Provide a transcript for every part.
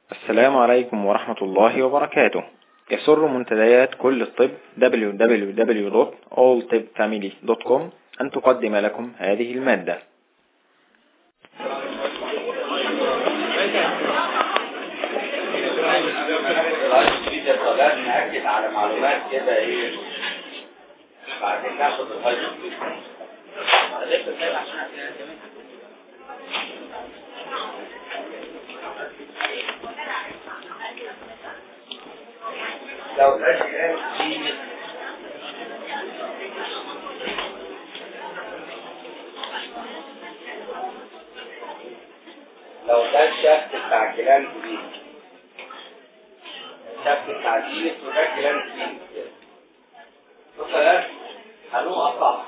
السلام عليكم ورحمة الله وبركاته يسر منتديات كل الطب www.alltibfamily.com أن تقدم لكم هذه المادة نأكد على معلومات كده ايه بعدين ناخد الهايدروجين لو ده شغال لو ده الشفت بتاع كلام جديد الشفت بتاع جينس وده كلام جديد مثلا هنقوم اطلع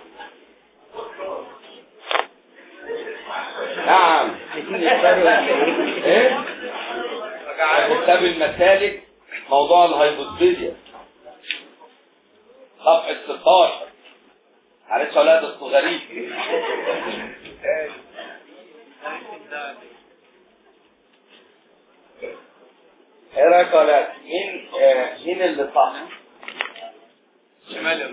نعم ايه كتاب المسالك موضوع الهايبوثيزيا صفحة 16 معلش يا ولاد اصله غريب ايه رايك يا ولاد مين آه مين اللي صح؟ شمال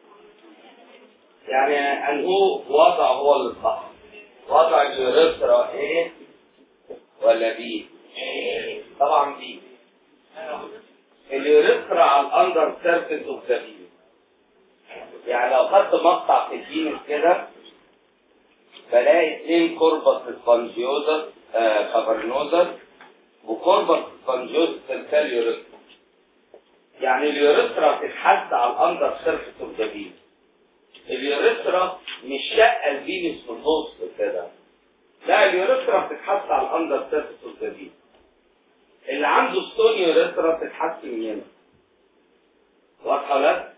يعني انهو وضع هو اللي صح وضع اليوريثرا ايه ولا بي طبعا بي اليوريثرا على الاندر سيرفيس اوف ذا بي يعني لو خدت مقطع في الجينس كده بلاقي اثنين كوربس سبونجيوزس آه كافرنوزس وكوربس سبونجيوزس في اليوريثرا يعني اليوريثرا بتتحس على الاندر سيرفيس اوف ذا بي اليوريثرا مش شقه الفينس في النص كده لا اليوريثرا بتتحس على الاندر سيرفيس اوف ذا بي اللي عنده ستون يوريثرا بتتحس من هنا واضحه ولا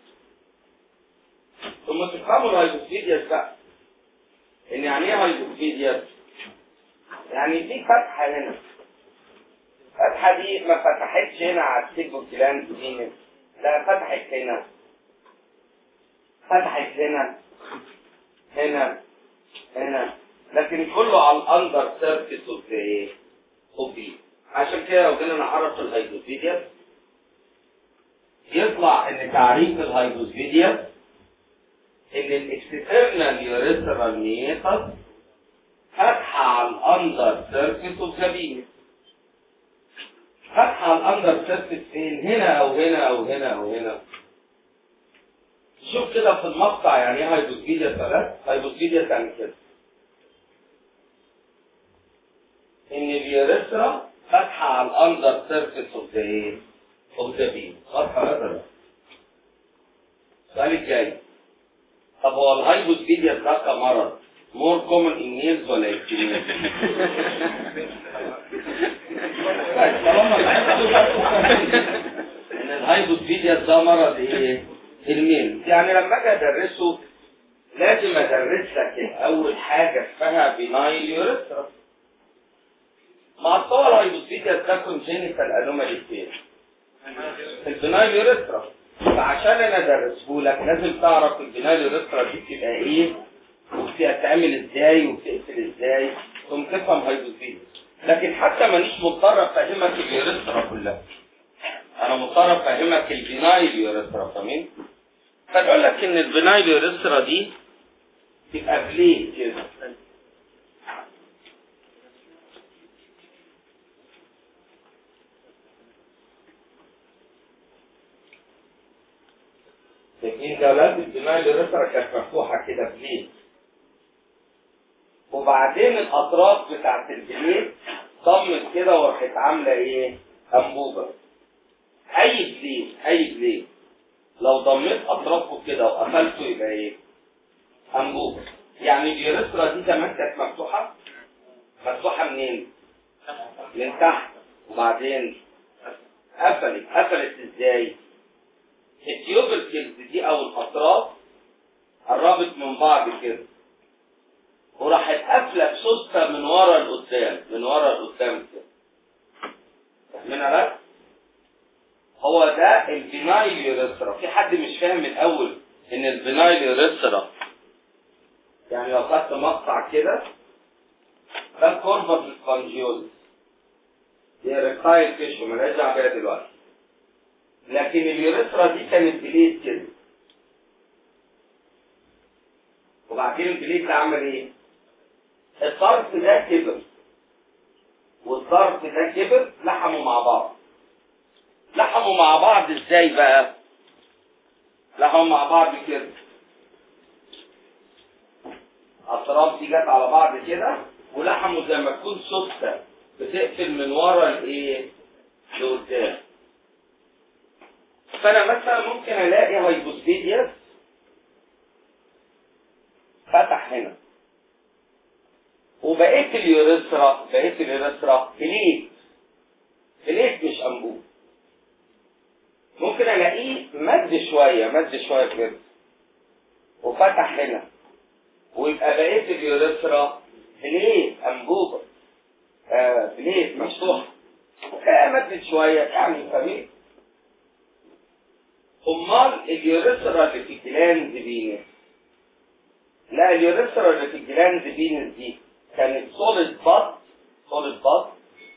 ثم تفهموا الهايبوثيدياس بقى ان يعني ايه هايبوثيدياس يعني في فتحه هنا الفتحه دي ما فتحتش هنا على السيجو جلاند دي لا فتحت هنا فتحت هنا هنا هنا لكن كله على الاندر سيرفيس اوف ايه اوف عشان كده لو جينا نعرف الهيدروفيديا يطلع ان تعريف الهيدروفيديا ان الاكسترنال يوريثرال ميتس فتحة على الاندر سيرفيس اوف ذا بينس فتحة على الاندر سيرفيس فين هنا او هنا او هنا او هنا شوف كده في المقطع يعني ايه هيدروفيديا ثلاث هيدروفيديا يعني كده ان اليوريثرا فتحة على الاندر سيرفيس اوف ذا ايه؟ اوف ذا بين واضحة ولا لا؟ السؤال الجاي طب هو الهايبوثيديا ده كمرض مور كومن ان ميلز ولا ان ان الهايبوثيديا ده مرض ايه؟ الميل يعني لما اجي ادرسه لازم ادرس لك اول حاجه اسمها بينايل يوريثرا مع الطول الهيبوثيديا ده كونجينيتال انومالي فين؟ في البنايل يوريثرا فعشان انا ادرسه لك لازم تعرف البنايل يوريثرا دي بتبقى ايه وبتتعمل ازاي وبتقفل ازاي ثم تفهم هيدروفيل لكن حتى مانيش مضطر افهمك اليوريثرا كلها انا مضطر افهمك البنايل يوريثرا فاهمين؟ فتقول لك ان البنايل يوريثرا دي تبقى بليد كده الاثنين دولات الدماء اليوريثرا كانت مفتوحه كده بليد وبعدين الاطراف بتاعت البليد ضمت كده وراحت عامله ايه؟ انبوبه اي بليد اي بليد لو ضميت اطرافه كده وقفلته يبقى ايه؟ انبوبه يعني اليوريثرا دي زمان كانت مفتوحه مفتوحه منين؟ من تحت وبعدين قفلت قفلت ازاي؟ التيوبركلز دي او الاطراف قربت من بعض كده وراحت قافله بسوسته من ورا لقدام من ورا لقدام كده فاهمينها لا؟ هو ده البنايل يوريثرا في حد مش فاهم من الاول ان البنايل يوريثرا يعني لو خدت مقطع كده ده الكوربس سبونجيوز دي ايركتايل تيشو مالهاش دعوه بيها دلوقتي لكن اليوريثرا دي كانت بليد كده وبعدين البليد ده عمل ايه؟ الطرف ده كبر والطرف ده كبر لحموا مع بعض لحموا مع بعض ازاي بقى؟ لحموا مع بعض كده اطراف دي جت على بعض كده ولحموا زي ما تكون سوسته بتقفل من ورا الايه؟ لقدام فانا مثلا ممكن الاقي هايبوسبيدياس فتح هنا وبقيت اليوريثرا بقيت اليوريثرا فليت فليت مش انبوب ممكن الاقيه مد شويه مد شويه كده وفتح هنا ويبقى بقيت اليوريثرا فليت انبوبه آه فليت مفتوحه آه مدت شويه يعني فاهمين امال اليوريثرا اللي في الجلاند فينس لا اليوريثرا اللي في الجلاند فينس دي كانت سوليد بط سوليد بط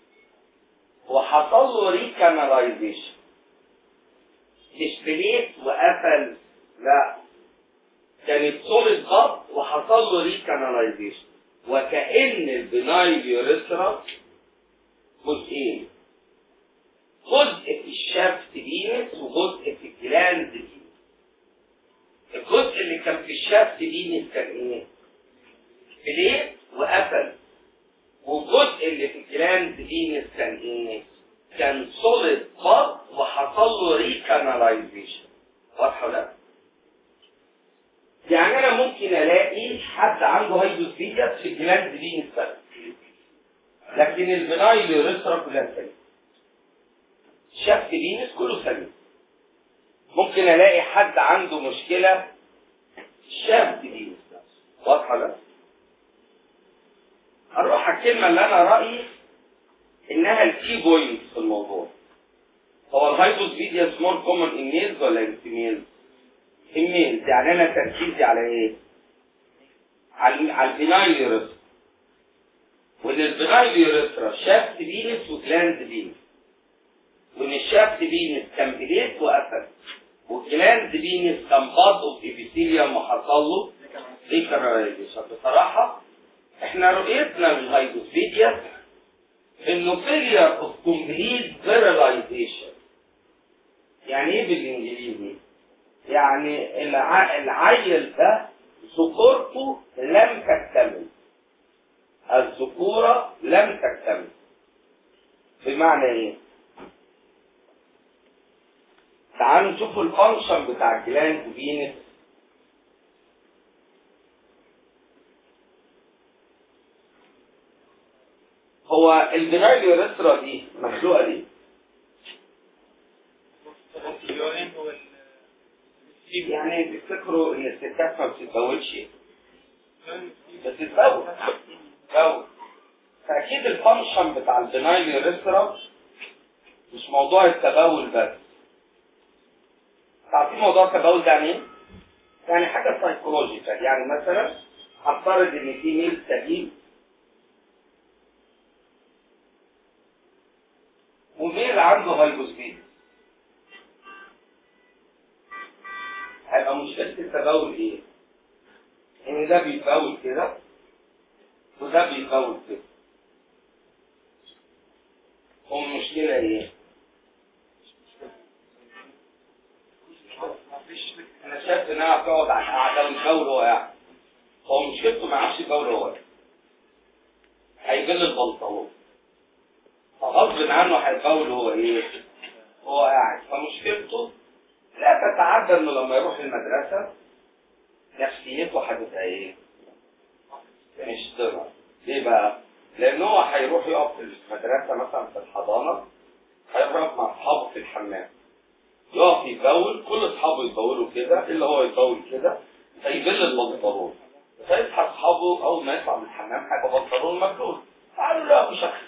وحصل له ريكاناليزيشن مش فليت وقفل لا كانت سوليد بط وحصل له ريكاناليزيشن وكأن البنايل يوريثرا جزئين جزء في الشافت فينس وجزء في الجلاند فينس الجزء اللي كان في الشافت فينس كان ايه؟ فليت وقفل والجزء اللي في الجلاند فينس كان ايه؟ كان سوليد بط وحصل له ريكاناليزيشن واضحه ولا يعني انا ممكن الاقي حد عنده هايدروسفيجاس في الجلاند فينس بس لكن البنايل يوريثرا كلها سليمه شفت فينس كله سليم ممكن الاقي حد عنده مشكله شفت فينس واضحه لا اروح على الكلمه اللي انا رايي انها الكي بوينت في الموضوع هو الهايبوس فيديا سمول كومن ان ميلز ولا ان فيميلز؟ ان ميلز يعني انا تركيزي على ايه؟ على على البنايل يوريثرا وان البنايل يوريثرا شافت فينس وجلاند فينس وان الشافت فينس كان بليت وقفل والجلاند فينس كان بطء في ابيثيليوم وحصل له ريكاراليزيشن بصراحه احنا رؤيتنا للهايبوسفيديا انه فيلير اوف كومبليت فيراليزيشن يعني ايه بالانجليزي؟ يعني الع... العيل ده ذكورته لم تكتمل الذكورة لم تكتمل بمعنى ايه؟ تعالوا نشوفوا الفانكشن بتاع الجلاند فينس هو البنايل يوريثرا دي مخلوقه ليه؟ يعني تفتكروا ان الستات ما بتتزوجش بتتزوج تتزوج فاكيد الفانكشن بتاع البنايل يوريثرا مش موضوع التبول بس تعرفين موضوع التبول ده يعني ايه؟ يعني حاجه سايكولوجيكال يعني مثلا هفترض ان في ميل سليم وميل عنده هايبوسبيد هيبقى مشكلة التبول ايه؟ ان ده بيتبول كده وده بيتبول كده والمشكلة ايه؟ انا شايف انها بتقعد على القعده ويتبول وهو قاعد هو مشكلته ما يعرفش يتبول وهو قاعد هيجل البلطوان فغصب عنه هيتبول وهو ايه؟ هو قاعد فمشكلته لا تتعدى انه لما يروح المدرسه نفسيته هتبقى ايه؟ مش ضرر ليه بقى؟ لان هو هيروح يقف في المدرسه مثلا في الحضانه هيروح مع اصحابه في الحمام يقف يتبول كل اصحابه يتبولوا كده الا هو يتبول كده فيبل البنطلون فيصحى اصحابه اول ما يطلع من الحمام هيبقى بنطلون مبلول قالوا له يا ابو شخص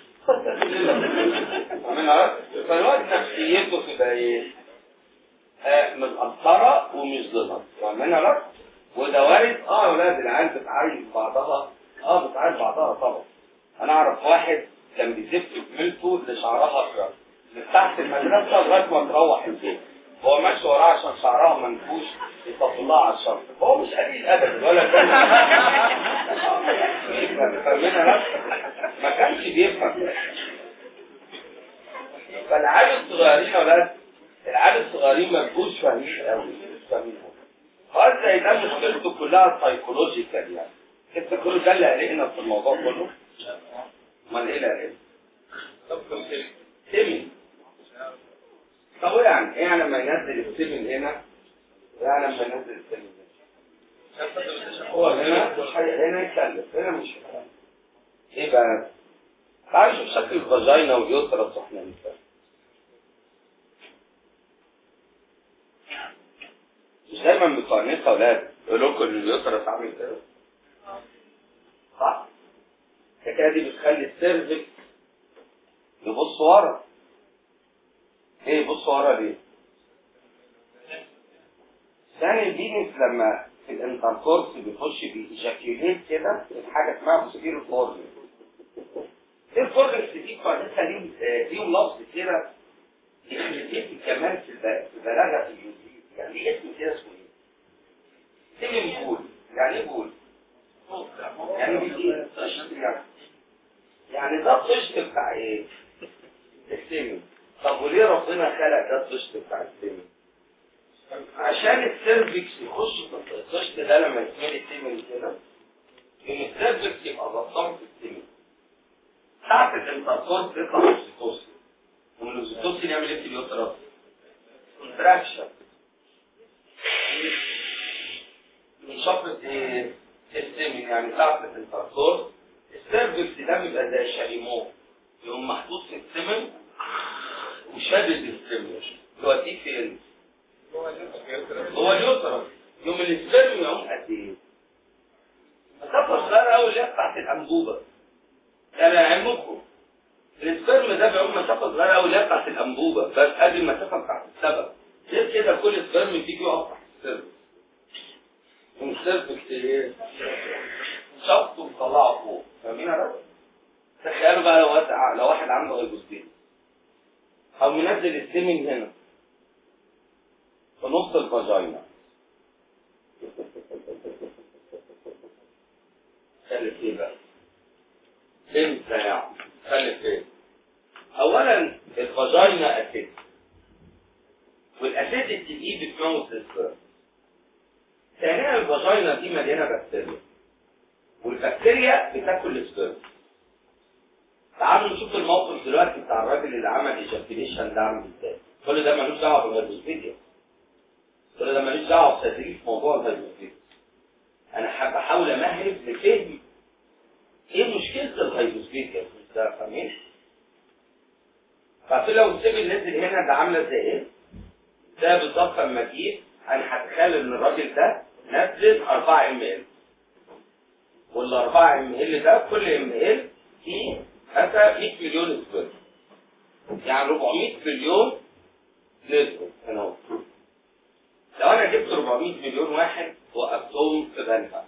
فالواد نفسيته تبقى ايه؟ آه متأثرة ومش ضمن فاهمين ولا وده وارد اه يا ولاد العيال بتعايز بعضها اه بتعايز بعضها طبعا انا اعرف واحد كان بيزف زميلته اللي شعرها ازرق من تحت المدرسه لغايه ما تروح البيت هو ماشي وراه عشان شعرها منفوش يطلعها على الشرط هو مش قليل ادب ولا كان فاهمينها ما كانش بيفهم فالعيال الصغيرين يا ولاد العيال الصغيرين ما بيبقوش فاهمين قوي مش فاهمين قال زي ده مشكلته كلها سايكولوجيكال يعني انت كل ده اللي قلقنا في الموضوع كله امال ايه اللي قلقنا؟ سيمين طب يعني ايه لما ينزل السيمين هنا يعني لما ينزل السيمين هنا هو هنا مش هي- هنا يتكلف هنا مش هيتكلف. ايه بقى؟ تعال شوف شكل الفاجينا واليوترس واحنا نتكلم مش دايما بتوع الناس اولاد يقولوا لكم ان اليوترس عامل كده صح الحكايه دي بتخلي السيرفكس يبص ورا ايه يبص ورا ليه؟ ثاني البينس لما في الانتركورس بيخش بيجاكيوليت كده حاجه اسمها بوستيريور فورم الفورم دي قاعدتها ليه ليه لفظ كده يخلي كمان في الب- في البلاغه في الانجليزي يعني ليه اسم كده اسمه ايه؟ سيمي بول يعني ايه بول؟ يعني بيجي طشت يعني يعني ده الطشت بتاع ايه؟ السيمي طب وليه ربنا خلق ده الطشت بتاع السيمي؟ عشان السيرفكس يخش في الطشت ده لما يتملي سيمي كده ان السيرفكس يبقى غطان في السيمي ساعة الانتركورس بيطلع اوكسيتوسين ومن الاوكسيتوسين يعمل ايه في اليوترس؟ كونتراكشن من شفرة ايه؟ السيمين يعني ساعة الانتركورس السيرفكس ده بيبقى زي شاليمو يقوم محطوط في السمن وشادد السمن يوديه فين؟ هو اليوترس يوم السبرم يقوم قد ايه؟ مسافة صغيرة أوي اللي هي بتاعت الأنبوبة أنا أعلمكم السبرم ده بيعوم مسافة صغيرة أوي اللي هي بتاعت الأنبوبة بس قد المسافة بتاعت السبب غير كده كل سبرم بيجي يقف تحت السيرفكس والسيرفكس ايه؟ شفطه وطلعه فوق فاهمين يا رب؟ تخيلوا بقى لو واحد لو واحد عنده غيبوستين او منزل السمن هنا في نص الفاجينا خلف ايه بقى؟ امتى يعني؟ خلف ايه؟ اولا الفاجينا اسيد والاسيد دي بتموت السبرم ثانيا الفاجينا دي مليانه بكتيريا والبكتيريا بتاكل السبرم تعالوا نشوف الموقف دلوقتي بتاع الراجل اللي عمل ايجاكيليشن ده عامل ازاي كل ده ملوش دعوه بالهيدروسبيديا كل ده ملوش دعوه بتدريس موضوع الهيدروسبيديا انا حابب احاول امهد لفهم ايه مشكله الهيدروسبيديا ده فاهمين ففي لو السيبل نزل هنا ده عامله زي ايه ده بالظبط لما تجيب انا هتخيل ان الراجل ده نزل 4 ام ال وال 4 ام ال ده كل ام ال فيه اتى 100 مليون سكوير يعني 400 مليون لتر هنا اهو. لو انا جبت 400 مليون واحد وقفتهم في بنها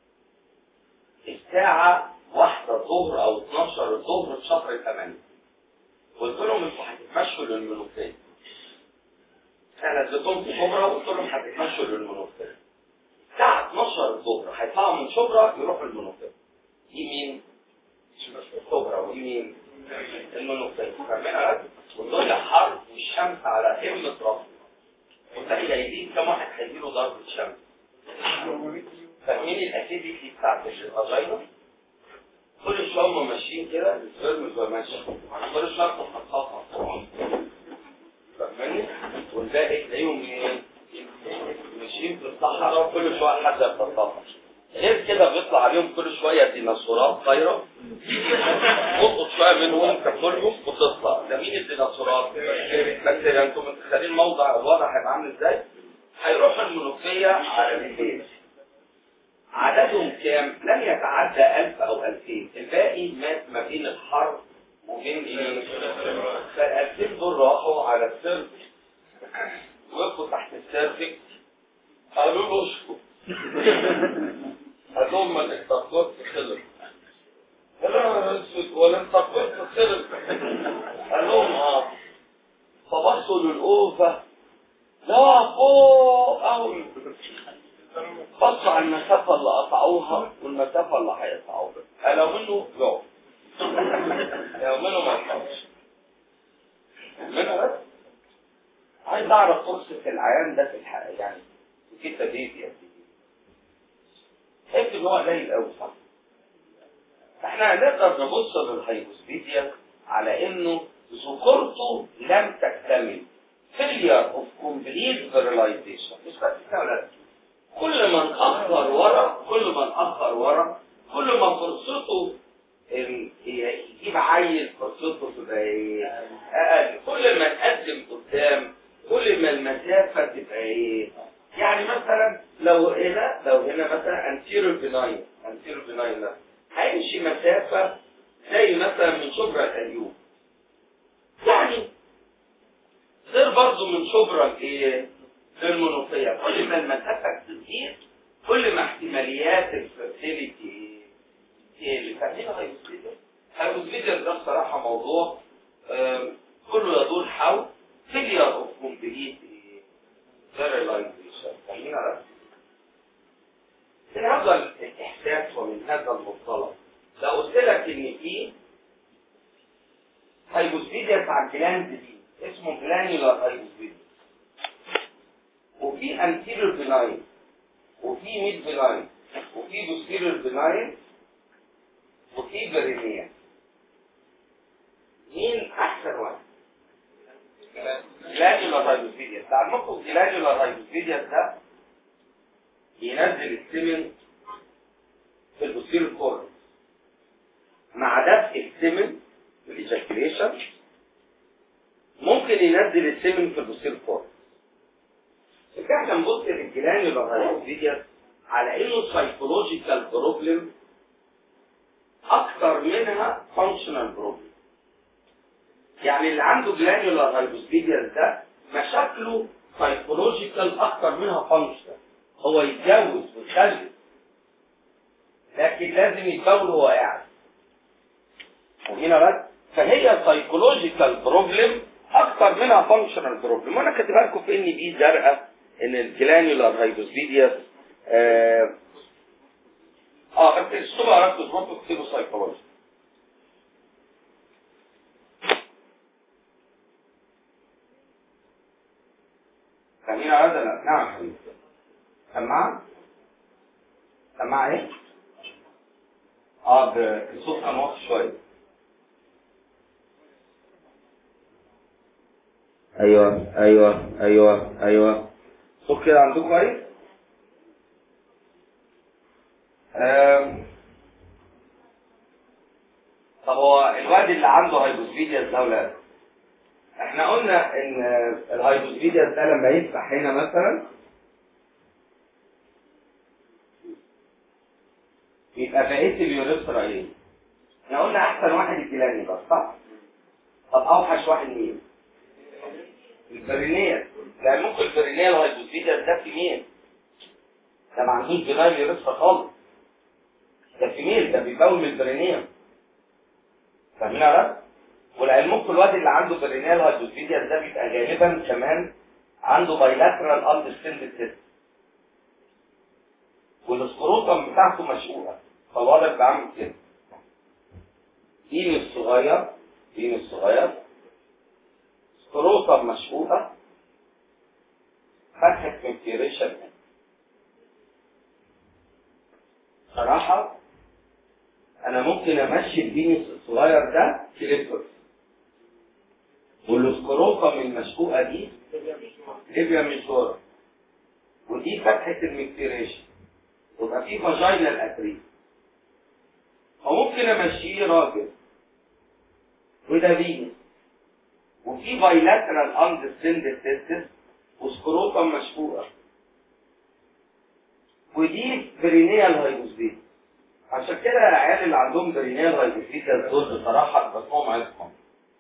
الساعة واحدة الظهر او 12 الظهر في شهر 8 قلت لهم انتوا هتتمشوا للمنوفيه انا اديتهم في شبرا وقلت لهم هتتمشوا للمنوفيه الساعة 12 الظهر هيطلعوا من شبرا يروحوا المنوفيه يمين شبرا ويمين المنوفيه فاهمين والدنيا حر والشمس على قمة راسه وتلاقي جايبين كم واحد هيجيله ضربة شمس فاهمين الاسيديتي بتاعت الفاجينا كل شويه هم ماشيين كده السبرم بيبقى ماشي كل شويه تخططها طبعا فاهماني والباقي تلاقيهم ايه ماشيين في الصحراء وكل شويه حد يتخططها غير كده بيطلع عليهم كل شويه ديناصورات طايره تلقط شويه منهم تاكلهم وتطلع ده مين الديناصورات؟ بس انتم متخيلين موضع الوضع هيبقى عامل ازاي؟ هيروحوا المنوفيه على بالليل عددهم كام؟ لن يتعدى 1000 او 2000 الباقي مات ما بين الحرب وبين ايه؟ فال 2000 دول راحوا على السيرفكس وقفوا تحت السيرفكس قالوا له اشكوا قال لهم ما الاستخلاص خلص يا نهار اسود ولا انت كنت تصرف قال لهم اه فبصوا للأوفة لا فوق قوي بصوا على المسافة اللي قطعوها والمسافة اللي هيقطعوها قالوا منه يقف قالوا منه ما يقطعش منها بس عايز اعرف فرصة العيان ده في الحقيقة يعني في تدريب يا سيدي شايف ان هو قليل قوي صح؟ احنا هنقدر نبص للهايبوسبيديا على انه ذكورته لم تكتمل failure of complete virilization مش بس كده ولا لا. كل ما نأخر ورا كل ما نأخر ورا كل ما فرصته ال- يجيب عيل فرصته تبقى ايه؟ اقل كل ما نقدم قدام كل ما المسافة تبقى ايه؟ يعني مثلا لو هنا لو هنا مثلا anterior benign anterior benign ده هيمشي مسافة زي مثلا من شبرا الأيوب يعني غير برضه من شبرا الايه؟ للمنوفية كل ما المسافة تزيد كل ما احتماليات الفرتيليتي هي اللي فاهمينها هايبوسبيدر هايبوسبيدر ده بصراحة موضوع آم، كله يدور حول failure of complete sterilization فاهمين ولا لا؟ من هذا الإحساس ومن هذا المنطلق لو قلت لك إن في هايبوسبيديا بتاع الجلاند دي اسمه جلانيولار هايبوسبيديا وفي انتيريور بناين وفي ميد بناين وفي بوستيريور بناين وفي برينيا مين احسن واحد جلانيولار هايبوسبيديا بتاع المخ جلانيولار هايبوسبيديا ده ينزل السمن في البوستيريور كورن مع دفء السمن الايجاكيوليشن ممكن ينزل السمن في البوستيريور كورن يبقى احنا نبص للجلانيولار هايبوسبيديا على انه سايكولوجيكال بروبلم اكتر منها فانكشنال بروبلم يعني اللي عنده جلانيولار هايبوسبيديا ده مشاكله سايكولوجيكال اكتر منها فانكشنال هو يتجوز ويخلف لكن لازم يتجوز وهو قاعد وهنا بس فهي سايكولوجيكال بروبلم اكتر منها فانكشنال بروبلم وانا كاتبها لكم في ان بي زرقاء ان الجلانيولار هايبوسبيديا اه, آه بس الصبح عرفت تظبطوا اكتبوا سايكولوجي فاهمين هذا لا نعم حبيبي سماعة سماعة ايه؟ اه ب- الصوت كان واطي شوية ايوه ايوه ايوه ايوه صوت كده عندكم كويس؟ آم. طب هو الواد اللي عنده هايبوسفيديا ده ولا احنا قلنا ان الهايبوسفيديا ده لما يفتح هنا مثلا يبقى بقيه اليوريثرا ايه؟ احنا قلنا احسن واحد الجيلاني بس صح؟ طب اوحش واحد مين؟ البرينيال لان ممكن البرينيال هايبوسفيديا ده في مين؟ ده ما عندوش بناء يوريثرا خالص ده في ميل ده بيبوم البرينيال فاهمين يا رب؟ ولعلمكم الواد اللي عنده برينيال هايبوسفيديا ده بيبقى غالبا كمان عنده بايلاترال اندستندد سيستم والسكروتم بتاعته مشقوقه فالوضع بيبقى عامل كده دين الصغير دين الصغير سكروتم مشقوقه فتحة كونفيريشن صراحة أنا ممكن أمشي البينس الصغير ده كليبر والسكروتم المشقوقة دي ليبيا ميجورا ودي فتحة المكتيريشن يبقى في فاجينال اتريس وممكن امشيه راجل وده فينس وفي بايلاترال اندستندد تيستس وسكروتم مشقوقه ودي برينيال هايبوسبيد عشان كده العيال اللي عندهم برينيال هايبوسبيد دول بصراحه بسموهم عصمه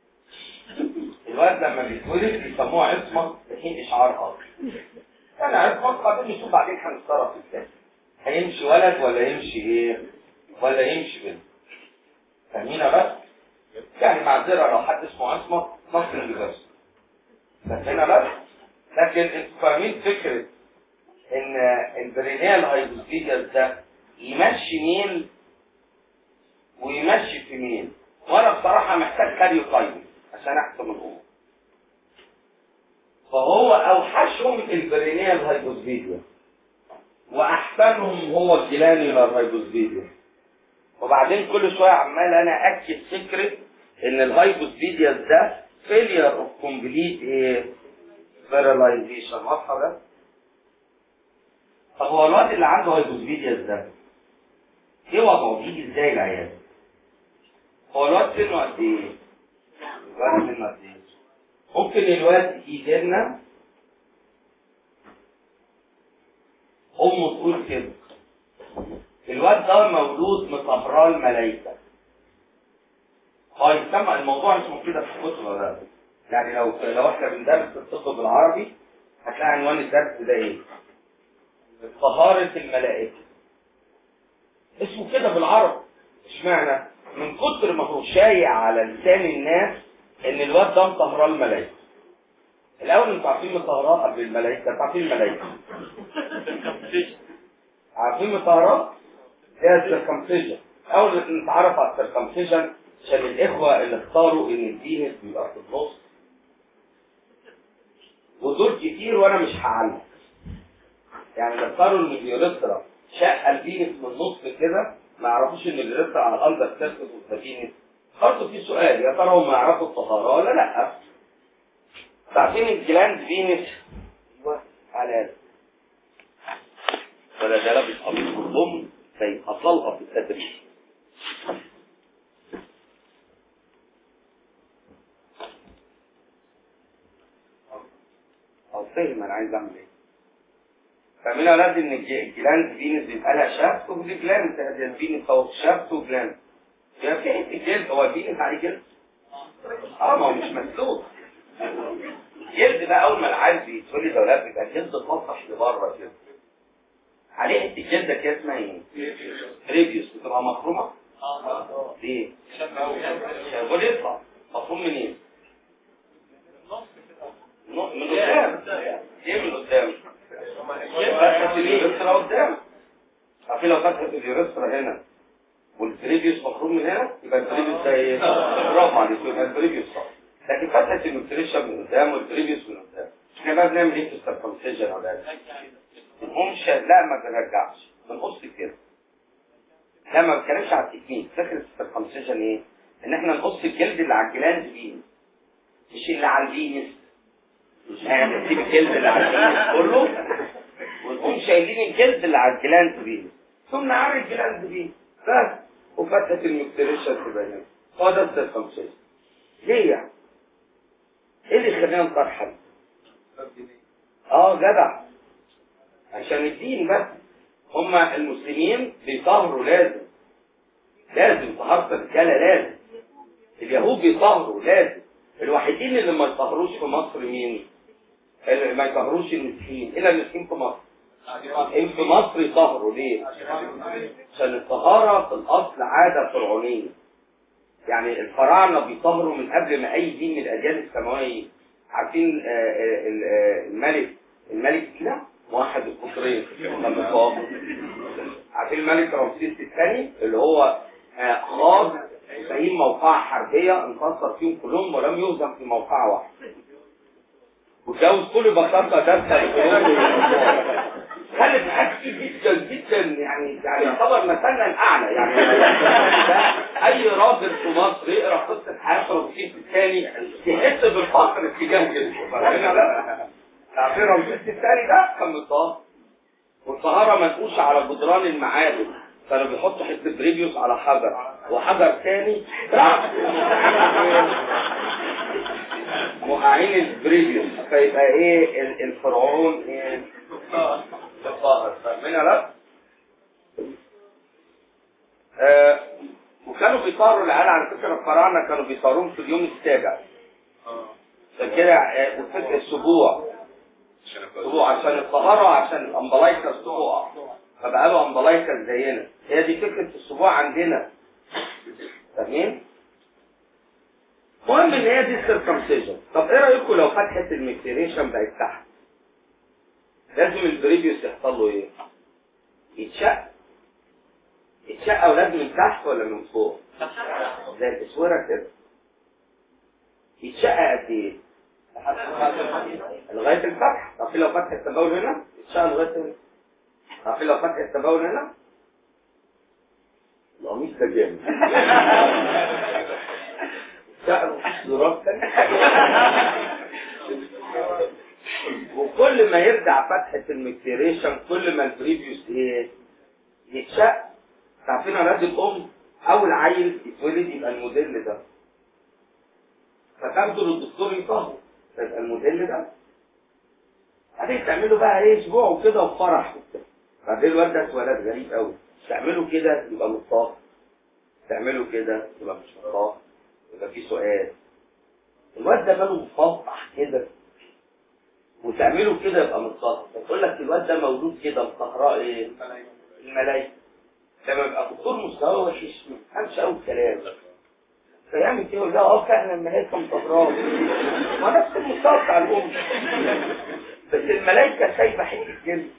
الواد لما بيتولد بيسموه عصمه لحين اشعار اخر انا عصمه بعدين نشوف بعدين هنتصرف ازاي هيمشي ولد ولا يمشي ايه ولا يمشي بنت فاهمينها بس يعني معذره لو حد اسمه عصمت مصر يونيفرسيتي فاهمينها بس لكن انتوا فاهمين فكره ان البرينيال هايبوثيجاس ده يمشي مين ويمشي في مين وانا بصراحه محتاج كاريو طيب عشان احسب الامور فهو اوحشهم البرينيال هايبوثيجاس واحسنهم هو الجلانيولار هايبوثيجاس وبعدين كل شويه عمال انا اكد فكره ان الهايبوثيجاس ده فيلير اوف كومبليت ايه فيرلايزيشن واضحه ده طب هو الواد اللي عنده هايبوثيجاس ده ايه وضعه بيجي ازاي العيال هو الواد سنه قد ايه الواد سنه قد ايه ممكن الواد يجي لنا امه تقول كده الواد ده مولود مطهراه الملايكه اه يسمع الموضوع اسمه كده في الكتب ده يعني لو لو احنا بندرس الطب بالعربي هتلاقي عنوان الدرس ده ايه؟ طهارة الملائكة اسمه كده بالعربي اشمعنى؟ من كتر ما هو شايع على لسان الناس ان الواد ده مطهراه الملائكة الاول انتوا عارفين مطهراه قبل الملائكة انتوا عارفين الملائكة عارفين مطهراه؟ هي السيركمسيجن اول نتعرف على السيركمسيجن عشان الاخوة اللي اختاروا ان الدين بيبقى في النص ودول كتير وانا مش هعلم يعني اللي اختاروا ان اليوريثرا شق الفينس من النص كده ما يعرفوش ان اليوريثرا على الاندر سيرفيس والفينس برضه في سؤال يا ترى هم يعرفوا الطهارة ولا لا؟ عارفين الجلاند فينس ايوه على ولا ده لابس قميص الضم زي اطلقه في التدريب او فهم انا عايز اعمل ايه فاهمين يا ولاد ان الجلاند فينس بيبقى لها شافت وفي جلاند هذه الفينس او شافت وجلاند يبقى في حته جلد هو الفينس عليه جلد اه ما هو مش مسلوق الجلد بقى اول ما العيل بيتولد يا ولاد بيبقى الجلد مطرح لبره كده عليه حته جلده كده اسمها ايه؟ ريبيوس بتبقى مخرومه ليه؟ شغال يطلع مفهوم منين؟ من قدام ايه من قدام؟ فتحة اليوريثرا قدام عارفين لو فتحة اليوريثرا هنا والبريفيوس مخروم من هنا يبقى البريفيوس ده ايه؟ برافو عليك يبقى البريفيوس صح لكن فتحة النوتريشن من قدام والبريفيوس من قدام احنا بقى بنعمل ايه في السيركمسيجن ولا بنقومش لا ما بنرجعش بنقص كده لا ما بتكلمش على التكنيك فكرة السيركمسيجن ايه؟ ان احنا نقص الجلد اللي على الجلاند فين مش اللي على الفينس مش يعني نسيب الجلد اللي على الفينس كله ونقوم شايلين الجلد اللي على الجلاند فين ثم نعمل الجلاند فين بس وفتحة النيوتريشن تبقى هنا هو ده السيركمسيجن ليه يعني؟ ايه اللي يخلينا نطرحن؟ اه جدع عشان الدين بس هما المسلمين بيطهروا لازم لازم طهارة الرجالة لازم اليهود بيطهروا لازم الوحيدين اللي ما يطهروش في مصر مين؟ اللي ما يطهروش المسيحيين الا المسيحيين في مصر ان في مصر يطهروا ليه؟ عشان الطهارة في الاصل عادة فرعونية يعني الفراعنة بيطهروا من قبل ما اي دين من الاديان السماوية عارفين آه، آه، ال- آه، الملك الملك ده موحد القطرين لما صاب عارفين الملك رمسيس الثاني اللي هو آه، خاض سبعين موقعة حربية انتصر فيهم كلهم ولم يهزم في موقعة واحدة واتجوز كل بساطة ده خلت حاجات كتير جدا جدا يعني يعني يعتبر مثلنا الاعلى يعني اي راجل في مصر يقرا قصه حياه رمسيس الثاني يحس بالفخر اتجاه جده فاهمين لا عارفين رمسيس الثاني ده كان مطهر والطهاره منقوشه على جدران المعابد كانوا بيحطوا حته بريبيوس على حجر وحجر ثاني موقعين البريبيوس فيبقى ايه ال- الفرعون ايه الطاهر فاهمين لا؟ آه وكانوا بيطاروا العيال على فكره الفراعنه كانوا بيطاروهم في اليوم السابع عشان كده آه، وفكر السبوع سبوع عشان الطهاره عشان الامبلايكس تقع فبقى له امبلايكس زينا هي دي فكره السبوع عندنا تمام المهم ان هي دي السيركمسيجن طب ايه رايكم لو فتحه المكسيريشن بقت تحت لازم البريبيوس يحصل له ايه يتشق يتشق اولاد من تحت ولا من فوق زي الاسوره كده يتشق قد ايه لغايه الفتح طب لو فتح التبول هنا يتشق لغايه هنا طب لو فتح التبول هنا القميص ده جامد شقه زرار تاني وكل ما يرجع فتحة المكسيريشن كل ما البريفيوس ايه يتشق تعرفين اولاد الام اول عيل يتولد يبقى الموديل ده فتاخده للدكتور يطهر فيبقى الموديل ده بعدين تعملوا بقى ايه اسبوع وكده وفرح بعدين الواد ده اتولد غريب قوي تعملوا كده يبقى مطاط تعملوا كده يبقى مش مطاط يبقى في سؤال الواد ده ماله مفضح كده وتعمله كده يبقى متطهر تقول لك الواد ده مولود كده مطهراه ايه؟ الملايكه لما يبقى دكتور مستواه وحش ما تفهمش قوي الكلام فيعمل كده يقول لا اه فعلا الملايكه مطهراه ما نفس المستوى بتاع الام بس الملايكه سايبه حته جلد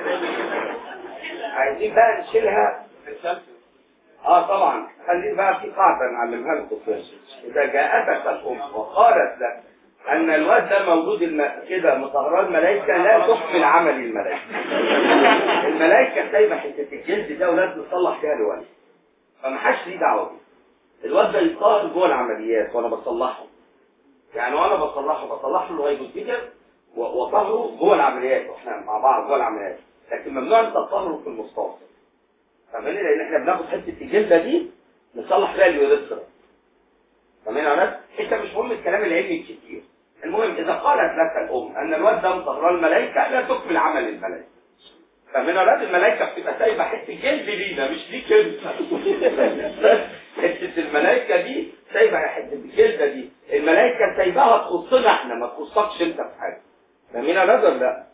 عايزين بقى نشيلها اه طبعا خلينا بقى في قاعده نعلمها لكم اذا جاءتك الام وقالت لك ان الواد ده مولود الم... كده مطهراه الملائكه لا تحمل عمل الملائكه الملائكه سايبه حته الجلد ده ولازم تصلح فيها الولد فما حدش ليه دعوه بيه الواد ده يطهر جوه العمليات وانا بصلحه يعني وانا بصلحه بصلح له الهيبوثيكال وطهره جوه العمليات واحنا مع بعض جوه العمليات لكن ممنوع انت تطهره في المستوصف فاهماني لان احنا بناخد حته الجلده دي نصلح فيها اليوريثرا فاهمين يا ناس انت مش مهم الكلام العلمي الكتير المهم اذا قالت لك الام ان الواد ده مطهراه الملائكه لا تكمل عمل الملائكه فمن اولاد الملائكه بتبقى سايبه حته جلد لينا مش ليك انت حته الملائكه دي سايبه حته الجلده دي الملائكه سايباها تخصنا احنا ما تخصكش انت في حاجه فاهمين يا ولا لا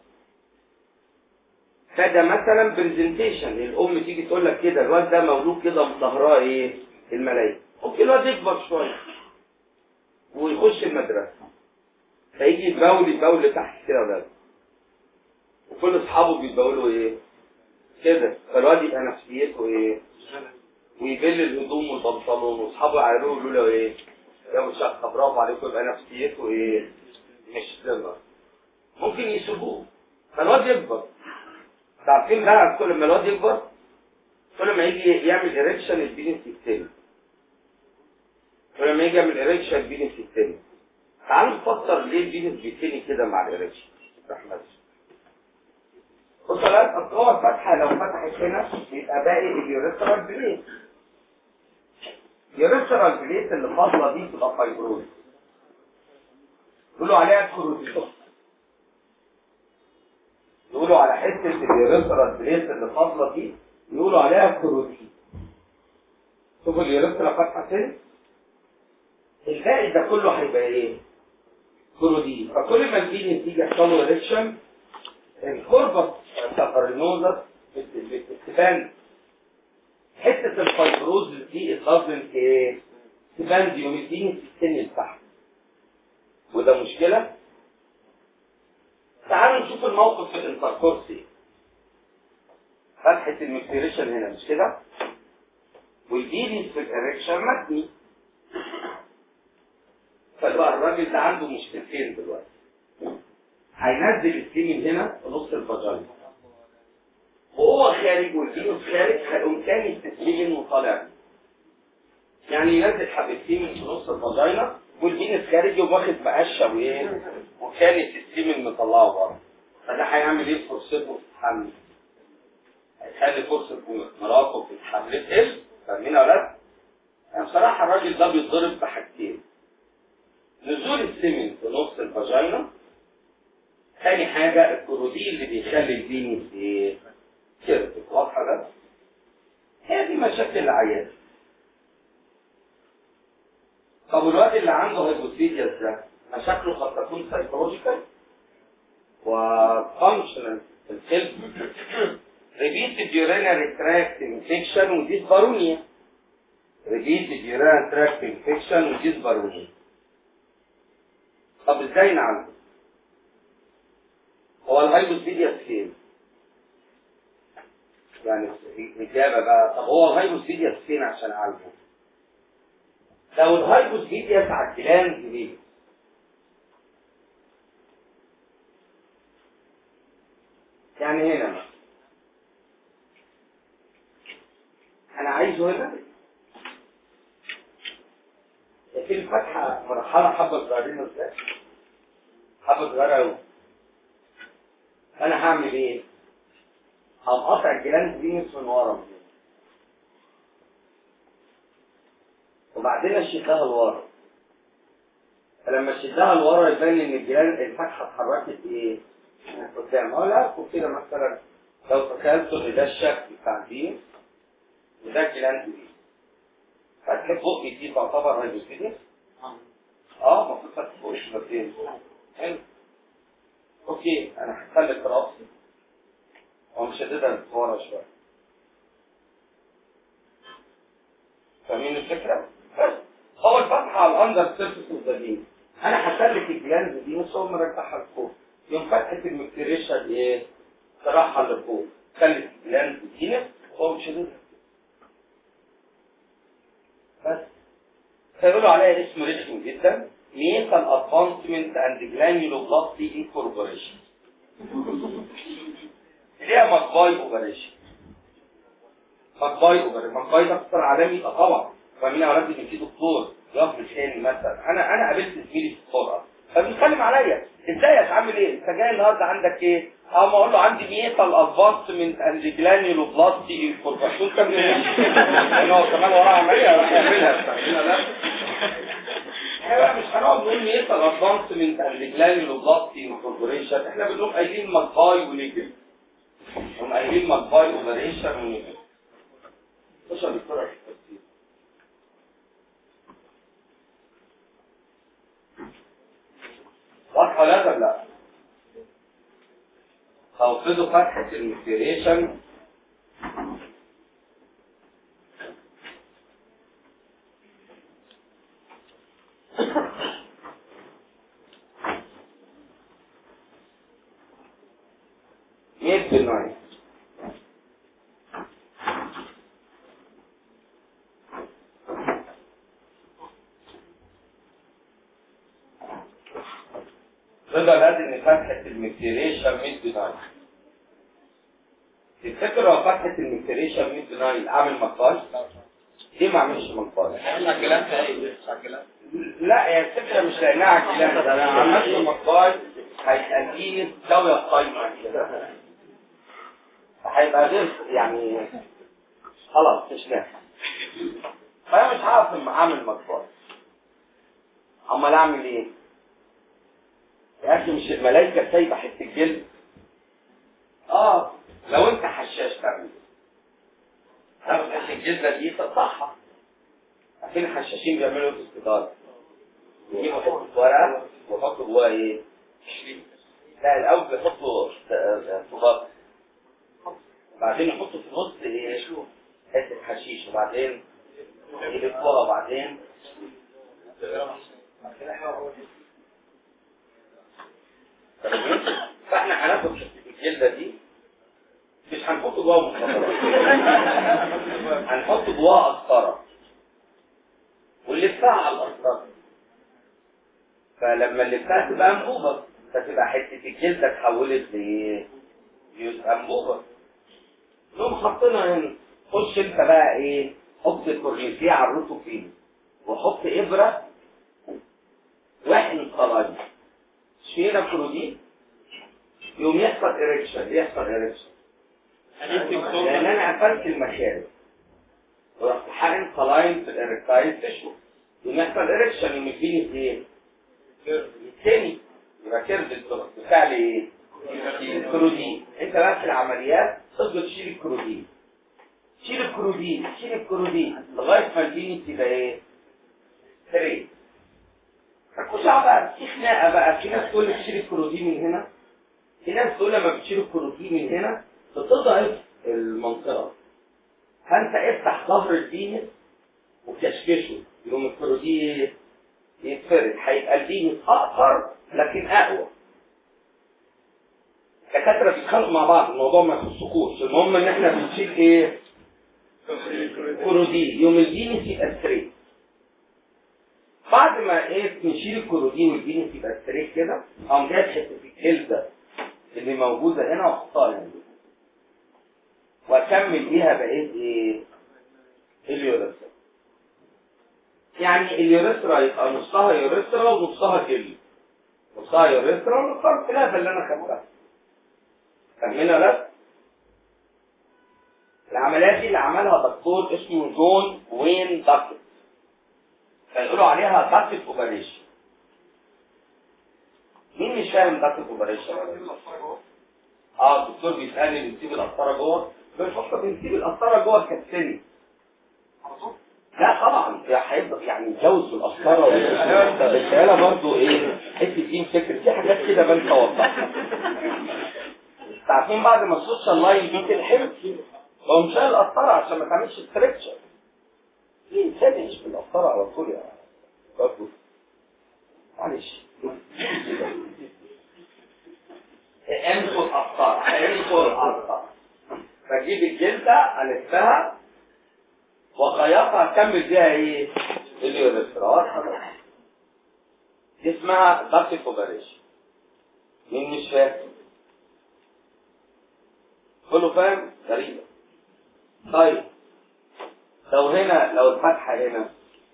فده مثلا برزنتيشن الام تيجي تقول لك كده الواد ده مولود كده مطهراه ايه الملائكه ممكن الواد يكبر شويه ويخش المدرسه فيجي يتبول يتبول تحت كده ولا وكل اصحابه بيتبولوا ايه كده فالواد يبقى نفسيته ايه ويبل الهدوم والبنطلون واصحابه يعيروه يقولوا له ايه يا ابو شقه برافو عليكم يبقى نفسيته ايه مش سمر ممكن يسيبوه فالواد يكبر عارفين بقى كل ما الواد يكبر كل ما يجي يعمل اريكشن البينس التاني كل ما يجي يعمل اريكشن البينس التاني تعالوا نفكر ليه البينس بيتني كده مع الاريكشن رحمة بص الآن القوة الفاتحة لو فتحت هنا يبقى باقي اليوريثرال بليت اليوريثرال بليت اللي فاضلة دي تبقى فايبروز يقولوا عليها كروزيتوس يقولوا على حتة اليوريثرال بليت اللي فاضلة دي يقولوا عليها كروزيتوس شوفوا اليوريثرا فاتحة فين الباقي ده كله هيبقى ايه؟ كرودين فكل ما البينس تيجي يحصل له اريكشن الكوربس سافرينوزا بتبان حته الفايبروز دي اتلازم ايه؟ تبان ديوميدين في السن اللي تحت وده مشكله تعالوا نشوف الموقف في الانتركورس ايه فتحه المكسيريشن هنا مش كده؟ والبينس في الاريكشن متني فبقى الراجل ده عنده مشكلتين دلوقتي هينزل السيمن هنا في نص الفاجينا وهو خارج والفينوس خارج هيقوم تاني السيمن وطالع يعني ينزل حبتين في نص الفاجينا والفينوس خارج يقوم واخد مقشه وايه وكانت السيمن مطلعه بره فده هيعمل ايه في فرصته في الحمل هيخلي فرصه مراته في الحمل تقل فاهمين يا ولاد؟ يعني بصراحه الراجل ده بيتضرب بحاجتين نزول السمن في نص الفاجينا ثاني حاجة الكروديل اللي بيخلي البينيس ايه كده واضحة ده هي دي مشاكل العيان طب الواد اللي عنده هيبوثيجياس ده مشاكله قد تكون سايكولوجيكال وفانكشنال في الكلب ريبيتد يورينري تراكت انفكشن وديسبارونيا ريبيتد يورين تراكت انفكشن وديز باروني طب ازاي نعالجه؟ هو الهايبوسبيديا فين؟ يعني الإجابة بقى طب هو الهايبوسبيديا فين عشان أعالجه؟ لو الهايبوسبيديا على الجلاند دي يعني هنا مثلا انا عايزه هنا في الفتحة مرحلة حبة صغيرين ازاي حبة صغيرة قوي انا هعمل ايه هقطع الجلاند فينس من ورا وبعدين اشدها لورا فلما اشدها لورا يبان ان الجلاند الفتحة اتحركت ايه قدام اقول لكم كده مثلا لو تخيلتوا ان ده الشكل بتاع دي وده الجلاند دي فتح بقي دي تعتبر هيدروجينيس اه المفروض فتح بقي شبكتين حلو اوكي انا هخلي راسي ومشددها ورا شويه فاهمين الفكره؟ بس هو الفتحه على الاندر سيرفيس اوف ذا بين انا هسلك الجلاند دي نص عمر مرجعها لفوق يوم فتحه المكتريشة دي ايه؟ ترحل لفوق خلت الجلاند دي وهو مشددها بس فيقولوا عليها اسم رخم جدا ميتال ادفانسمنت اند جلانيولوبلاستي انكوربوريشن ليها ماكباي اوبريشن ماكباي اوبريشن ماكباي ده اختصار عالمي يبقى طبعا فاهمين يا ولاد ان في دكتور يقف لساني مثلا انا انا قابلت زميلي في القرى فبيتكلم عليا ازيك عامل ايه؟ انت جاي النهارده عندك ايه؟ اما اقول له عندي ميتال ادفانسمنت اند جلانيولوبلاستي انكوربوريشن كان ان هو كمان وراه عمليه راح يعملها فاهمين لا؟ احنا مش هنقعد نقول ميتال ادفانسمنت اند جلانيولوبلاستي انكوربوريشن احنا بنقوم قايلين ماكباي ونيجل هم قايلين ماكباي اوبريشن ونيجل خش يا دكتور واضحة ولا لا؟ توقدوا فتحة الميكتيريشن ميد بالنايت رضا قال ان فتحة الميكتيريشن ميد بنايت تفتكر لو فتحة الميكتيريشن ميد بنايت اعمل مقاش؟ ليه ما اعملش مقاش؟ احنا الكلام ده ايه؟ الكلام لا يا الفكرة مش لانها على الكلام ده انا عملت مقاش هيأديني زاوية قايمة كده هيبقى غير يعني خلاص مش نافع فانا مش هعرف اعمل مقاش امال اعمل ايه؟ يا اخي مش الملائكة سايبة حتة الجلد اه لو انت حشاش تعمل تاخد حتة الجلدة دي تقطعها عارفين الحشاشين بيعملوا ايه في الستار يجيبوا حتة ورقة ويحطوا جواها ايه؟ لا الاول بيحطوا صباط بعدين يحطوا في النص ايه؟ حتة حشيش وبعدين يلفوها وبعدين فاحنا هناخد حته الجلده دي مش هنحط جواها مخدرات هنحط جواها قسطره ونلفها على القسطره فلما نلفها تبقى انبوبه فتبقى حته الجلده اتحولت لايه؟ يبقى انبوبه نقوم حاطينها هنا خش انت بقى ايه؟ حط الكورنيسيه على الرطب فيه وحط ابره واحد صلاجي شينا كرودين يوم يحصل اريكشن يحصل اريكشن لان انا قفلت المخارج ورحت حاقن صلاين في الاريكتايل تشو يوم يحصل اريكشن يوم يديني ايه؟ الثاني يبقى كيرد بتاع لي ايه؟ الكرودين انت بقى في العمليات تقدر تشيل الكرودين شيل الكرودين شيل الكرودين لغايه ما الفيني تبقى ايه؟ تريد الكشعة بقى في خناقة بقى في ناس تقول لك شيل الكروتين من هنا في ناس تقول لما بتشيل الكروتين من هنا بتضعف المنطقة فانت افتح ظهر الفينس وكشكشه يقوم الكروديه يتفرد هيبقى الفينس اقصر لكن اقوى الدكاتره بيتخانقوا مع بعض الموضوع ما يخصكوش المهم ان احنا بنشيل ايه كرودين يوم الفينس يبقى ستريت بعد ما ايه نشيل الكرودين والفينس يبقى ستريت كده اقوم جايب حته الجلده اللي موجوده هنا واحطها هنا واكمل بيها بقيه ايه اليوريثرا يعني اليوريثرا يبقى نصها يوريثرا ونصها جلد نصها يوريثرا ونصها الخلافه اللي انا خدتها فاهمين ولا لا؟ العمليات دي اللي عملها دكتور اسمه جون وين داكت فيقولوا عليها داكت اوبريشن مين مش فاهم داكت اوبريشن اه الدكتور بيسالني بنسيب القسطره جوه مش فكر بنسيب القسطره جوه الكبسني لا طبعا يا هيبقى يعني يتجوز بالقسطره الرساله برضه ايه حته دي فكر في حاجات كده بنسى اوضحها عارفين بعد ما السوشيال لاين دي تلحم هو مش شايل القسطره عشان ما تعملش ستريكشر في انسان يعيش بالقسطره على طول يا برضه معلش انفوا القسطره انفوا القسطره بجيب الجلده الفها وخيطها اكمل بيها ايه؟ اليوريثرا واضحه دي اسمها داكتيك اوبريشن مين مش فاهم؟ كله فاهم؟ غريبة طيب لو هنا لو الفتحة هنا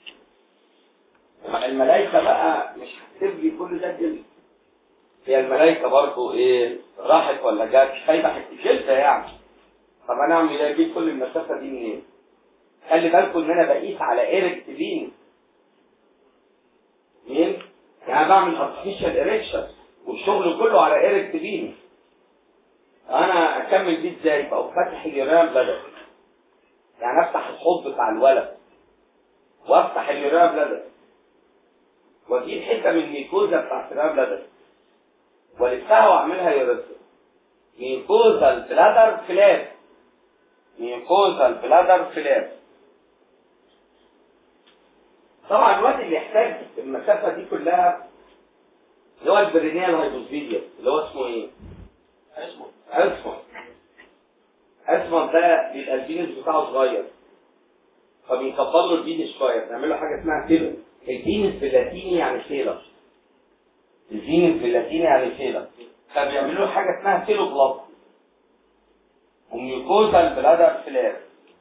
الملايكة بقى مش هتكتب لي كل ده جلد هي الملايكة برضو ايه راحت ولا جت سايبة حتة جلدة يعني طب انا اعمل ايه اجيب كل المسافة دي منين؟ خلي بالكم ان انا بقيس على ايركت فين مين؟ يعني بعمل ارتفيشال اريكشن والشغل كله على ايركت فين انا اكمل دي ازاي بقى فاتح اليورام بلد يعني افتح الحوض بتاع الولد وافتح اليورام بلد واجيب حته من الميكوزا بتاعت اليورام بلد والفها واعملها يوريثرا ميكوزا البلادر فلاب ميكوزا البلادر فلاب طبعا الوقت اللي يحتاج المسافه دي كلها اللي هو البرينيال هايبوسفيديا اللي هو اسمه ايه؟ اسمه اسمر اسمر ده بيبقى البينس بتاعه صغير فبيكبر له البينس شويه بنعمل له حاجه اسمها كده البينس باللاتيني يعني سيلر البينس باللاتيني يعني سيلر فبيعملوا له حاجه اسمها سيلو بلاط وميوكوزا البلادر فلاب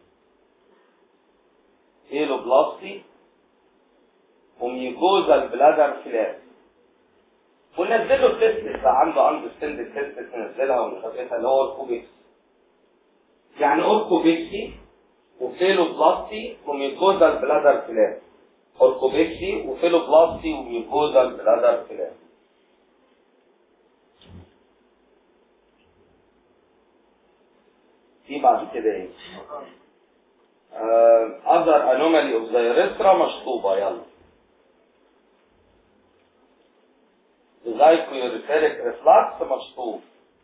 سيلو بلاستي وميوكوزا البلادر فلاب ونزله التست اذا عنده اندرستاند التست ننزلها ونخففها اللي هو اوركوبيكس يعني اوركوبيكسي وفيلو بلاستي وميوكوزا البلادر فلاب اوركوبيكسي وفيلو بلاستي وميوكوزا البلادر فلاب في بعد كده ايه؟ اذر انومالي اوف ذا يوريثرا مشطوبه يلا الزايكويوريثيريك ريفلاكس مشطوب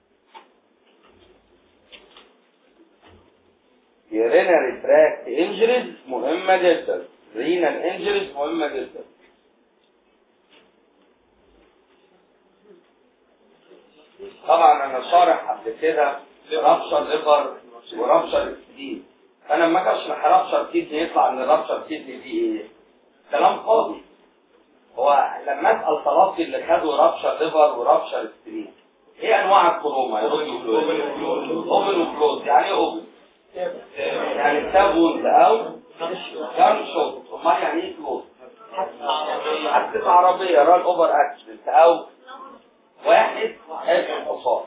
urinary tract injuries مهمة جدا renal injuries مهمة جدا طبعا انا شارح قبل كده رابشر ليفر ورابشر كدني انا لما اجي اشرح رابشر كدني يطلع ان الرابشر كدني دي ايه؟ كلام فاضي هو لما اسال طلبتي اللي خدوا رابشر ليفر ورابشر سكرين ايه انواع الكروما يردوا اوبن وكلوز يعني ايه اوبن يعني كتاب وند او جان شوت امال يعني ايه كلوز حادثة عربية ران اوفر اكسيدنت او واحد اسم حصان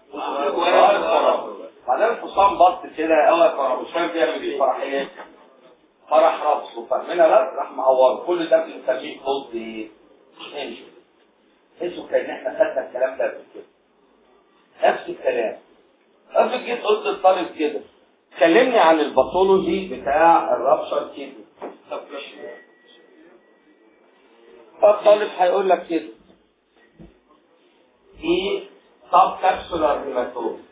بعدين الحصان بط كده قوي فرح بيعمل ايه فرح ايه فرح راسه فاهمنا لا راح معور كل ده بنسميه كلوز ايه انجل اسمه كان احنا خدنا الكلام ده قبل كده نفس الكلام قبل جيت قلت للطالب كده كلمني عن الباثولوجي بتاع الرابشر كيدني فالطالب هيقول لك كده في سب كابسولار هيماتوم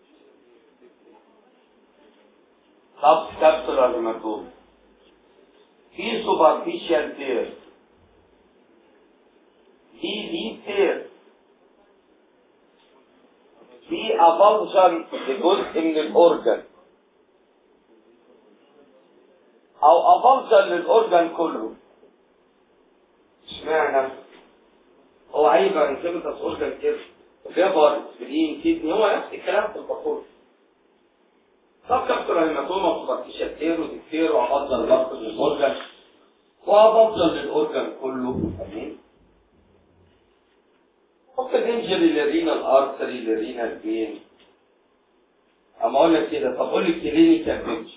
سب كابسولار هيماتوم superficial tear دي دي tear في افالجن لجزء من الاورجن او افالجن للاورجن كله اشمعنى هو عيب ان كلمه اورجن كده ليفر سبلين كيدني هو نفس الكلام في البخور طب كابتر هيماتوما وسوبرفيشال تير وديكتير وافضل ضغط للاورجن وافضل للاورجن كله امين ممكن انجري للرينال ارتري للرينال فين اما اقول لك كده طب قول لي كلينيكال بيكتشر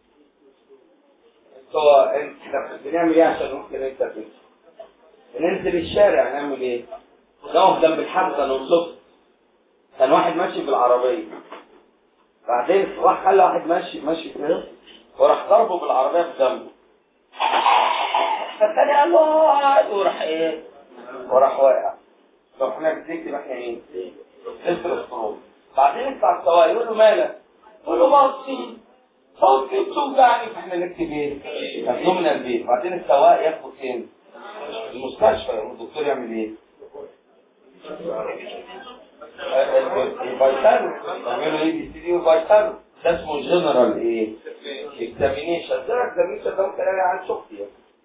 هو انت إحنا بنعمل ايه عشان نقول كلينيكال بيكتشر ننزل الشارع نعمل ايه نقف جنب الحمزه نوصف كان واحد ماشي بالعربيه بعدين راح خلى واحد ماشي ماشي كده وراح ضربه بالعربيه في جنبه فالتاني قال له اقعد وراح ايه وراح واقع طب احنا بنكتب احنا ايه؟ اسم الخروج بعدين بتاع السواق يقول له مالك؟ يقول له بصي صوتي بتوجعني فاحنا نكتب ايه؟ مكتوبنا البيت بعدين السواق ياخده فين؟ المستشفى يقول الدكتور يعمل ايه؟ الفيتالو يعملوا ايه بي سي دي وفيتالو ده اسمه جنرال ايه؟ اكزامينيشن ده اكزامينيشن ده ممكن الاقي عن شختي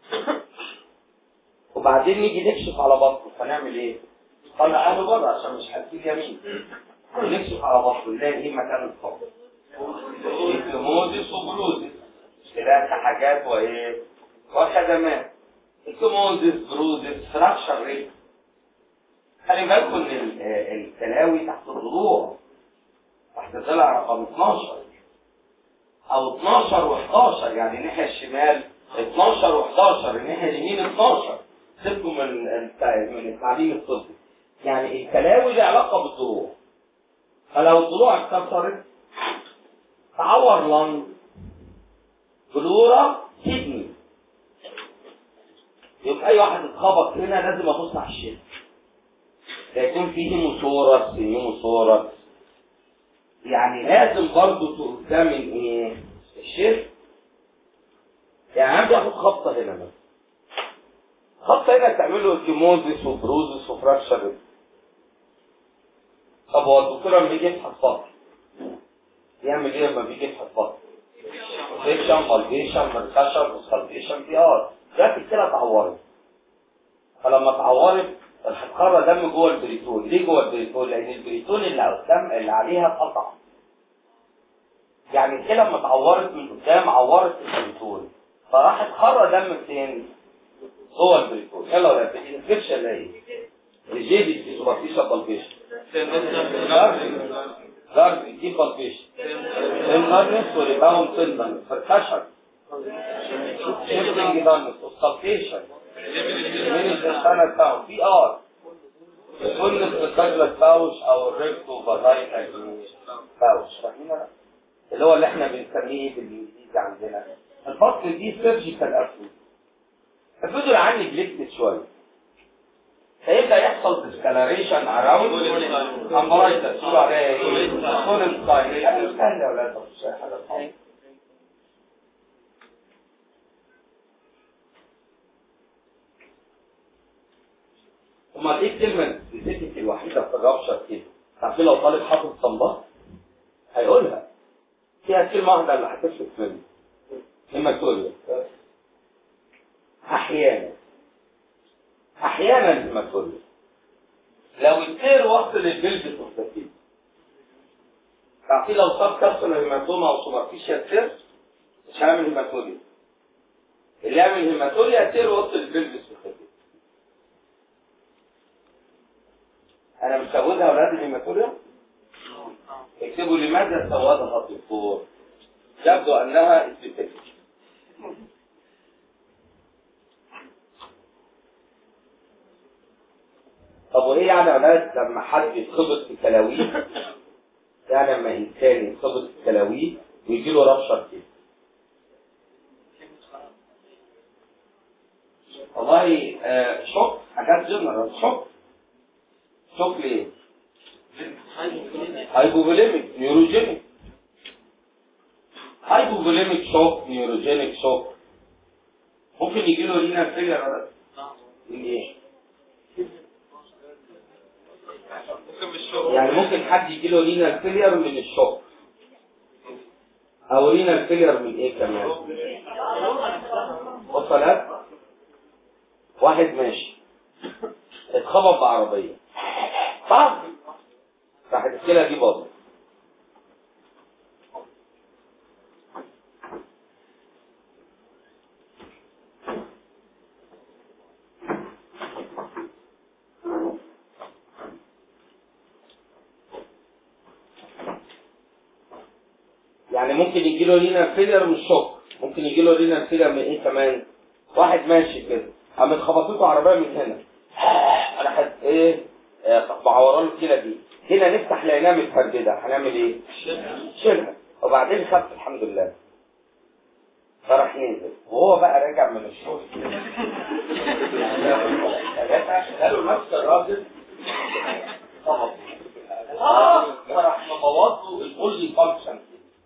وبعدين نيجي نكشف على بطنه فنعمل ايه؟ طلع اهله بره عشان مش هتسيب يمين نكشف على بطنه نلاقي ايه مكان الصوت الكموزيس وبروزيس ثلاث حاجات وايه؟ وخدمات الكموزيس بروزيس فراكشر ريت خلي بالكم ان ال- آه، الكلاوي تحت الضلوع تحت الضلع رقم 12 او 12 و11 يعني الناحيه الشمال 12 و11 الناحيه اليمين 12 سيبكم من الت- من التعليم الطبي يعني الكلاوي لها علاقه بالضلوع فلو الضلوع اتكسرت تعور لنج بلورا كدني يبقى اي واحد اتخبط هنا لازم ابص على الشيخ يكون فيه هيموثوركس هيموثوركس يعني لازم برضه تؤتمن ايه الشيخ يعني عندي اخد خبطه هنا بس خبطه هنا تعمل له كيموزيس وبروزيس وفراكشر طب هو الدكتور لما بيجي يفحص بطن يعمل ايه لما بيجي يفحص بطن؟ فيكشن بالبيشن بركشن وسكالبيشن بي ار ده الكلى اتعورت فلما اتعورت هتخرج دم جوه البريتون ليه جوه البريتون لان البريتون اللي قدام اللي عليها اتقطع يعني الكلى لما اتعورت من قدام عورت البريتون فراح تخرج دم فين جوه البريتون يلا يا ولاد الانفكشن اللي هي الجيبي في سوبرفيشال بالبيشن جارد دي بالبيشن النارنس وريباوند تندن فركشن شيفتنج دانس اوستالفيشن من الانسان بتاعه في ار كل في الكاجلة باوش او الريكتو فازاينا باوش فاهمين ولا؟ اللي هو اللي احنا بنسميه ايه بالانجليزي عندنا الفصل دي سيرجيكال افلود الفلود عن نجلكتد شويه هيبدا يحصل ديسكالريشن اراوند امبرايتس تقولوا عليها ايه؟ سوليد ساين يعني سهل يا ولاد مش حاجه صعبة. امال ايه الكلمه السبيسيفيك الوحيده في الرابشر كده عارفين لو طالب حافظ صنباط هيقولها فيها كلمه واحده اللي هتفرق منه هيماتوريا احيانا احيانا هيماتوريا لو التير وصل للبلد مستفيد عارفين لو صاب كبسول هيماتوما او سوبرفيشال تير مش هيعمل هيماتوريا اللي يعمل هيماتوريا تير وصل للبلد مستفيد انا مسودها اولاد الهيماتوريا اكتبوا لماذا سودها الدكتور يبدو انها سبيسيفيك طب وايه يعني يا اولاد لما حد يتخبط في كلاويه يعني لما انسان يتخبط في كلاويه ويجي له ربشر كده والله آه شوك حاجات جنرال شوك شوك ليه؟ هايبوفوليميك نيوروجينيك هايبوفوليميك شوك نيوروجينيك شوك ممكن يجي له رينا فيلير ولا من ايه ممكن بالشغل يعني ممكن حد يجي له رينا فيلير من الشوك او رينا فيلير من ايه كمان وصلت واحد ماشي اتخبط بعربيه طب راحت الكلى دي باظت يعني ممكن يجي له رينا فيلر من الشوك ممكن يجي له رينا فيلر من ايه كمان واحد ماشي كده قامت خبطته عربيه من هنا راحت ايه آه، معوران الكلى دي هنا نفتح لقيناها متفردده هنعمل ايه؟ شيلها وبعدين خدت الحمد لله فراح ننزل وهو بقى راجع من الشغل قالوا نفس الراجل خبط اه فراح مبوظ له الاولي فانكشن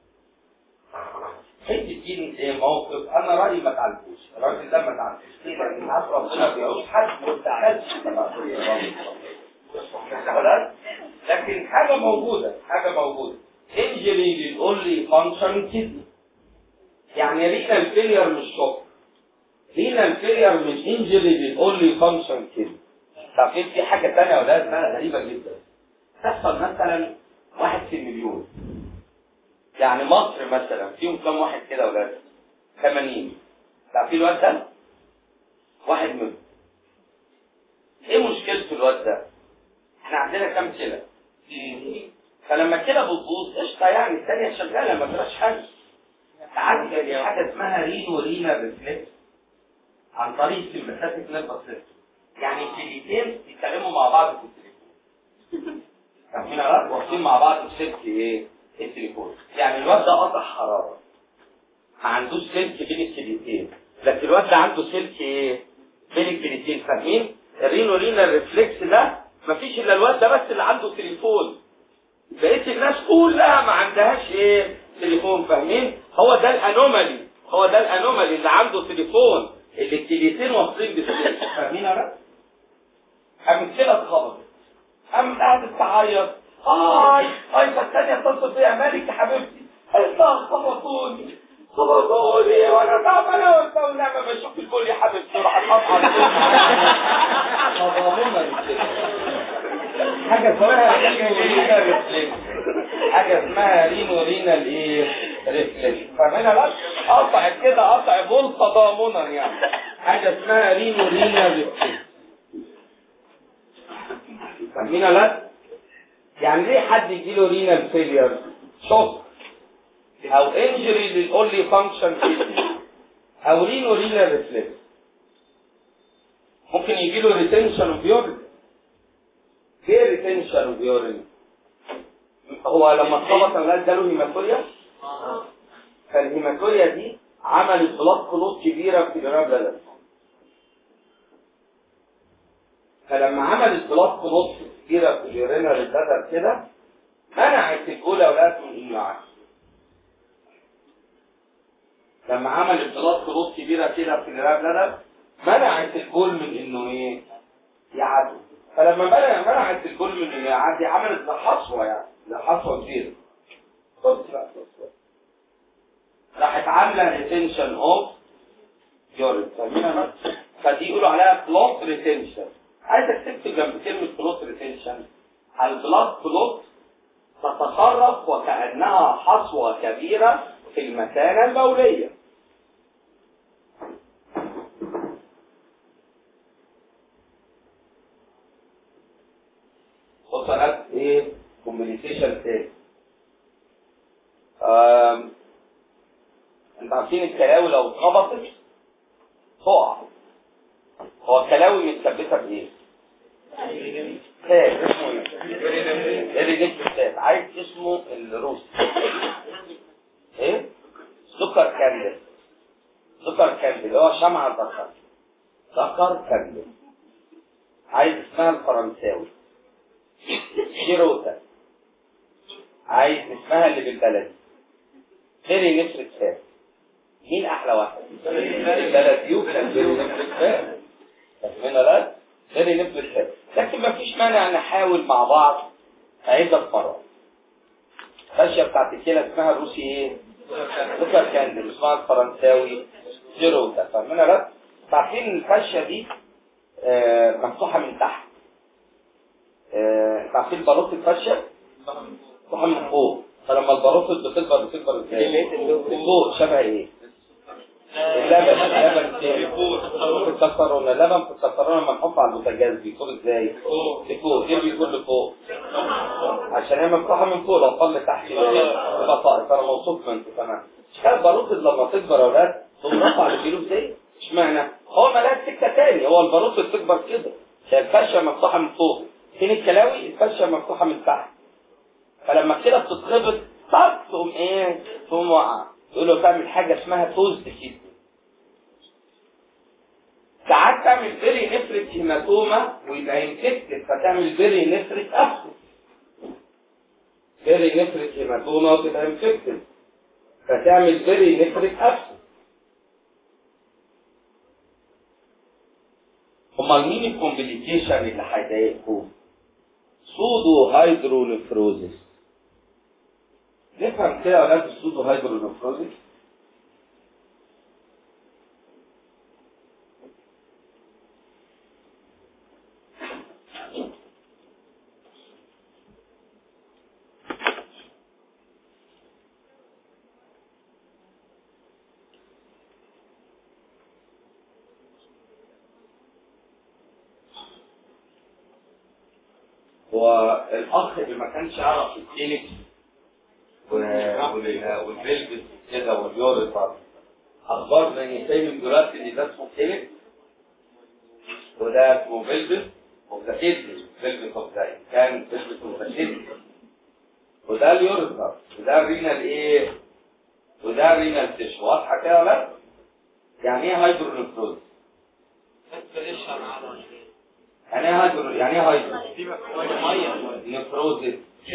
حته دي موقف انا رايي ما تعالجوش الراجل ده ما تعالجوش ليه؟ لان عارف ربنا بيعوز حد ما تعالجش خلاص لكن حاجه موجوده حاجه موجوده انجري للاولي فانكشن كدني يعني رينال فيلير مش شوك رينال فيلير من انجري للاولي فانكشن كدني طب في في حاجه ثانيه يا اولاد اسمها غريبه جدا تحصل مثلا واحد في المليون يعني مصر مثلا فيهم كم واحد كده يا اولاد 80 طب في الواد ده واحد منهم ايه مشكلته الواد ده احنا عندنا كام كلى فلما الكلى بتبوظ قشطه يعني الثانيه شغاله ما فيهاش حاجه ساعات بيبقى في حاجه اسمها رينو رينا ريفلكس عن طريق السمباثيك نيرفس سيستم يعني الكليتين بيتكلموا مع بعض في التليفون فاهمين غلط واقفين مع بعض في سلك ايه التليفون يعني الواد ده قطع حراره ما عندوش سلك بين الكليتين لكن الواد ده عنده سلك ايه بين الكليتين فاهمين الرينو رينا ريفلكس ده مفيش الا الواد ده بس اللي عنده تليفون بقيت الناس كلها ما عندهاش ايه تليفون فاهمين هو ده الانومالي هو ده الانومالي اللي عنده تليفون اللي التليتين واصلين بالسلك فاهمين ولا قامت كده اتخبطت قامت قعدت تعيط اي اي فالتانية اتصل بيا مالك يا حبيبتي قالت لها خبطوني خبطوني وانا تعبانه وانت ونعمه بشوف الكل يا حبيبتي راح اقطع حاجه اسمها رينو رينا ريفلكس حاجه اسمها رينو رينا الايه ريفلكس فاهمينها بس قطع كده قطع بول تضامنا يعني حاجه اسمها رينو رينا ريفلكس فاهمينها لا يعني ليه حد يجي له رينال فيلير شوك او انجري للاونلي فانكشن او رينو رينال ريفلكس ممكن يجي له ريتنشن اوف يورين ايه ريتنشن اوف يورين هو لما اتخبط الولاد جاله هيماتوريا فالهيماتوريا دي عملت بلاط خلوط كبيره في الراب بلد فلما عملت بلاط خلوط كبيره في اليورينال بلد كده منعت الجول اولاد من انه يعدي لما عملت بلاط خلوط كبيره كده في الراب بلد منعت الجول من انه ايه يعدي فلما منع منعت الجول من انه يعدي عملت زي حصوه يعني زي حصوه كبيره بص بقى بص بقى راحت عامله ريتنشن اوف يورين فاهمين فدي يقولوا عليها بلوت ريتنشن عايزك تكتب جنب كلمه بلوت ريتنشن البلاد بلوت تتخرج وكانها حصوه كبيره في المثانه البوليه وصلت ايه كومبليكيشن تاني انت عارفين الكلاوي لو اتخبطت تقع هو الكلاوي متثبته بايه؟ تاب اسمه ايه؟ الريجكت تاب عايز اسمه الروس ايه؟ سكر كاندل سكر كاندل اللي هو شمعة ذكر ذكر كاندل عايز اسمها الفرنساوي شيروتا عايز اسمها اللي بالبلدي فيري نفرة فات مين احلى واحد الثلاثيوب كان فيري نفرت فات فاهمين ولا لا فيري نفرت فات لكن ما فيش مانع نحاول مع بعض عدة مرات الفاشية بتاعت الكلى اسمها الروسي ايه؟ سوبر كاندل اسمها الفرنساوي جيرودا فاهمين ولا لا؟ عارفين الفاشية دي آه، مفتوحة من تحت آه، عارفين بلاط الفاشية مفتوحة من فوق فلما البلاط بتكبر بتكبر ازاي؟ من فوق شبه ايه؟ اللبن اللبن في الكسرونه اللبن في الكسرونه لما نحطه على البوتاجاز بيكون ازاي؟ لفوق ليه بيكون لفوق؟ عشان هي مفتوحه من فوق لو طل تحت يبقى طائر فانا موصوف منه تمام مش كده الباروت لما تكبر يا ولاد تقوم رفع الكيلو ازاي؟ اشمعنى؟ هو ملاش سكه تاني هو الباروت بتكبر كده هي الفشه مفتوحه من فوق فين الكلاوي؟ الفشه مفتوحه من تحت فلما كده بتتخبط طب تقوم ايه؟ تقوم واقعه يقول له تعمل حاجه اسمها توز كده ساعات تعمل بيري نفرة هيماتوما ويبقى انفكتد فتعمل بيري نفرة أبسس بيري نفرة هيماتوما وتبقى انفكتد فتعمل بيري نفرة أبسس امال مين الكومبليكيشن اللي هيضايقكم؟ سودو هيدرونفروزس نفهم كده يا ولاد السودو هيدرونفروزس هو الاخ اللي ما كانش يعرف الكلينكس والبلبس كده واليوريثر اخبار ان سايب دلوقتي ان ده اسمه كلينكس وده اسمه بلبس وده كدني بلبس اوف ده كان بلبس اوف كدني وده اليوريثر وده الرينال ايه وده الرينال تيشو واضحه كده ولا لا؟ يعني ايه هايدرونفروز؟ يعني ايه هايدرو يعني ايه هايدرو؟ نفروزس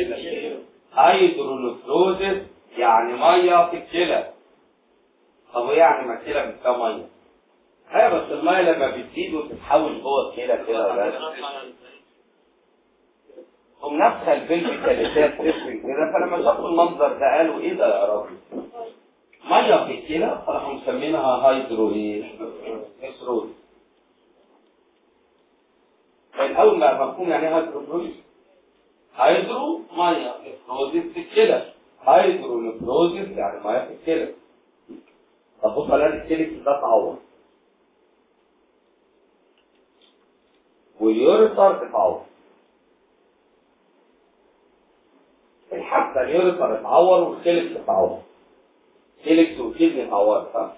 هيدرونفروزس يعني ميه في الكلى طب ايه يعني ما الكلى بتبقى ميه ايوه بس الميه لما بتزيد وتتحول جوه الكلى كده ولا قوم نفخ البلب الثالثات تفرق كده فلما شافوا المنظر ده قالوا ايه ده يا راجل ميه في الكلى فراحوا مسمينها هيدرو ايه؟ نفروز الاول ما مفهوم يعني ايه هيدرو هيدرو ميه نفروزس في الكلى هيدرو نفروزس يعني ميه في الكلى طب بص على الكلى ده اتعور واليوريثر اتعور الحبه اليوريثر اتعور والكلى اتعور كلى والكدني اتعور صح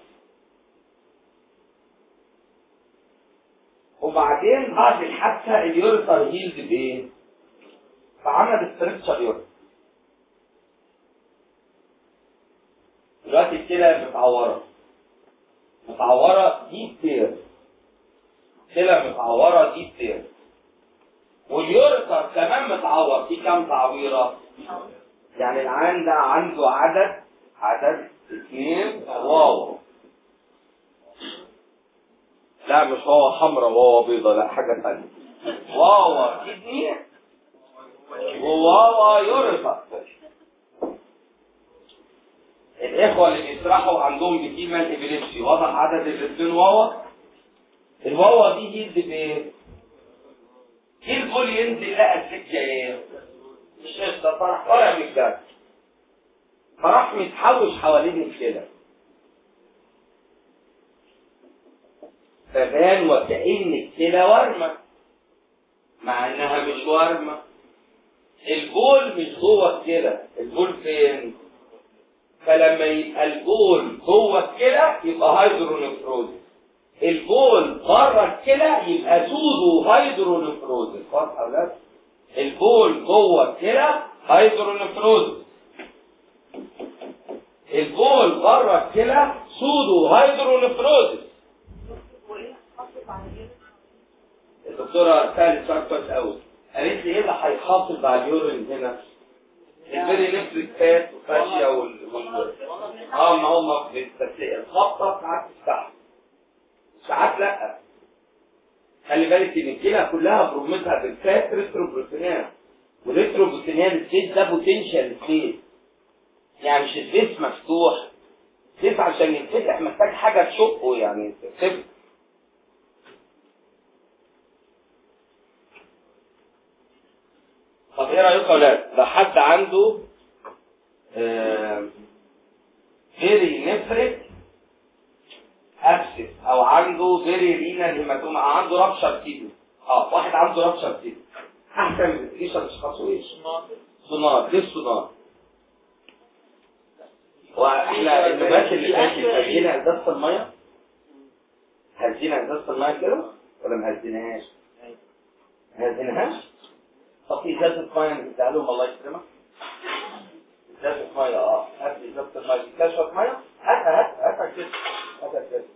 وبعدين بعد الحادثه اليوريثر هيلد بايه؟ فعمل استركشر يوريثر دلوقتي الكلى متعوره متعوره دي تير كلى متعوره دي تير واليوريثر كمان متعور في كام تعويره؟ يعني العين ده عنده عدد عدد اثنين واو لا مش واوا حمراء واوا بيضاء لا حاجة ثانية واوا كدني وواوا يوريثر الإخوة اللي بيسرحوا عندهم بكيما إبليبسي واضح عدد الاثنين واوا الواوا دي هيلد بإيه؟ ايه البول ينزل لقى السكة ايه؟ مش قشطة فرح طالع من الجد فراح متحوش حوالين الكلى فبان وكأن الكلى ورمة مع انها مش ورمة البول مش جوه الكلى البول فين فلما يبقى البول جوه الكلى يبقى هيدرونفروزس البول بره الكلى يبقى سودو هيدرونفروزس واضحه ولا البول جوه الكلى هيدرونفروزس البول بره الكلى سودو هيدرونفروزس الدكتوره سالت سؤال كويس قوي قالت لي ايه اللي هيحافظ على اليورين هنا الفيري نفرك فات وفاشيا وال وال- اه ما هو ما بس الخبطه ساعات تفتح ساعات لا خلي بالك ان الكلى كلها برومتها بالفات ريتروبروتينيان والريتروبروتينيان ستيت ده بوتنشال ستيت يعني مش البيس مفتوح البيس عشان ينفتح محتاج حاجه تشقه يعني تفتح طب ايه رايكم يا ولاد لو حد عنده فيري نفرك ابسس او عنده فيري رينال هيماتوما او عنده رابشر كيدو اه واحد عنده رابشر كيدو احسن انفستيجيشن تشخصه ايه؟ سونار ليه سونار؟ واحنا النبات اللي فاتت هزينا ازازه الميه هزينا ازازه الميه كده ولا ما هزيناهاش؟ ما هزيناهاش؟ طب في ازازه ميه نديها لهم الله يكرمك ازازه ميه اه هات لي ازازه الميه دي فيها شويه ميه هاتها هات هاتها كده هاتها كده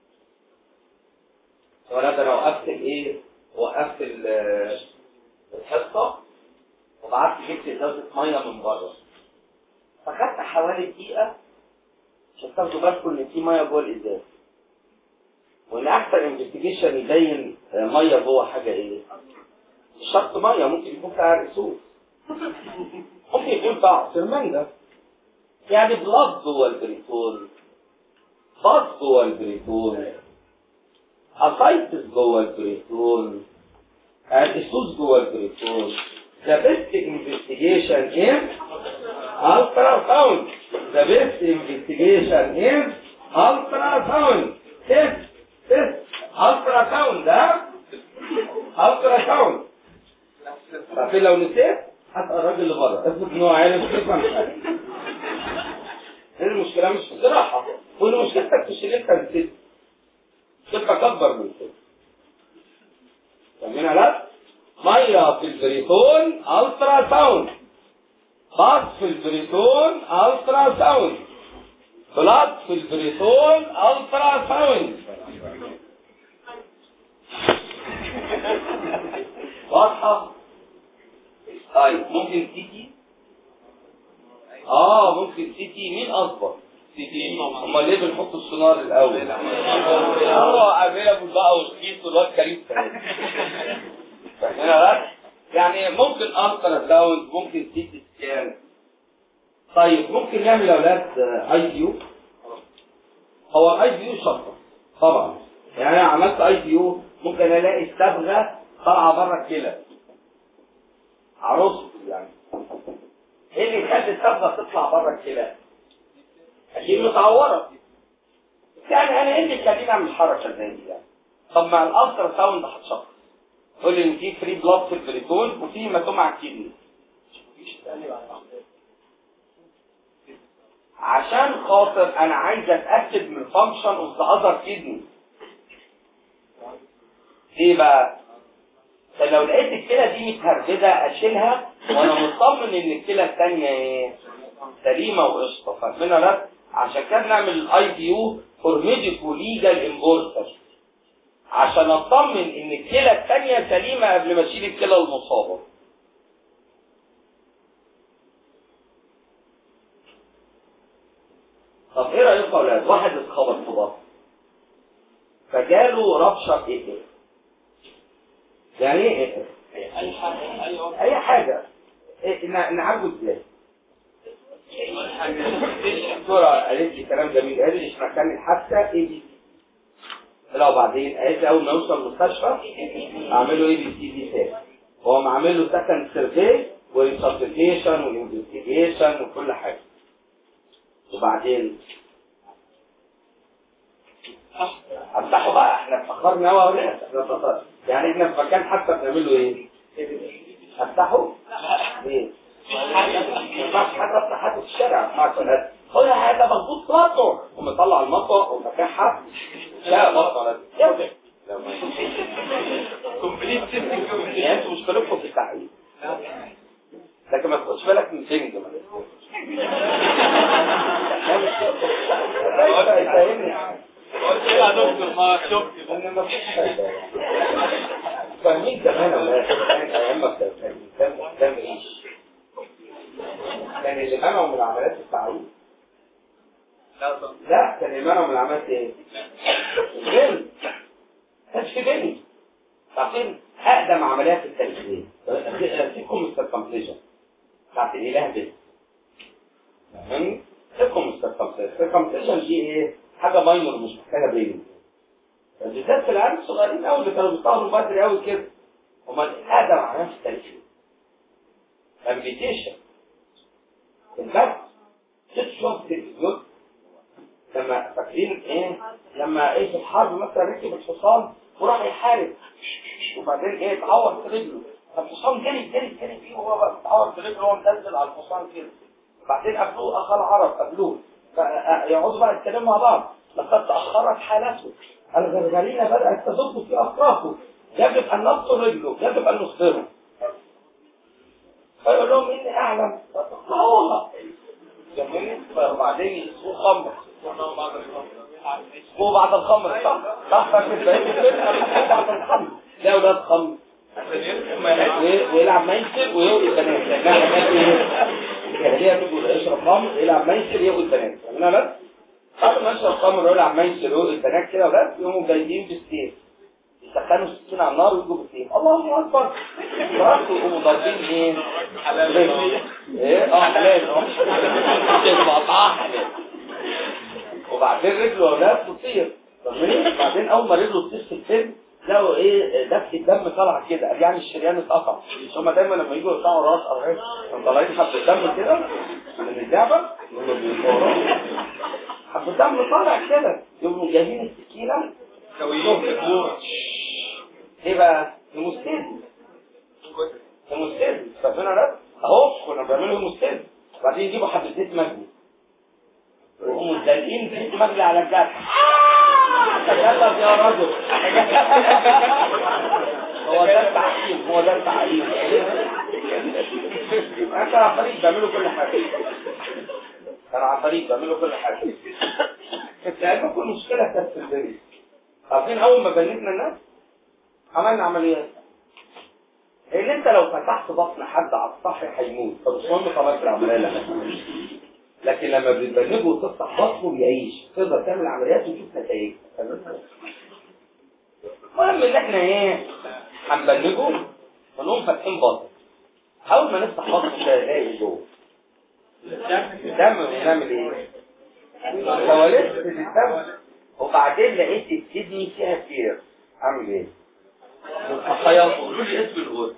ولا ده انا وقفت الايه وقفت ال- الحصه وبعت جبت ازازه ميه من بره فخدت حوالي دقيقه عشان تاخدوا بالكم ان في ميه جوه الازاز وان احسن انفستيجيشن يبين آه، ميه جوه حاجه ايه مش شرط ميه ممكن يكون فيها رسوس ممكن يكون فيها عصير مانجا يعني بلاد جوه البريتون باص جوه البريتون اسايتس جوه البريتون رسوس جوه البريتون The best investigation is ultrasound. The best investigation is ultrasound. Test, test, ultrasound ده ultrasound. عارفين لو نسيت هات الراجل اللي بره افرض ان هو عارف كيف مش عارف هنا المشكله مش في الجراحه وان مشكلتك في الشريك كان نسيت مشكلتك اكبر من كده فاهمين لا ميه في البريتون الترا ساوند باص في البريتون الترا ساوند بلاد في البريتون الترا ساوند واضحه طيب ممكن سيتي اه ممكن سيتي مين اكبر سيتي امال ليه بنحط السونار الاول هو افيلابل بقى وسكيت والواد كريم فاهمين بقى يعني ممكن الترا ساوند ممكن سيتي سكان طيب ممكن نعمل يا اولاد اي دي يو هو الاي دي يو شطه طبعا يعني انا عملت اي دي يو ممكن الاقي الصبغه طالعه بره الكلى عروسه يعني ايه اللي يخلي الصبغه تطلع بره الكلى اكيد متعوره يعني انا ايه اللي يخليني اعمل حركه زي دي يعني طب مع الالترا ساوند هتشخص تقول لي ان في فري بلاد في البريتون وفي هيماتوما على الكدني عشان خاطر انا عايز اتاكد من فانكشن اوف ذا اذر كدني ليه بقى فلو لقيت الكلى دي متهربده اشيلها وانا مطمن ان الكلى الثانيه ايه سليمه وقشطه فاهمين لا عشان كده بنعمل الاي دي يو فور ميديكو ليجال امبورتر عشان اطمن ان الكلى الثانيه سليمه قبل ما اشيل الكلى المصابه طب ايه رايكم يا اولاد واحد اتخبط في بطنه فجاله ربشه ايه ايه يعني ايه ايه اي حاجه ايوه اي حاجه إيه نع- نعالجه ازاي اول حاجه الدكتوره قالت لي كلام جميل قالت لي احنا كان الحادثه اي بي سي لا وبعدين قالت لي اول ما يوصل المستشفى اعمله اي بي سي دي تاني هو معمل له سكند سيرفي وريسبتيشن وانفستيجيشن وكل حاجه وبعدين افتحوا بقى احنا اتاخرنا قوي ولا احنا اتأخرنا. يعني احنا في مكان حتى بنعمل له ايه؟ افتحوا؟ ليه؟ ما ينفعش حد افتح حد في الشارع ما ينفعش ولا خد هذا مظبوط مطوع ومطلع المطوع وفتحها لا مطوع لازم كومبليت سيستم يعني انتوا مشكلتكم في التعقيد لكن ما تاخدش بالك من بنج ما فاهمني قلت له يا دكتور ما شفت ان ما فيش فايده فاهمين كمان يا ولاد كان ايام ما كان كان كان ريش كان اللي منعه من العمليات التعويض لا طبعا لا كان اللي منعه من العمليات ايه؟ البني كانش في بني عارفين اقدم عمليات التنفيذ فيكم السيركمفليجن بتاعت الاله بني فاهمني؟ فيكم السيركمفليجن السيركمفليجن دي ايه؟ حاجه ماينور مش محتاجه بني بالذات في العيال الصغيرين قوي اللي كانوا بيطلعوا بدري قوي كده امال اقدم عمليات التنفيذ امبيتيشن البث ست شهور في التلفزيون لما فاكرين ايه لما ايه في الحرب مثلا ركب الحصان وراح يحارب وبعدين ايه اتعور في رجله فالحصان جري جري جري فيه وهو بقى متعور في رجله وهو منزل على الحصان كده بعدين قابلوه اخا العرب قابلوه يقعدوا بقى يتكلموا مع بعض لقد تاخرت حالته الغرغرينه بدات تدق في اطرافه يجب ان نبطل رجله يجب ان نخبره فيقول لهم اني اعلم ما هو جميل وبعدين يسوق خمر وبعد الخمر صح صح فاكر بقيت الفيلم بعد الخمر لا اولاد خمر و- ويلعب ميسر ويوقي البنات لانها بنات ايه؟ الجاهليه تقول يشرب خمر يلعب ميسر يوقي البنات فاهمين بس؟ قبل ما يشرب خمر ويلعب ميسر ويوقي البنات كده بس يقوموا جايين بالسيف يسخنوا السكين على النار ويجوا بالسيف الله اكبر فرحتوا يقوموا ضاربين ايه؟ رجل. ايه؟ اه حلال اه تبقى قطعها حلال وبعدين رجله اولاد تطير فاهمين؟ بعدين اول ما رجله تطير في الفيلم لقوا ايه دفع الدم طالع كده قال يعني الشريان اتقطع مش هما دايما لما يجوا يقطعوا راس او حاجه كانوا طالعين حبه دم كده من اللعبه يقوموا بيصوروا حبه دم طالع كده يقوموا جايبين السكينه ايه بقى؟ هيموستيزيس هيموستيزيس فاهمين ولا لا؟ اهو كنا بنعمله هيموستيزيس وبعدين يجيبوا حبه زيت مجلي ويقوموا دالقين زيت مجلي على الجرح تجلب يا رجل هو ده التعقيم هو ده التعقيم انا كان عن طريق بيعملوا كل حاجه كان عن طريق بيعملوا كل حاجه لعلمكم كل مشكله كانت في الدنيا عارفين اول ما بنيتنا الناس عملنا عمليات لان انت لو فتحت بطن حد على الصح هيموت فمش مهم خلاص العمليه لا لكن لما بتبنجه وتفتح بطنه بيعيش تقدر تعمل عمليات وتشوف نتائج المهم ان احنا ايه هنبنجه ونقوم فاتحين بطن اول ما نفتح بطنه كده نلاقي جوه دم ونعمل ايه؟ كواليس في الدم وبعدين لقيت الكدني فيها كتير اعمل ايه؟ خياط قولوا لي اسم الغرفه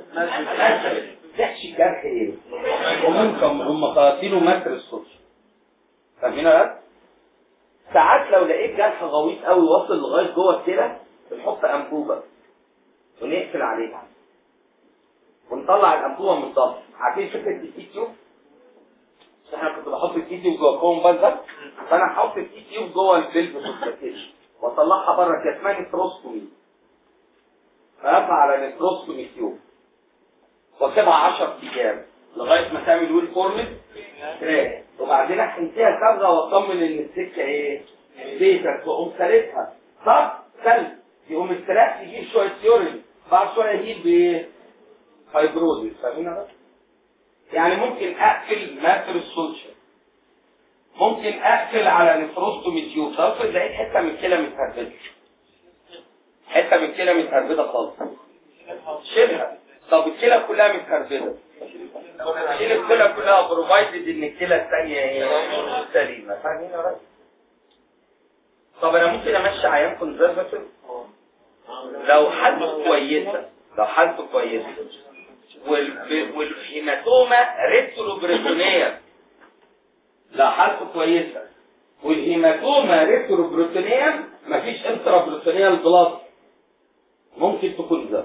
تحشي الجرح ايه؟ وممكن هم خياطينه متر الصبح فاهمين يا ولاد؟ ساعات لو لقيت جرح غويط قوي واصل لغايه جوه الكلى بنحط انبوبه ونقفل عليها ونطلع الانبوبه من الظهر عارفين فكره التي تيوب؟ احنا كنت بحط التي تيوب جوه كوم ده فانا هحط التي تيوب جوه البلب والسكتيش واطلعها بره كده اسمها نفروستومي فارفع على نفروستومي تيوب واسيبها 10 ايام لغايه ما تعمل ويل فورمت تراك وبعدين احقن فيها صبغه واطمن ان السكه ايه؟ بيتك واقوم سالتها صح؟ سلب يقوم التراك يجيب شويه يورين بعد شويه يجيب بايه؟ فايبروزيس فاهمين يا باشا؟ يعني ممكن اقفل ماتر السوتشر ممكن اقفل على نفروستومي تيوب طب افرض لقيت حته من الكلى متهربده حته من الكلى متهربده خالص شيلها طب الكلى كلها متهربده شيل الكلى كلها بروفايدد ان الكلى الثانيه ايه سليمه فاهمين يا راجل طب انا ممكن امشي عيان كونزرفاتيف لو حالته كويسه لو حالته كويسه وال- والهيماتوما ريتروبريتونيه لو حالته كويسه والهيماتوما ريتروبريتونيه مفيش انترابريتونيال بلاد ممكن تكون ده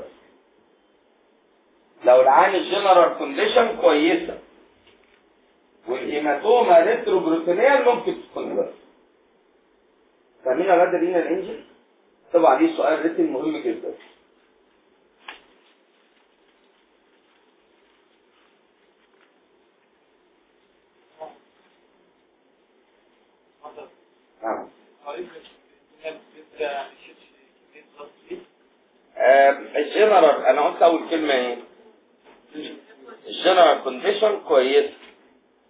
لو العين الجنرال كونديشن كويسه والهيماتوما ريتروبروتينيال ممكن تكون ده فاهمين يا ولاد لينا الانجل طبعا دي سؤال ريتم مهم جدا نعم آم، الجنرال انا قلت اول كلمه ايه الجنرال كونديشن كويسه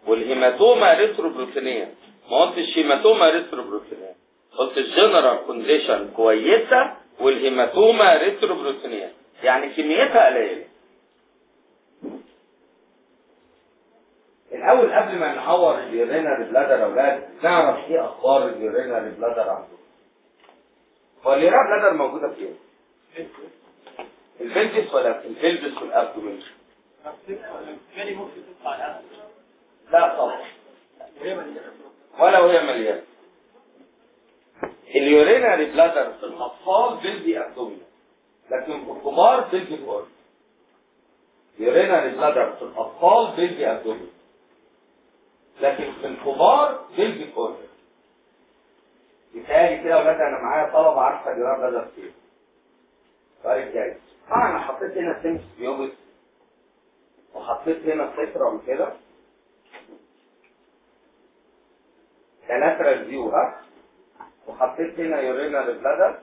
والهيماتوما ريتروبروتينيه ما قلتش هيماتوما ريتروبروتينيه قلت الجنرال كونديشن كويسه والهيماتوما ريتروبروتينيه يعني كميتها قليله الاول قبل ما نعور اليورينري بلادر يا اولاد نعرف ايه اخبار اليورينري بلادر عنده هو اليورينري بلادر موجوده فين الفلفس ولا في الفلفس والابدومين يعني ممكن تطلع الآن لا طبعا وهي مليانة ولا وهي مليانه اليورينري بلادر في الاطفال بيلدي ابدومين لكن في الكبار بيلدي فور اليورينري بلادر في الاطفال بيلدي ابدومين لكن في الكبار بيلدي فور مثالي كده يا ولاد انا معايا طلبه عارفه اليورينري بلادر فين السؤال الجاي طبعا انا حطيت هنا سيمس بيوبس وحطيت هنا سترم كده ثلاثة فيو ها وحطيت هنا يورينال بلادر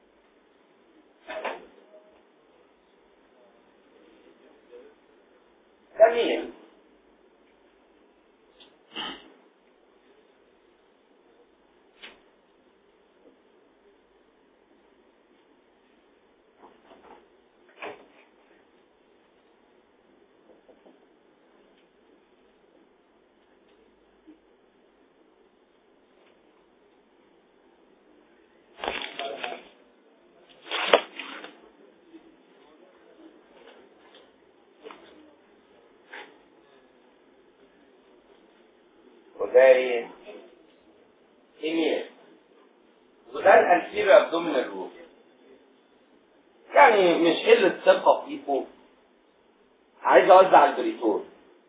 جميل وده ايه؟ إيميل وده الانتيريور ابدومينال رول يعني مش قلة ثقة فيكم عايز اوزع البريتور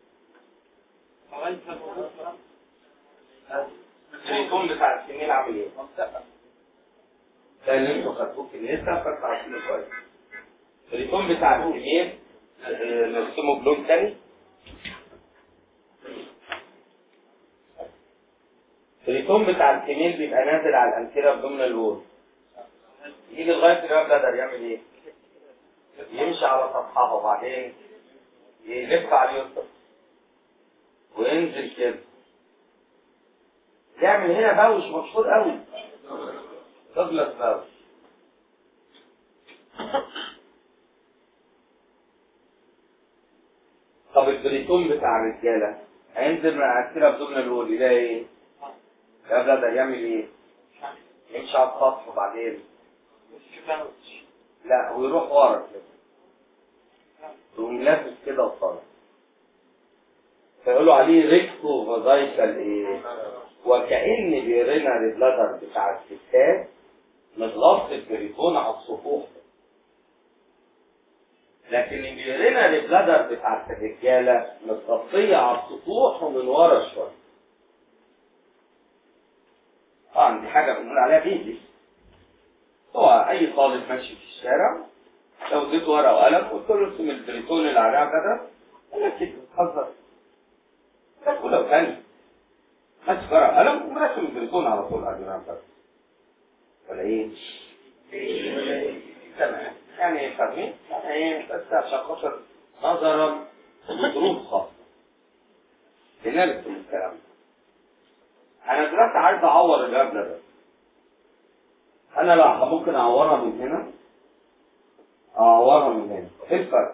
فأنت موجود البريتون بتاع السنين عامل ايه؟ ده اللي انتوا خدتوه في النسا فانتوا عارفينه كويس البريتون بتاع السنين آه، نرسمه بلون تاني الريتون بتاع الكمين بيبقى نازل على الانتيرا ابدومينال وول يجي لغايه الرياب بلادر يعمل ايه؟ يمشي على سطحها وبعدين يلف على اليسر وينزل كده يعمل هنا باوش مشهور قوي دوجلاس باوش طب البريتون بتاع الرجاله هينزل من على الانتيرا ابدومينال وول يلاقي ايه؟ الرياب بلادر يعمل ايه؟ يمشي على السطح وبعدين لا ويروح ورا كده يقوم لافف كده وطالع فيقولوا عليه ريكتو فازايكال ايه وكأن اليوريناري بلادر بتاع الستات متغطي البريتون على السطوح لكن اليوريناري بلادر بتاعت الرجاله متغطيه على السطوح ومن ورا شويه طبعا دي حاجه بنقول عليها بيزك هو اي طالب ماشي في الشارع لو اديته ورقه وقلم وقلت له ارسم البريتون اللي عليها كده قال لك كده بتهزر ده اولى وثاني ماسك ورقه وقلم ورسم البريتون على طول على الجناب كده ولا ايه؟ تمام يعني فاهمين؟ يعني ايه بس عشان خاطر نظرا لظروف خاصه لنرسم الكلام ده انا دلوقتي عايز اعور الجبله ده انا لا ممكن اعورها من هنا اعورها من هنا ايه الفرق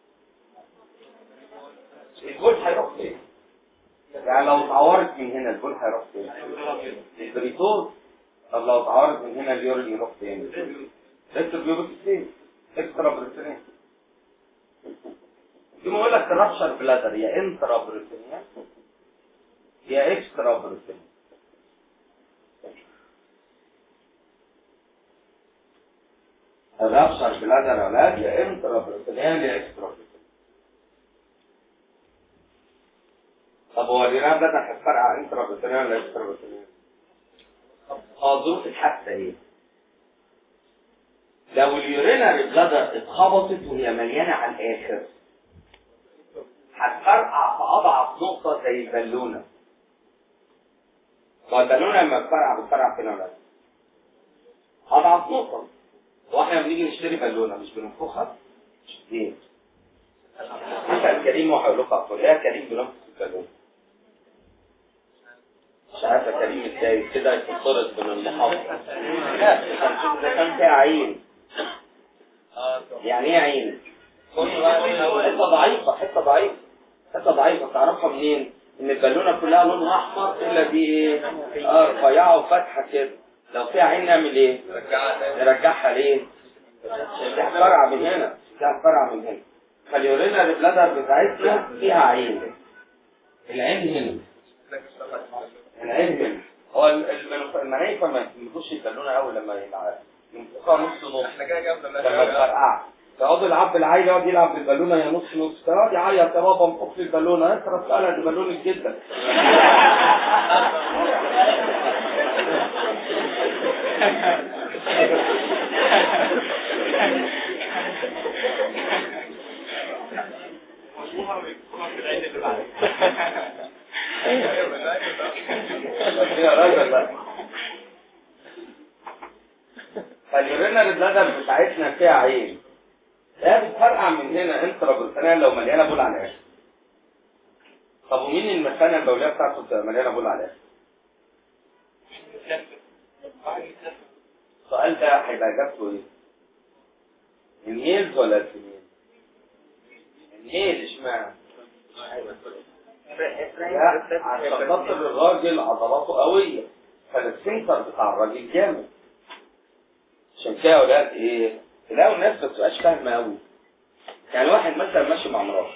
البول هيروح فين يعني لو اتعورت من هنا البول هيروح فين البريتور طب لو اتعورت من هنا اليورين يروح فين لسه بيوبك فين اكسترا بريتونيا دي بقول لك ترابشر بلادر يا انترا بريتونيا يا اكسترا بريتونيا الرابشر بلادر اولاد يا انترا بريتونيا يا اكسترا بريتونيا طب هو اليورين بلادر هتفرقع انترا بريتونيا ولا اكسترا بريتونيا؟ اه ظروف الحادثه ايه؟ لو اليورينري بلادر اتخبطت وهي مليانه على الاخر هتفرقع في اضعف نقطه زي البالونه ما البالونه لما بتفرقع بتفرقع فين ولا لا؟ اضعف نقطه واحنا بنيجي نشتري بالونه مش بننفخها ليه؟ اسال كريم وهقول لكم اقول يا كريم بننفخ البالونه مش عارف يا كريم ازاي كده يتطرد من المحافظة لا ده كان فيها عين يعني ايه عين؟ حته ضعيفة حته ضعيفة حته ضعيفة تعرفها منين؟ ان البالونة كلها لونها احمر الا دي ايه؟ اه رفيعة وفاتحة كده لو فيها عين نعمل ايه؟ نرجعها ليه؟ فيها فرع من هنا فيها فرع من هنا فاليورينا البلادر بتاعتنا فيها عين العين هنا العين هنا هو ال- ال- المنايفة ما بيخش البالونة قوي لما يلعب ينفخها نص نص احنا كده كده لما تفرقع يقعد يلعب بالعيل يقعد يلعب بالبالونه يا نص نص يقعد يعيط يا بابا انفخ لي البالونه انت مساله دي بالونه جدا مشروع بيكون في العيد اللي بعده يا راجل بقى فاليورينال بلادر بتاعتنا فيها عين لا بتفرقع من هنا انترا بالثانية لو مليانه بول على الاخر طب ومين المثانه البوليه بتاعته بتبقى مليانه بول على الاخر السؤال ده هيبقى اجابته ايه؟ الميلز ولا الفيميل؟ الميل اشمعنى؟ لا عشان خاطر الراجل عضلاته قوية فالسنتر بتاع الراجل جامد عشان كده يا ولاد ايه تلاقوا الناس ما بتبقاش فاهمة قوي يعني واحد مثلا ماشي مع مراته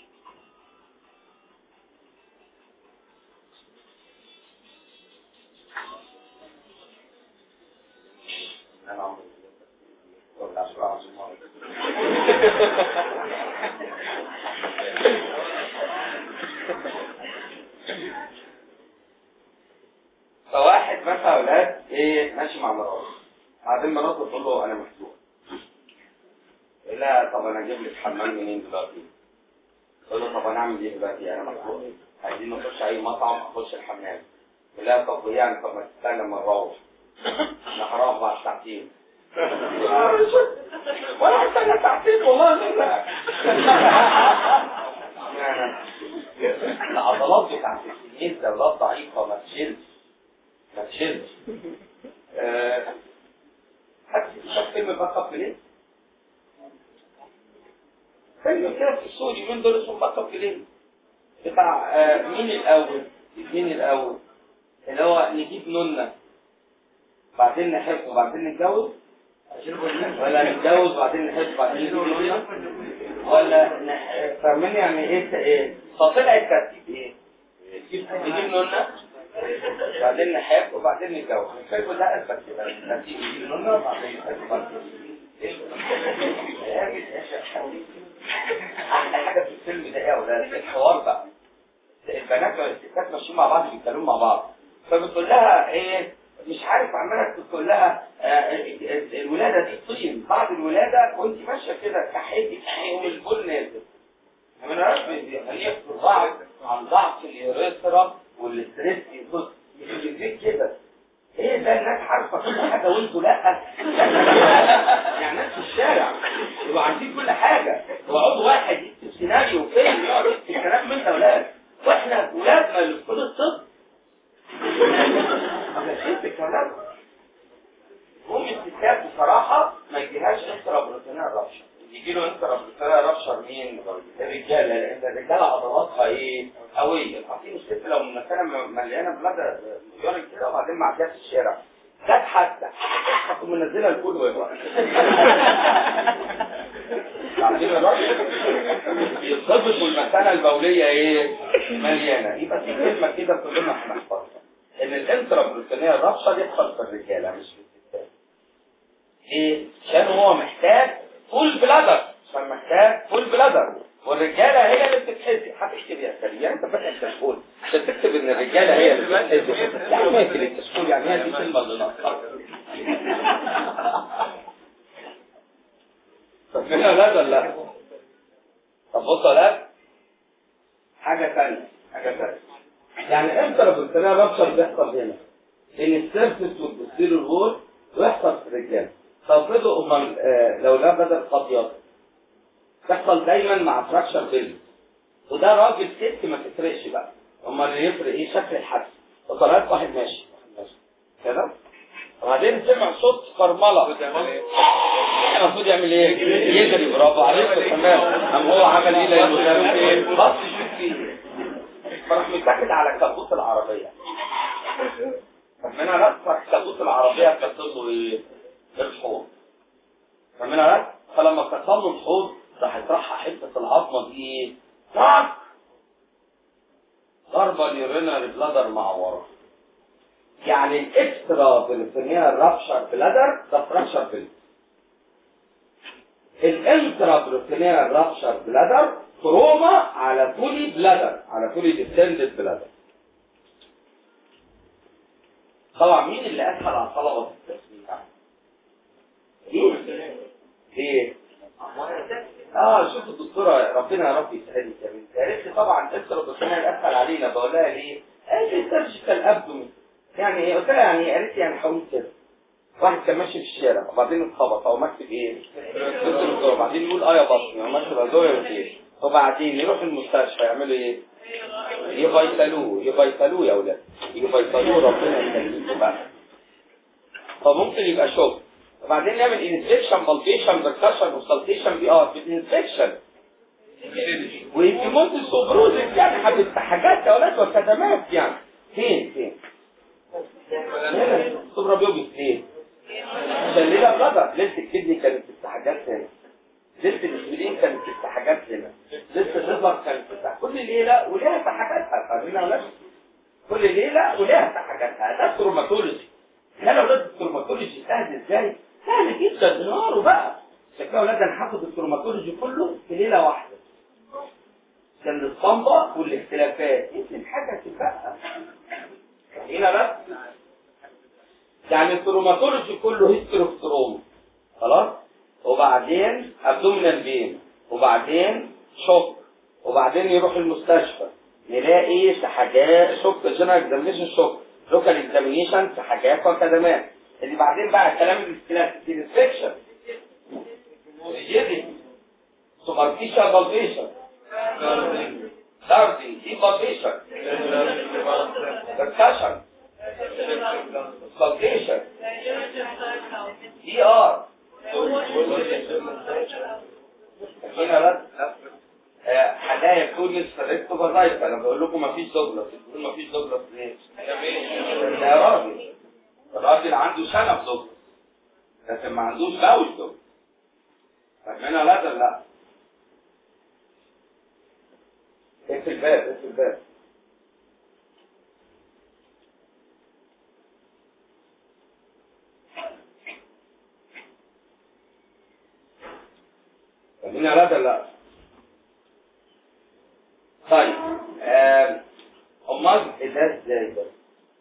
انا عمري ولا عشرة عشرة فواحد مثلا اولاد ايه ماشي مع مراته بعدين مراته تقول له انا محزون لا طب انا اجيب لك حمام منين دلوقتي تقول له طب انا اعمل ايه دلوقتي انا محزون عايزين نخش اي مطعم اخش الحمام يقول لها طب يعني طب ما تستنى لما نروح انا هروح بعد ساعتين ولا هستنى ساعتين والله لا العضلات بتاعت السنين دولات ضعيفة ما تشيلش ما تشيلش آه، حد شاف فيلم باك اب ليه؟ فيلم كده في السوق اليومين دول اسمه باك اب ليه؟ بتاع آه، مين الأول؟ مين الأول؟ اللي هو نجيب نونة بعدين نحب وبعدين نتجوز ولا نتجوز وبعدين نحب وبعدين نجيب نونة ولا نح- فاهمين يعني ايه ايه فطلع الترتيب ايه؟ نجيب نونة بعدين نحب وبعدين نتجوز الفيلم ده اثبت كده الترتيب نجيب نونة وبعدين نحب وبعدين احلى حاجه في الفيلم ده ايه يا ولاد الحوار بقى البنات والستات ماشيين مع بعض بيتكلموا مع بعض فبتقول لها ايه مش عارف عماله تقول لها آه، الولاده دي طين بعد الولاده كنت ماشيه كده كحيتي يوم البول نازل من عارف بيخليك ضعف عن ضعف اليوريثرا والستريس يبص يخليك كده ايه ده الناس عارفه كل حاجه وانتوا لا يعني ناس في الشارع يبقوا عارفين كل حاجه ويقعد واحد يكتب سيناريو فيلم يقعد يكتب كلام من ده ولاد واحنا ولادنا اللي في كل الطب انا شفت الكلام هم الستات بصراحه ما يجيهاش انترا بروتينال رابشر يجي له انترا بروتينال رابشر مين الرجاله لان الرجاله عضلاتها ايه قويه عارفين الست لو مكانها مليانه بلاد يورين كده وبعدين معديه في الشارع جت حتى هتقوم منزلها الكل ويبقى عارفين الراجل يتظبط والمكانه البوليه ايه مليانه يبقى في كلمه كده كلنا هنحفظها ان الانترا بروتينال رابشر يحصل في الرجاله مش في الستات ليه؟ عشان هو محتاج فول بلادر عشان محتاج فول بلادر والرجاله هي اللي بتتحزق هتكتب يا سليم يعني انت فاتح كشكول عشان تكتب ان الرجاله هي اللي بتتحزق يعني ما يكتب الكشكول يعني هي دي كلمه اللي ناقصه طب هنا لا ولا لا طب بص لا حاجه ثانيه حاجه ثانيه يعني امتى لو قلت لها رابشر بيحصل هنا ان السيرفس والبوستيريور وول ويحصل في الرجاله طب بدو امال آه، لو لا بدل قضيات تحصل دايما مع فراكشر بيلز وده راجل ست ما تفرقش بقى امال اللي يفرق ايه شكل الحدث وطلعت واحد ماشي واحد ماشي كده وبعدين سمع صوت فرمله المفروض يعمل ايه؟ يجري برافو عليك تمام قام هو عمل ايه لانه ايه؟ بص يشوف فيه فراح متاكد على كابوت العربيه فمنها لا فراح كابوت العربيه كتب له ايه؟ الحوض فمنها لا فلما كتب له الحوض راح يطرحها حته العظمه دي ايه؟ طاق ضربه اليورينال بلادر مع ورا يعني الاكسترا بريتونيال رابشر بلادر ده فراكشر بلد الانترا بريتونيال رابشر بلادر تروما على فولي بلادر على فولي ديستندد بلادر طبعا مين اللي اسهل على الطلبه في التسميه ليه؟ ليه؟ اه شوف الدكتوره ربنا يا رب يسعدك يا بنت قالت لي طبعا انترا بريتونيال اسهل علينا بقول لها ليه؟ قالت لي سيرجيكال ابدومين يعني ايه؟ قلت لها يعني إيه؟ قالت لي يعني حاول كده واحد كان ماشي في الشارع وبعدين اتخبط او مكتب ايه؟ دكتور وبعدين يقول اه يا بطني او مكتب ازويا ايه؟ وبعدين يروح المستشفى يعملوا ايه؟ يفيصلوه يفيصلوه يا اولاد يفيصلوه ربنا يخليكم بقى فممكن يبقى شوك وبعدين نعمل انفكشن بالبيشن بركشن وسلتيشن بي ار في الانفكشن ويموت السوبروزس يعني حبيت حاجات يا اولاد وكتمات يعني فين فين؟ هنا السوبرا بيوبي فين؟ عشان ليلة بلدر ليلة الكدني كانت استحاجات هنا ليلة الاسبرين كانت استحاجات هنا ليلة الليفر كانت استحاجات كل ليلة وليها استحاجاتها فاهمين يا ولاد؟ كل ليلة وليها استحاجاتها ده التروماتولوجي هنا يا ولاد التروماتولوجي سهل ازاي؟ سهل جدا بنهاره بقى عشان كده يا ولاد انا هاخد التروماتولوجي كله في ليلة واحدة عشان الصنبة والاختلافات يمكن حاجة تبقى هنا بس يعني التروماتولوجي كله هيستروفتروم خلاص وبعدين ابدومينال بين وبعدين شوك وبعدين يروح المستشفى نلاقي سحاجات شوك جنرال اكزامينشن شوك لوكال اكزامينشن سحاجات وكدمات اللي بعدين بقى كلام الانسبكشن ريجيدي سوبرفيشال بالبيشن داردنج دي بالبيشن percussion palpation ER هنا بس حدايا كونس فريكتو فازايفا انا بقول لكم مفيش دوجلاس بتقول مفيش دوجلاس ليه؟ ده يا راجل الراجل عنده شنب دوجلاس لكن ما عندوش باول دوجلاس فاهمينها لا ده لا اقفل الباب اقفل الباب فاهمين يا ولاد ولا لا؟ طيب آم، امال ده ازاي ده؟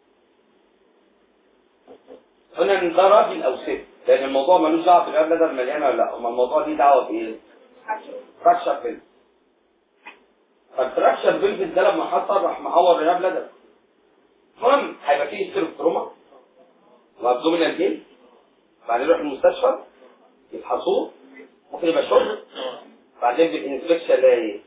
قلنا ان ده راجل او ست لان الموضوع ملوش دعوه بالاب ده مليانه ولا لا اما الموضوع ليه دعوه بايه؟ فراكشر بيلفس فالفراكشر بيلفس ده لما حصل راح معور الاب لدى المهم هيبقى فيه ستيروتروما وابدومينال جيل بعدين يروح المستشفى يفحصوه ممكن يبقى شغل بعدين بالانسبكشن الاقي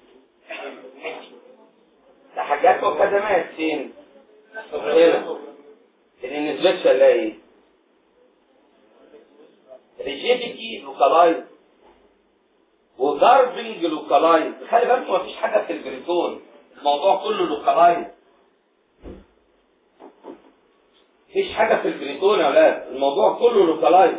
ده حاجات وكدمات فين؟ هنا الانسبكشن الاقي ريجيديتي لوكالايز وجاربنج لوكالايز خلي بالك مفيش حاجه في البريتون الموضوع كله لوكالايز مفيش حاجه في البريتون يا ولاد الموضوع كله لوكالايز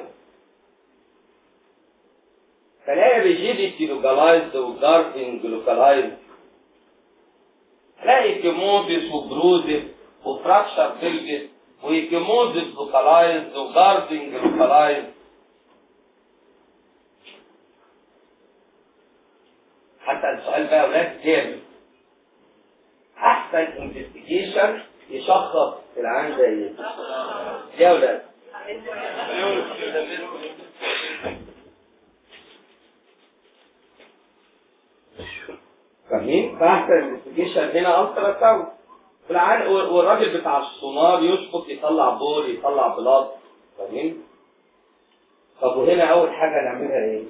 فلاقي ريجيديتي لوكالايزد وجاردنج لوكالايزد تلاقي كيموزيس وبروزيس وفراكشر بلجس وكيموزيس لوكالايزد وجاردنج لوكالايزد حتى السؤال بقى يا ولاد جامد احسن انفستيجيشن يشخص العين ده ايه يا ولاد فاهمين فاحسن انفستيجيشن هنا الترا ساوند والعين والراجل بتاع السونار يشفط يطلع بول يطلع بلاط فاهمين طب وهنا اول حاجه نعملها ايه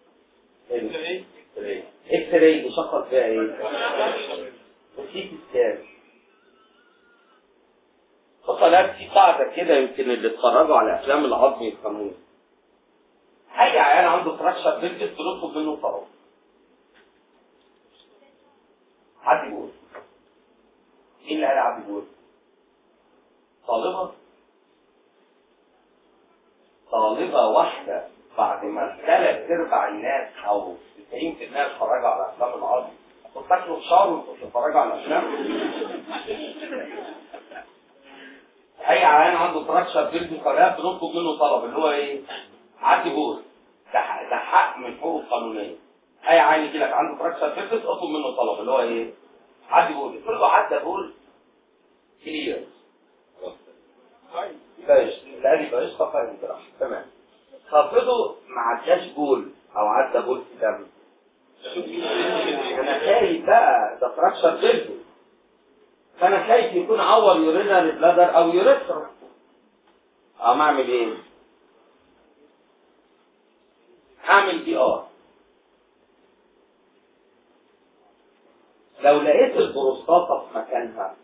اكس راي نشخص فيها ايه؟ وسيتي سكان فطلعت في قاعدة كده يمكن اللي اتفرجوا على أفلام العظم يفهموها أي عيان عنده فراكشر بنت تطلب منه طلب حد يقول مين اللي قال حد يقول؟ طالبة طالبة واحدة بعد ما ثلاث ارباع الناس او 90% اتفرجوا على افلام العربي كنت تاكلوا فشار وانتوا بتتفرجوا على افلام اي عيان عنده فراكشر بيلد قناه بنطلب منه طلب اللي هو ايه؟ عدي بوز ده حق, ده حق من حقوق القانونيه اي عيان يجي لك عنده فراكشر بيلد اطلب منه طلب اللي هو ايه؟ عدي بوز تقول له عدى بول كلير باش لا دي باش فاهم جراح تمام خفضه ما عداش بول او عدى بول في دم انا خايف بقى ده فراكشر بيلدو فانا خايف يكون عور يورينال بلادر او يوريثرا اقوم اعمل ايه هعمل دي ار لو لقيت البروستاتا في مكانها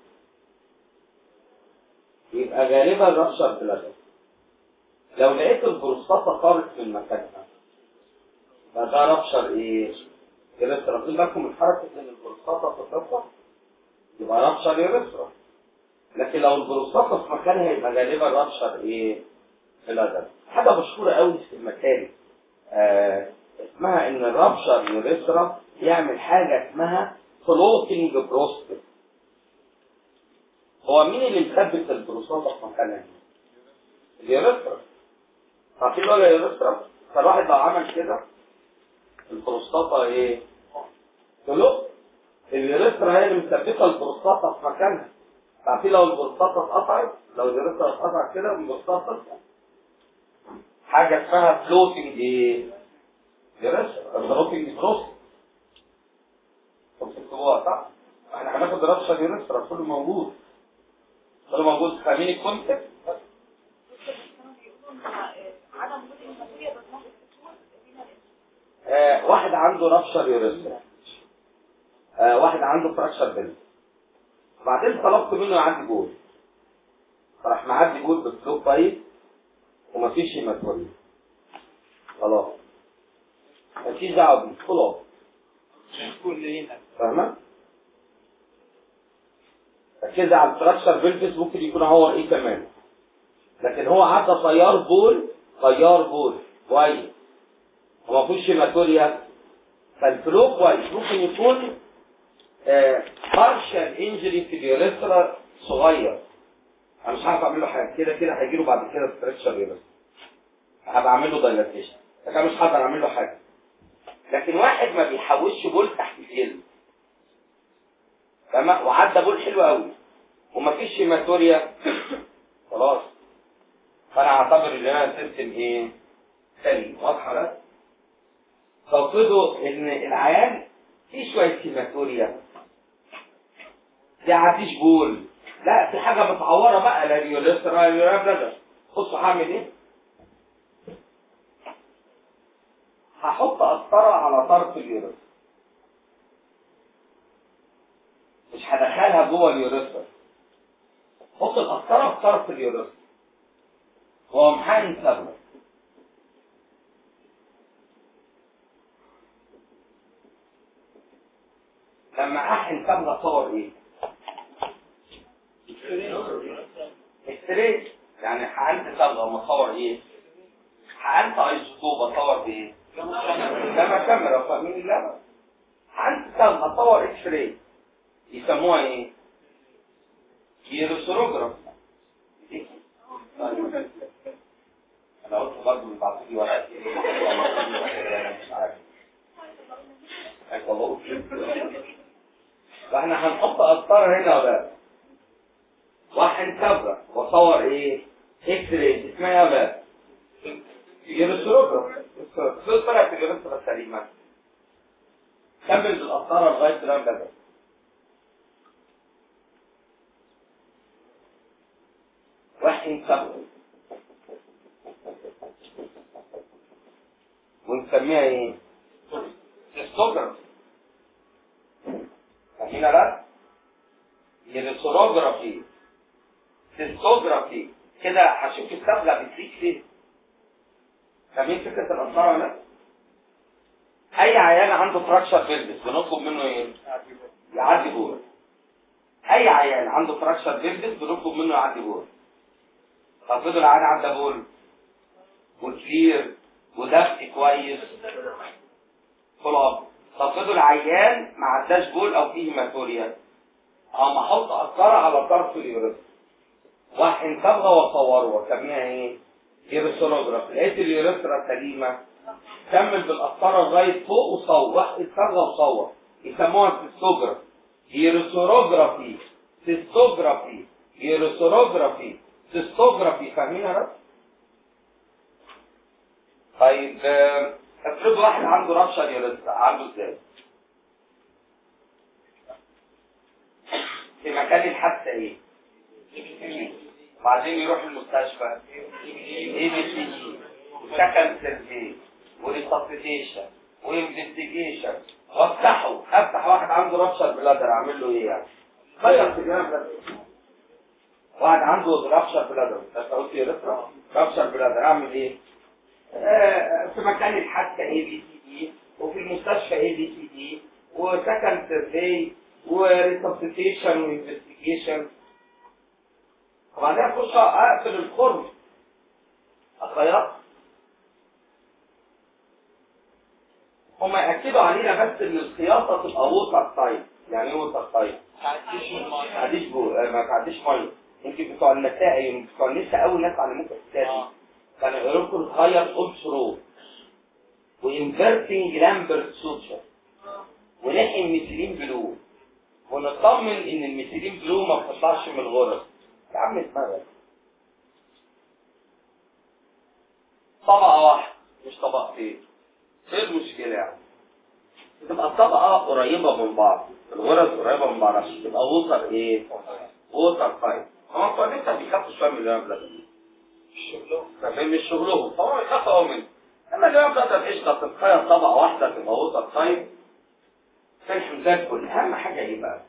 يبقى غالبا رابشر بلادر لو لقيت البروستاتا خارج من مكانها فده رابشر ايه؟ يوريثرا خد بالكم من حركه ان البروستاتا تترفع يبقى رابشر يوريثرا لكن لو البروستاتا في مكانها يبقى غالبا رابشر ايه؟ بلادر حاجه مشهوره قوي في المكان آه اسمها ان الرابشر يوريثرا يعمل حاجه اسمها فلوتنج بروستات هو مين اللي مثبت البروستاتا في مكانها؟ اليوريثرا عارفين ولا اليوريثرا؟ فالواحد لو عمل كده البروستاتا ايه؟ تلق اليوريثرا هي اللي مثبته البروستاتا في مكانها عارفين لو البروستاتا اتقطعت لو اليوريثرا اتقطعت كده البروستاتا حاجه اسمها فلوتنج ايه؟ يوريثرا فلوتنج بروستات طب تكتبوها صح؟ احنا هناخد رابشر يوريثرا كله موجود كله موجود فاهمين الكونسيبت؟ عدم وجود المسؤولية بس ممكن تكون فينا آه واحد عنده رابشر يوريثرا آه واحد عنده فراكشر بنت بعدين طلبت منه يعدي جول فراح معدي جول بفلو بايب ومفيش هيماتوريا خلاص مفيش دعوه بيه خلاص كلنا فاهمه؟ ركز على الفراكشر بلفس ممكن يكون هو ايه كمان لكن هو عدى طيار بول طيار بول كويس وما فيهوش هيماتوريا فالفلو كويس ممكن يكون بارشال انجري في اليوريثرا صغير انا مش عارف اعمل له حاجه كده كده هيجي له بعد كده ستريتشر يوريثرا هبقى اعمل له دايلاتيشن لكن أنا مش هقدر اعمل له حاجه لكن واحد ما بيحوش بول تحت الجلد تمام وعدى بول حلو قوي ومفيش هيماتوريا خلاص فانا اعتبر ان انا سيستم ايه سليم واضحه بس تفرضوا ان العيان في شويه هيماتوريا دي عديش بول لا في حاجه متعوره بقى لا اليوريثرا لا اليوريثرا بصوا هعمل ايه هحط قسطره على طرف اليوريثرا مش هدخلها جوه اليوريثرا حط القسطره في طرف اليوريثرا هو محقن صبغه لما احقن صبغه صور ايه؟ ستريت يعني حقنت صبغه ومصور ايه؟ حقنت ايزوتوب اصور بايه؟ لما كاميرا فاهمين اللعبه؟ حقنت صبغه صور اكس راي يسموها ايه؟ كيروسوروجراف انا قلت برضه من بعض دي ورقه مش عارف والله فاحنا هنحط قسطره هنا ولا وهنكبر واصور ايه؟ اكس راي اسمها ايه بقى؟ كيروسوروجراف شو طلعت الجرافه السليمه؟ كمل بالقسطره لغايه ما بدأ واحد كبر ونسميها ايه؟ هيستوجراف هنا لا الهيستوجرافي سيستوجرافي كده هشوف الصبغه بتليك فين فاهمين فكره القسطره ولا لا؟ اي عيان عنده فراكشر بيلبس بنطلب منه ايه؟ يعدي جوه اي عيان عنده فراكشر بيلبس بنطلب منه يعدي جوه طب فضل العيان عدى بول وكلير ودفء كويس خلاص طب فضل عيان ما عداش بول او فيه هيماتوريا اقوم احط قسطره على طرف اليوريثرا واحقن صبغه واصوره واسميها ايه؟ يوريثروجراف لقيت اليوريثرا سليمه كمل بالقسطره لغايه فوق وصور واحقن صبغه وصور يسموها سيستوجراف يوريثروجرافي سيستوجرافي يوريثروجرافي سيستوجرافي فاهمين يا رب؟ طيب آه، افرض واحد عنده ربشة يوريثرا عنده ازاي؟ في مكان الحادثة ايه؟ وبعدين يروح المستشفى اي بي سي جي وسكن سيرفي وريسبتيشن وانفستيجيشن وافتحه افتح واحد عنده رابشر بلادر اعمل له ايه يعني؟ بشر في الجنب ده واحد عنده رابشر بلادر انت قلت يوريثرا رابشر بلادر اعمل ايه؟ آه، في مكان الحادثه اي بي سي دي وفي المستشفى اي بي سي دي وسكن سيرفي وريسبتيشن وانفستيجيشن وبعدين اخش اقفل الخرم اخيط هما ياكدوا علينا بس ان الخياطه تبقى ووتر تايب يعني ايه ووتر تايب؟ تعديش من ما الميه تعديش بو... آه، ما تعديش ميه يمكن بتوع المسائل بتوع لسه اول ناس علموك الكتاب اه كانوا يقولوا لكم تغير اولد ثرو وانفرتنج لامبرت سوتشر ونحي الميثيلين بلو ونطمن ان الميثيلين بلو ما بتطلعش من الغرز يا عم دماغك طبقه واحده مش طبقتين ايه المشكله يعني تبقى الطبقه قريبه من بعض الغرز قريبه من بعض عشان تبقى ووتر ايه ووتر تايب هو انتوا لسه بيخافوا شويه من اللي شغلهم فاهم مش شغلهم طبعا يخافوا قوي منه اما اليوم تقدر قشطه تتخيل طبقه واحده تبقى ووتر تايب تمشي زي الفل اهم حاجه ايه بقى؟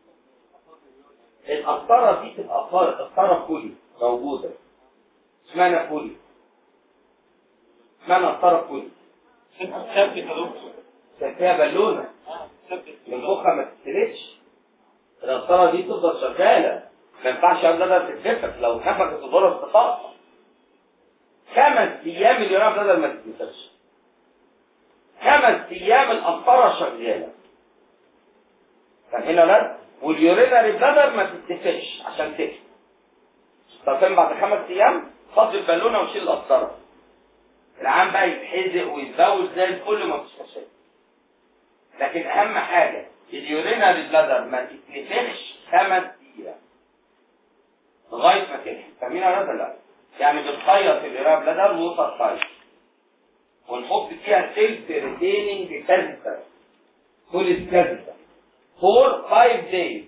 القسطره دي تبقى قار- قسطره فولي موجوده اسمها فولي اسمها قسطره فولي ثبت يا دكتور كان فيها بالونه اه ثبت من فوقها ما تتسلتش القسطره دي تفضل شغاله ما ينفعش ابدا تتنفخ لو اتنفخت الغرز تقطع خمس ايام اليوران بدل ما تتنفخش خمس ايام القسطره شغاله فاهمين ولا لا؟ واليورينري بلادر ما تتنفخش عشان تقفل طب فين بعد خمس ايام فضي البالونه وشيل القسطره العام بقى يتحزق ويتزوج زي الفل ما فيش مشاكل لكن اهم حاجه اليورينري بلادر ما تتنفخش خمس ايام لغايه ما تلحق فاهمين ولا لا؟ يعني بنخيط اليورينري بلادر ووتر تايب ونحط فيها سيلف ريتيننج كاذبه كل كاذبه فور فايف دايز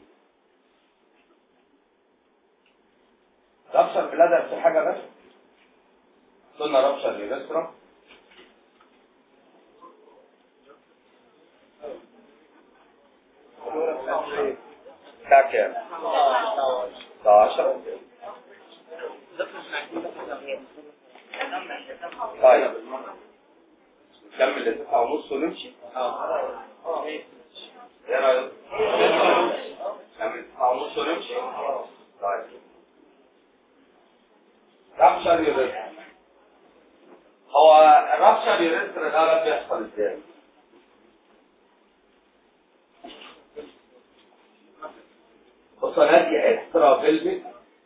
رابشر بلادر في حاجه بس قلنا رابشر يوريثرا الساعة كام؟ الساعة 10 طيب نكمل لتسعة ونص ونمشي؟ ايه رأيك؟ نكمل تسعة ونص ونمشي؟ طيب رابشر يوريثرا هو الرابشر يوريثرا ده بقى بيحصل ازاي؟ وصلات دي اكسترا بلبك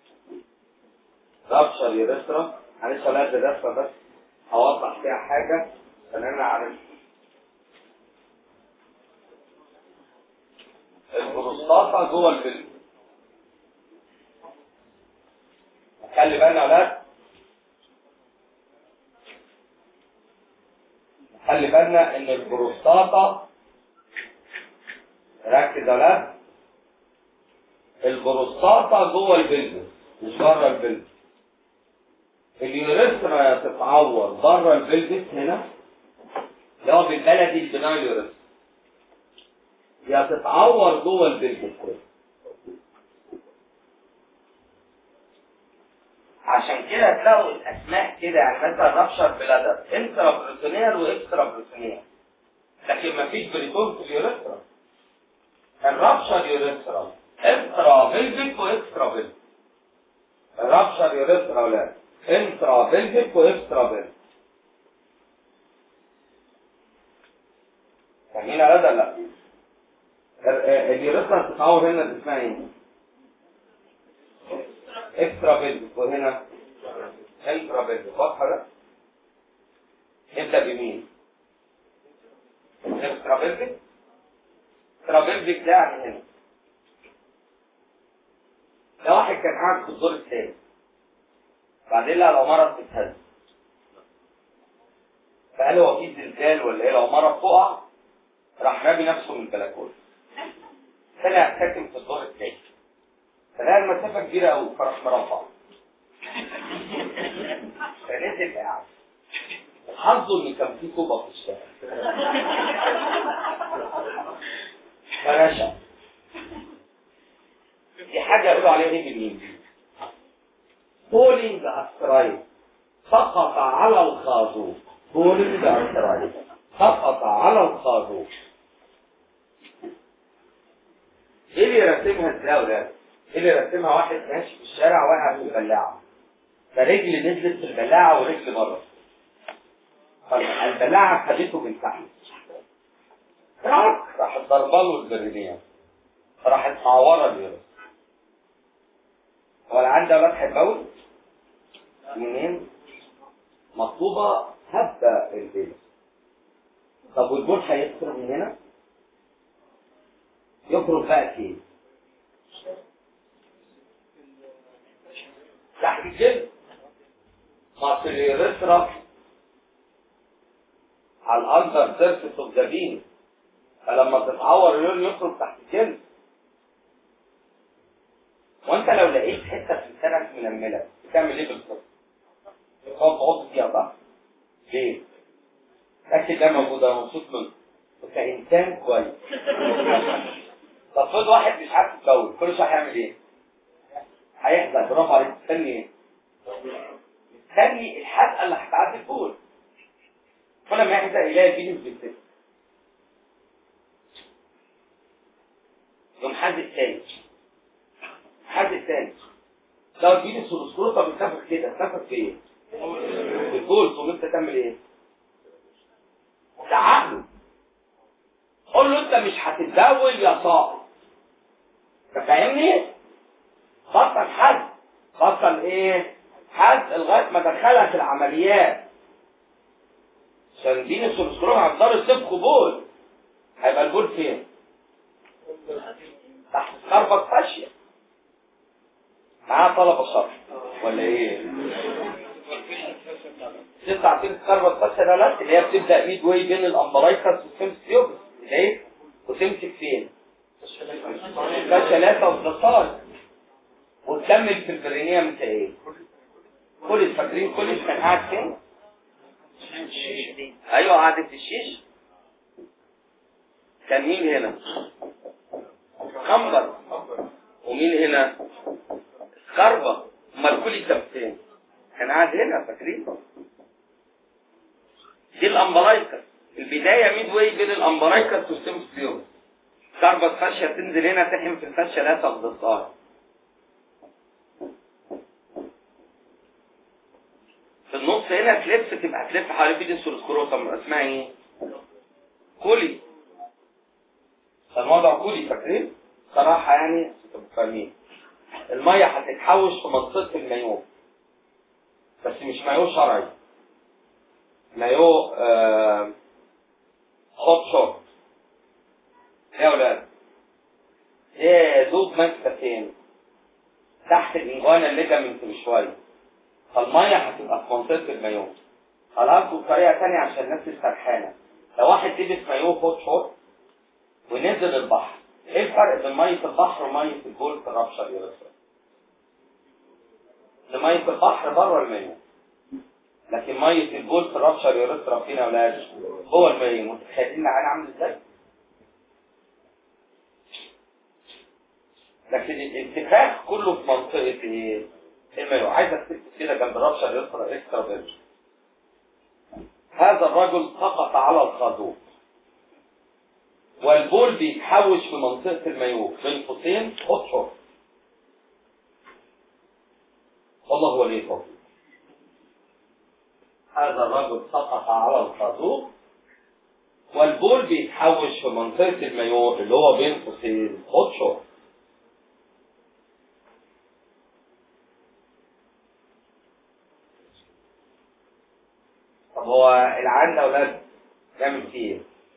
رابشر يوريثرا معلش ولا الرسمه بس هوضح فيها حاجه عشان انا عارف البروستاتا جوه البلبك خلي بالنا يا ولاد خلي بالنا ان البروستاتا ركز يا ولاد البروستاتا جوه البلبس مش بره البلبس اليوريثرا تتعور بره البلبس هنا اللي هو بالبلدي البناء اليوريثرا يا تتعور جوه البلبس كده عشان كده تلاقوا الاسماء كده يعني مثلا رابشر بلادر انترا بريتونيال واكسترا بريتونيال لكن مفيش بريتون في اليوريثرا الرابشر يوريثرا انترا بلفيك واكسترا بلفيك الرابشر يوريثرا ولا انترا بلفيك واكسترا بلفيك فاهمين يا ولاد ولا لا؟ ال- اليوريثرا بتتعور هنا دي اسمها ايه؟ اكسترا بلفيك وهنا انترا بلفيك واضحه ده؟ نبدا بمين؟ اكسترا بلفيك اكسترا بلفيك ده يعني هنا ده واحد كان قاعد في الدور الثاني بعدين لقى العماره بتتهز فقال هو في زلزال ولا ايه العماره بتقع راح رامي نفسه من البلكونه طلع ساكن في الدور الثاني فلقى المسافه كبيره قوي فراح مربع فنزل قاعد حظه ان كان في طوبه في الشارع فرشع دي حاجه يقولوا عليها ايه بالانجليزي بولينج استرايد سقط على الخازوق بولينج استرايد سقط على الخازوق ايه اللي رسمها ازاي يا ولاد؟ ايه اللي رسمها واحد ماشي في الشارع واقع في البلاعه فرجل نزلت في البلاعه ورجل بره فالبلاعه خدته من تحت راح راحت ضرباله البرينيه راحت معوره اليورو هو العيال ده فتح البول منين؟ مطلوبة هبة البيت طب والبول هيخرج من هنا؟ يخرج بقى فين؟ تحت الجلد ما في اليوريثرا على الاندر سيرفيس اوف ذا فين فلما تتعور اليورين يخرج تحت الجلد وانت لو لقيت حته في لسانك منمله بتعمل ايه بالظبط؟ تقعد تعض فيها صح؟ ليه؟ الاكل ده موجود انا مبسوط منه انت انسان كويس طب خد واحد مش عارف يتجوز كل شويه هيعمل ايه؟ هيحزق برافو عليك مستني ايه؟ مستني الحزقه اللي هتعدي الفول كل ما يحزق يلاقي الفيديو بيكتب يوم حد تاني حد تاني لو تجيب السلسكروطة بتنفخ كده تنفخ في ايه؟ في الجول تقوم انت تعمل ايه؟ تعقله قول له انت مش هتتزول يا صاحبي انت فاهمني؟ بطل حد بطل ايه؟ حد لغايه ما دخلها في العمليات عشان دين السلسكروطة هتضطر تسيب قبول هيبقى البول فين؟ تحت خربة فاشية معاه طلبة شرح ولا ايه؟ تسعة تلك كربة فاشية ده لا اللي هي بتبدأ ميد واي بين الامبرايكس والسيمسيوبس ايه؟ وتمسك فين؟ فاشية والدصار وتكمل في البرينية انت ايه؟ كل فاكرين كل كان قاعد فين؟ ايوه قعدة الشيش كان مين هنا؟ خنبر ومين هنا؟ خربة امال كل كان فين؟ كان قاعد هنا فاكرين؟ دي الامبرايكس البداية ميد واي بين الامبرايكس والسيمسيوم كربة فاشية تنزل هنا تحم في الفاشية لا تغضصها في النص هنا تلف تبقى تلف حوالين فيديو السلسكروتم اسمها ايه؟ كولي الموضوع كولي فاكرين؟ صراحة يعني انتوا فاهمين المية هتتحوش في منطقة المايو بس مش مايو شرعي مايو آه هوت شوت يا ولاد ايه دوب ماسكة فين تحت الانجوانا الليجامنت بشوية فالمية هتبقى في منطقة المايو خلاص وبطريقة تانية عشان الناس تسترحانة لو واحد لبس مايو هوت شوت ونزل البحر ايه الفرق بين مية البحر ومية البول في الربشة اليوريثرا؟ ان مية البحر بره المايو لكن مية البول في الربشة اليوريثرا فين يا ولاد؟ جوه المايو متخيلين معانا عامل ازاي؟ لكن الانتفاخ كله في منطقة ايه؟ المايو عايزك تكتب كده جنب رابشر يسرى اكسترا فيرجن هذا الرجل سقط على الخازوق والبول بيتحوش في منطقة المايو بين قوسين اطحر والله ولي التوفيق هذا الرجل سقط على الخازوق والبول بيتحوش في منطقة المايو اللي هو بين قوسين اطحر طب هو العيان ده ولاد نعمل فيه ايه؟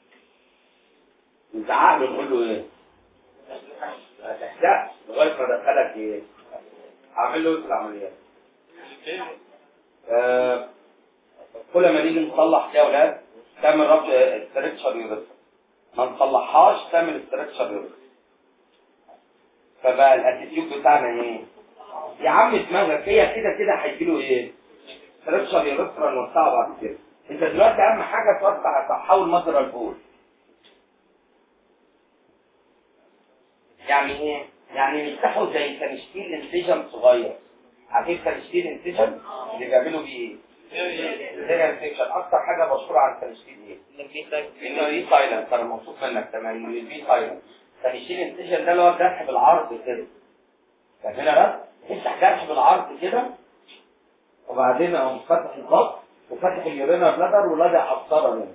نزعق له نقول له ايه؟ ما تحزقش لغايه ما ادخلك ايه؟ اعمل له ايه في العمليات؟ آه كل ما نيجي نصلح كده يا ولاد تعمل ربط استركشر يوريثرا ما نصلحهاش تعمل استركشر يوريثرا فبقى الاتيتيود بتاعنا ايه؟ يا عم دماغك هي كده كده هيجيله ايه؟ استركشر يوريثرا نوسعه بعد كده انت دلوقتي اهم حاجه توسع تحول مجرى البول يعني ايه؟ يعني نفتحه زي تنشتيل انسجن صغير عارفين تنشتيل انسجن اللي بيعملوا بيه ايه؟ زي انسجن اكتر حاجه مشهوره عن التنشتيل ايه؟ انه دي سايلنت انا مبسوط منك تمام انه دي سايلنت تنشتيل انسجن ده اللي هو الجرح بالعرض كده فاهمين بس؟ افتح جرح بالعرض كده وبعدين اقوم فاتح الضغط وفاتح اليورينا بلادر ولادع قسطره هنا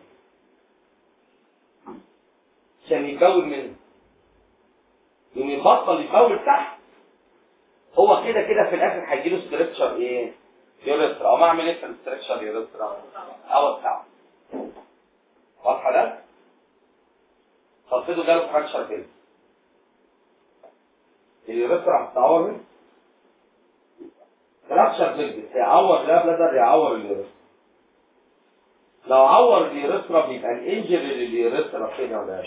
عشان يكون منه يوم يبطل يفول تحت هو كده كده في الاخر هيجيله ستريكشر ايه؟ يوريثرا او ما اعمل ايه في الستريكشر يوريثرا؟ اوسع واضحه ده؟ خلصته جاله فراكشر كده اليوريثرا هتتعور منه فراكشر بيلبس يعور لا بلدر يعور اليوريثرا لو عور اليوريثرا بيبقى الانجري لليوريثرا فين يا ولاد؟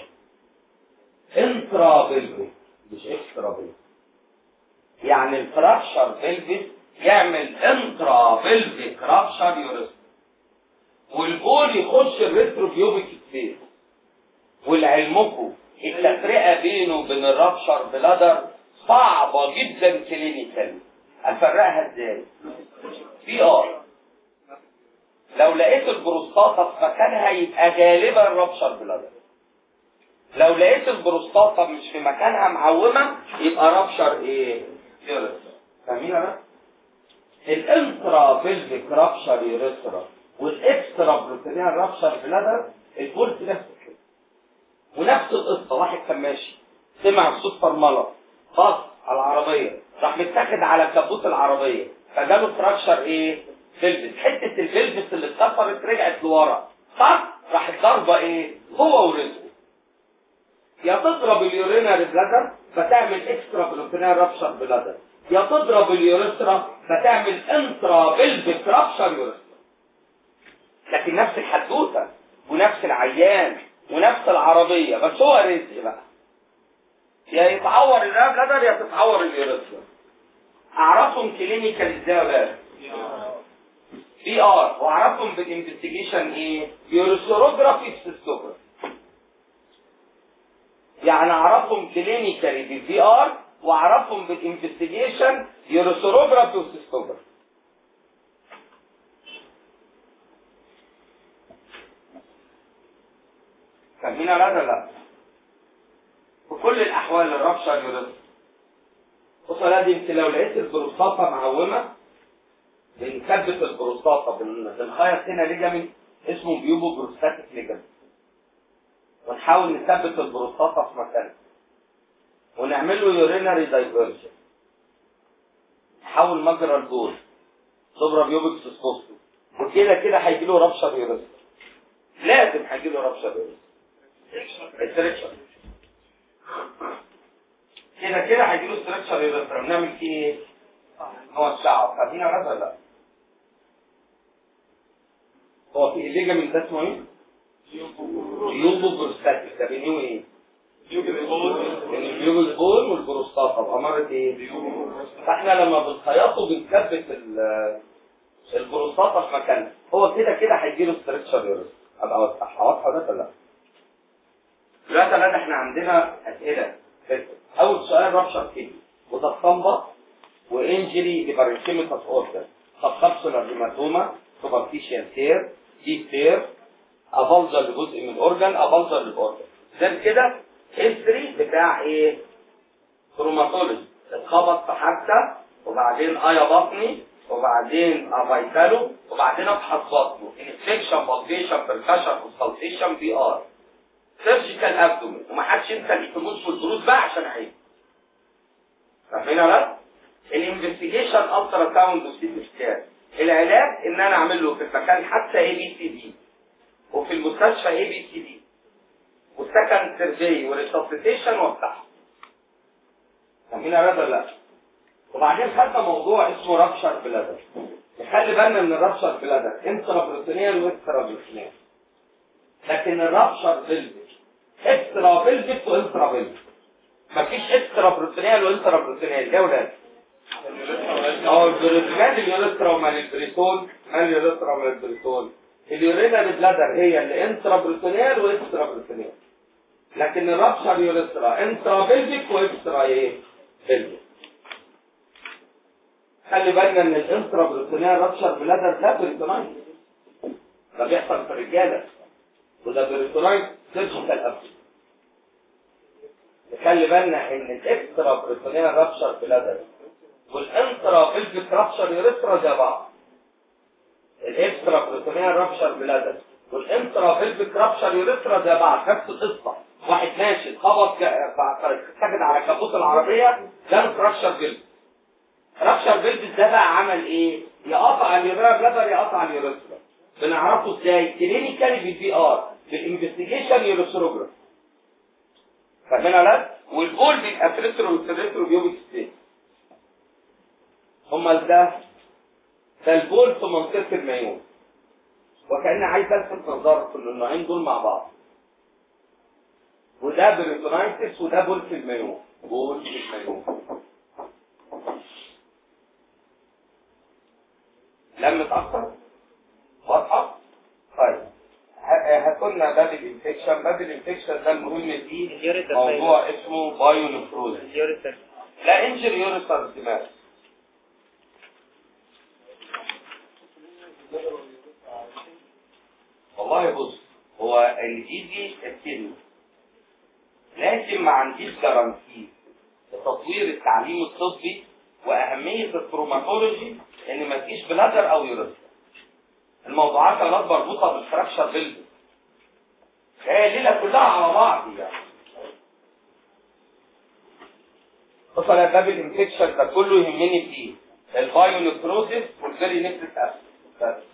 انترا بيلفيك مش اكسترا بيلفيك يعني الفراكشر بيلفيك يعمل انترا بيلفيك رابشر يوريثرا والبول يخش الريتروبيوبيك سبيس ولعلمكم التفرقه بينه وبين الرابشر بلادر صعبه جدا كلينيكال افرقها ازاي؟ بي ار لو لقيت البروستاتا في مكانها يبقى غالبا رابشر بلادر لو لقيت البروستاتا مش في مكانها معومه يبقى رابشر ايه؟ يوريثرا فاهمين انا؟ الانترا بيلفيك رابشر يوريثرا والاكسترا بروتينيال رابشر بلادر البولت نفس كده ونفس القصه واحد كان ماشي سمع صوت فرمله بص على العربيه راح متاخد على كبوت العربيه فجاله فراكشر ايه؟ بلبس حته البلبس اللي اتكسرت رجعت لورا صح؟ راحت ضربه ايه؟ هو ورزقه يا تضرب اليورينال بلادر فتعمل اكسترا بلوتينال رابشر بلادر يا تضرب اليوريثرا فتعمل انترا بلفيك رابشر يوريثرا لكن نفس الحدوته ونفس العيان ونفس العربيه بس هو رزق بقى يا يتعور الراب بلادر يا تتعور اليوريثرا اعرفهم كلينيكال ازاي يا ولاد؟ بي ار واعرفهم بالانفستيجيشن ايه؟ يوريثروجرافي سيستوجرافي يعني اعرفهم كلينيكالي بالفي ار واعرفهم بالانفستيجيشن يوريثروجرافي وسيستوجرافي فاهمين ولا لا لا في كل الاحوال الرابشر يوريثرا بص يا ولاد يمكن لو لقيت البروستاتا معومه بنثبت البروستاتا بن- بنخيط هنا ليجامنت اسمه بيوبو بروستاتيك ليجامنت ونحاول نثبت البروستاتا في مكانها ونعمل له يورينري دايفرجن نحول مجرى البول سوبرا بيوبك سيستوستو وكده كده هيجي له رابشر يوريثرا لازم هيجي له رابشر يوريثرا استركشر كده كده هيجي له استركشر يوريثرا بنعمل فيه ايه؟ نوسعه فاهمين ولا لا؟ هو في الليجامنت ده اسمه ايه؟ يوبو بروستاتيك ده بينيو ايه؟ البيوبل بول والبروستاتا بأمارة ايه؟ فاحنا لما بنخيطه بنثبت ال- البروستاتا في مكانها هو كده كده هيجيله ستريكشر يورس ابقى اوسعها واضحه ده ولا لا؟ دلوقتي يا ولاد احنا عندنا اسئله اول سؤال رابشر كده وده الصنبه وانجري لبارنكيميكال اوردر سبكابسولار هيماتوما سوبرفيشال تير ديب تير ابلزر لجزء من الاورجن ابلزر للاورجن ده كده هيستوري بتاع ايه كروماتولوجي اتخبط في حادثه وبعدين ايا بطني وبعدين افايتالو وبعدين ابحث بطنه انفكشن بالفيشن بركشن كونسلتيشن بي ار سيرجيكال ابدومين ومحدش ينسى الايتموس والبروز بقى عشان عيب فاهمين ولا لا؟ الانفستيجيشن الترا ساوند وسيتي سكان العلاج ان انا اعمل له في المكان حتى اي بي سي دي وفي المستشفى اي بي سي دي والسكند سيرفي والريسبتيشن وافتحه فاهمين ولا لا؟ وبعدين خدنا موضوع اسمه رابشر بلادر نخلي بالنا من الرابشر بلادر انترا بروتينيال واكسترا بروتينيال لكن الرابشر بلفت اكسترا بلفت وانترا بلفت مفيش اكسترا بروتينيال وانترا بروتينيال ده ولاد اه البروتينات اليوريثرا ومال البريتون مال اليوريثرا ومال البريتون اليورينال بلادر هي اللي انترا بروتينيال واكسترا بروتينيال لكن الرابشر يوريثرا انترا بلفيك واكسترا ايه بلفيك خلي بالنا ان الانترا بروتينيال رابشر بلادر ده بريتونايت ده بيحصل في الرجاله وده بريتونايت سيرجيكال ابس خلي بالنا ان الاكسترا بروتينيال رابشر بلادر والانترا بلفيك رابشر يوريثرا زي بعض الاكسترا بروتينيال رابشر بلادر والانترا بلفيك رابشر يوريثرا زي بعض نفس القصه واحد ماشي اتخبط اتاخد على كابوت العربيه ده رابشر بلفيك رابشر بلفيك ده بقى عمل ايه؟ يقطع اليوريثرا بلادر يقطع اليوريثرا بنعرفه ازاي؟ كلينيكالي بالبي ار بالانفستيجيشن يوريثروجراف فاهمين ولا لا؟ والبول بيبقى فريترو والسيريترو بيوبيك ستيت امال ده ده البول في منطقه المايون وكان عايز الفت نظر كل النوعين دول مع بعض وده بريتونايتس وده بول في المايون بول في المايون لم متأخر واضحة طيب هاتولنا باب الانفكشن باب الانفكشن ده المهم فيه موضوع اسمه بايو نفروز لا انجر يوريثر الدماغ والله بص هو اللي يجي الكلمة لكن ما عنديش جرانتي لتطوير التعليم الطبي واهمية الكروماتولوجي ان ما فيش بلادر او يوريثر الموضوعات كانت مربوطة بالفراكشر بيلد هي الليلة كلها على بعض يعني وصل باب الانفكشن ده كله يهمني فيه البايو نكروزيس والفيري نكتس اسيد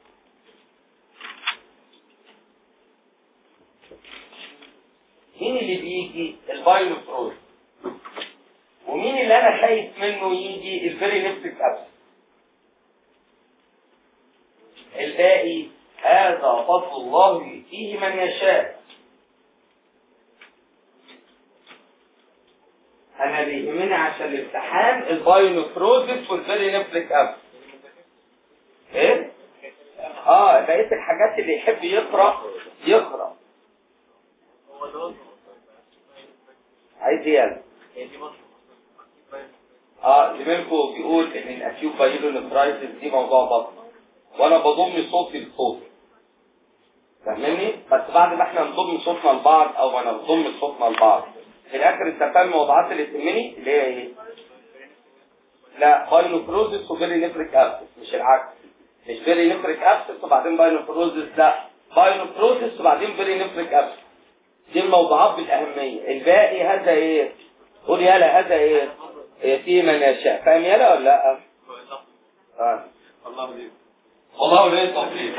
مين اللي بيجي البايو نكروزيس ومين اللي انا خايف منه يجي الفيري نكتس اسيد الباقي هذا فضل الله يؤتيه من يشاء انا بيهمني عشان الامتحان البايونفروزس والفيري نفلك اب ايه اه بقيت الحاجات اللي يحب يقرا يقرا عايز ايه اه زميلكم بيقول ان الاكيوب بايلونفرايتس دي موضوع بطن وانا بضم صوتي لصوتي فاهمني بس بعد ما احنا نضم صوتنا لبعض او ما نضم صوتنا لبعض في الاخر انت فاهم الموضوعات اللي تهمني اللي هي ايه لا باينوفروزس وفيري نفريك ابسس مش العكس مش فيري نفريك ابسس وبعدين باينوفروزس لا باينوفروزس وبعدين فيري نفريك ابسس دي الموضوعات بالاهميه الباقي هذا ايه قول يالا هذا ايه يتيم من يشاء فاهم يالا ولا لا اه الله يبارك والله ليه التوفيق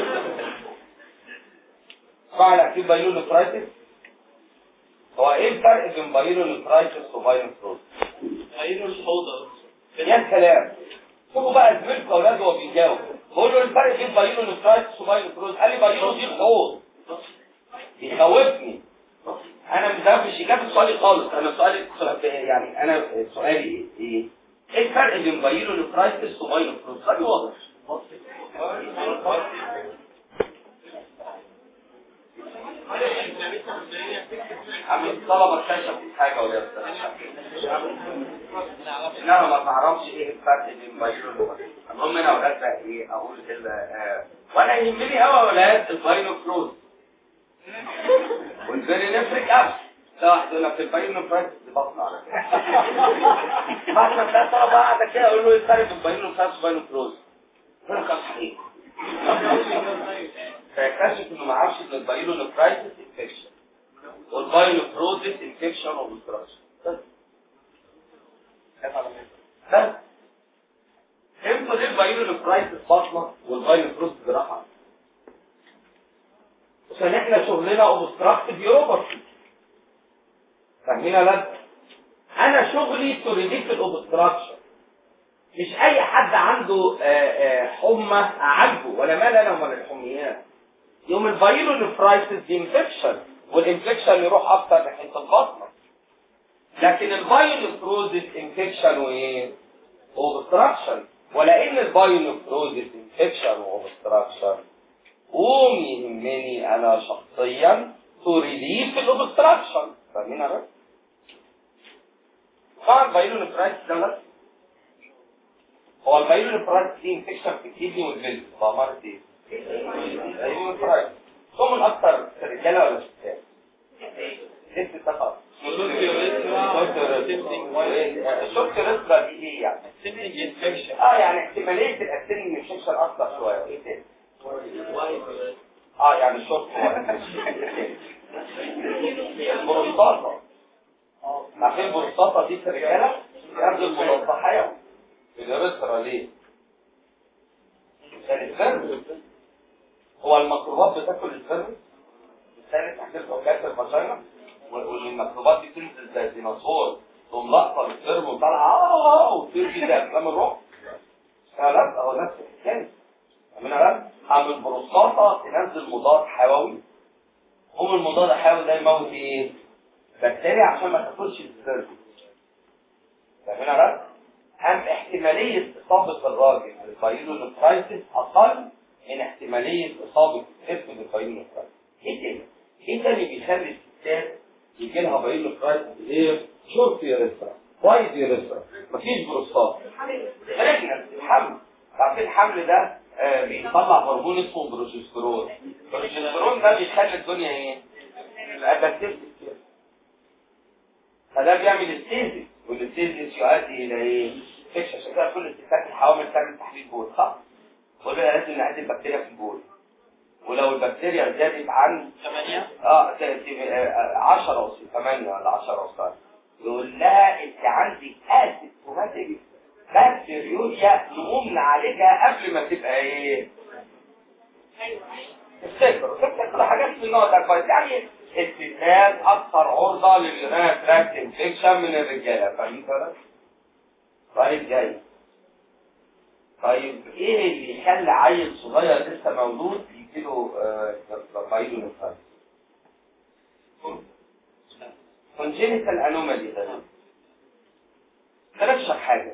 فعل اكيد بايلونفرايتس هو ايه الفرق بين بايلونفرايتس وبايلونفروز عينه الحوضة يا سلام شوفوا بقى زميلكم اولاد وهو بيجاوب بقول له الفرق بين بايلونفرايتس وبايلونفروز قال لي بايلون دي الحوض بيخوفني انا مش ده مش اجابه سؤالي خالص انا سؤالي يعني انا سؤالي ايه ايه ايه الفرق بين بايلونفرايتس وبايلونفروز سؤالي واضح عم الطلبة اكتشفوا حاجة ولا يا انما ما تعرفش ايه الفرق بين بايلو المهم انا اولاد بقى ايه اقول كده آه، وانا يهمني قوي يا اولاد البايلو فلوس والفيري نفرك اب ده واحد يقول لك البايلو فلوس دي بطن على فكرة. بعد ما تلاقي طلبه قاعده كده اقول له ايه الفرق بين بايلو فلوس وبايلو فلوس يقول لك صحيح فيكتشف انه ما عرفش ان البايلو نفرايتس انفكشن والبايلو فروزس انفكشن وبستراكشن بس بس فهمتوا ليه البايلو نفرايتس بطنه والبايلو فروز جراحه عشان احنا شغلنا اوبستراكتيف يوروباسي فاهمين يا ولاد انا شغلي تو ريليف الاوبستراكشن مش اي حد عنده آه، آه، حمى اعالجه ولا مال انا ولا الحميات يوم الفايلو نفرايتس دي انفكشن والانفكشن يروح اكتر ناحيه البطن لكن البايونفروزيس انفكشن وايه اوبستراكشن ولان البايونفروزيس انفكشن واوبستراكشن قوم يهمني انا شخصيا تو ريليف الاوبستراكشن فاهمين يا بس طبعا البايونفرايتس ده بس هو البايونفرايتس دي انفكشن في الكدني والجلد بأمارة ايه؟ البايونفرايتس هم من اكتر في الرجاله ولا الستات؟ ست فقط شفت رسبة دي ايه يعني؟ سيبنج انفكشن اه يعني احتمالية الاسيلين انفكشن اكتر شوية ايه تاني؟ اه يعني شفت البروستاتا عارفين البروستاتا دي في الرجالة؟ ياخد المضاد حيوي الرسرة ليه؟ عشان الفرد هو الميكروبات بتاكل الفرد بالتالي تحت الفوكات الفاجينا والميكروبات دي تنزل زي الديناصور تقوم لقطه الفرد وطالعه اه وتصير في زي افلام الروح لا هو نفس الحكايه من لا عم البروستاتا تنزل مضاد حيوي هم المضاد الحيوي ده يموت ايه؟ بكتيريا عشان ما تاكلش الفرد فاهمين يا أم احتمالية إصابة الراجل بالبايلونفرايتس أقل من احتمالية إصابة الطفل بالبايلونفرايتس. إيه تاني؟ إيه تاني بيخلي الستات يجي لها بايلونفرايتس غير شورت يوريثرا؟ وايد يوريثرا؟ مفيش بروستات. رجل الحمل. عارفين الحمل ده آه بيطلع هرمون اسمه بروجسترون. البروجسترون ده بيخلي الدنيا إيه؟ أدكتيف فده بيعمل الستيزيس والستيزيس يؤدي الى ايه؟ فيكش عشان كده كل الستات الحوامل تعمل تحليل بول صح؟ قلنا لازم نعد البكتيريا في البول ولو البكتيريا زادت عن 8 اه 10 او 8 ولا 10 او 7 يقول لها انت عندك اسيد سوماتيك بكتيريوريا نقوم نعالجها قبل ما تبقى ايه؟ تفتكر تفتكر حاجات من النوع ده كويس يعني الستات اكثر عرضه لليورينال تراكت انفكشن من الرجاله فاهمين كده؟ طيب جاي طيب ايه اللي يخلي عيل صغير لسه مولود يجيله بايلو نفاس كونجينيتال انومالي ده ترشح حاجه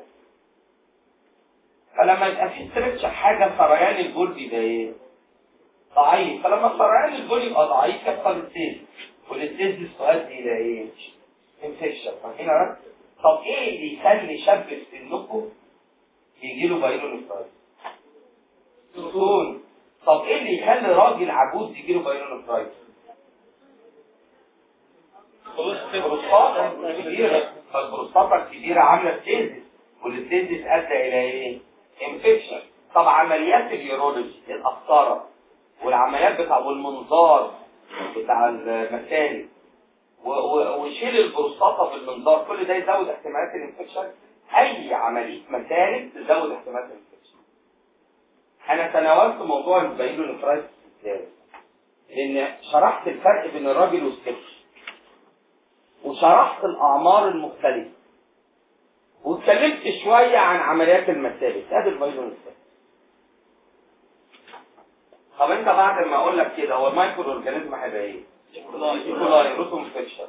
فلما يبقى في ترشح حاجه سريان البول بيبقى ايه؟ ضعيف فلما سريان البول يبقى ضعيف يحصل التيز والتيز تؤدي الى ايه؟ انفكشن فاهمين يا طب ايه اللي يخلي شاب في سنكم يجي له بايلو نفرايتس؟ سكون طب ايه اللي يخلي راجل عجوز يجي له بايلو نفرايتس؟ بروستاتا كبيرة فالبروستاتا الكبيرة عاملة ستيزيس والستيزيس أدى إلى إيه؟ انفكشن طب عمليات اليورولوجي القسطرة والعمليات بتاع والمنظار بتاع المسالك و- و- وشيل البروستاتا في المنظار كل ده يزود احتمالات الانفكشن اي عمليه مسالك تزود احتمالات الانفكشن انا تناولت موضوع البايلو نفرايتس ازاي لان شرحت الفرق بين الراجل والست وشرحت الاعمار المختلفه واتكلمت شويه عن عمليات المسالك ادي البايلو نفرايتس طب انت بعد ما اقول لك كده هو المايكرو اورجانيزم هيبقى ايه؟ ايكولاي روتو انفكشن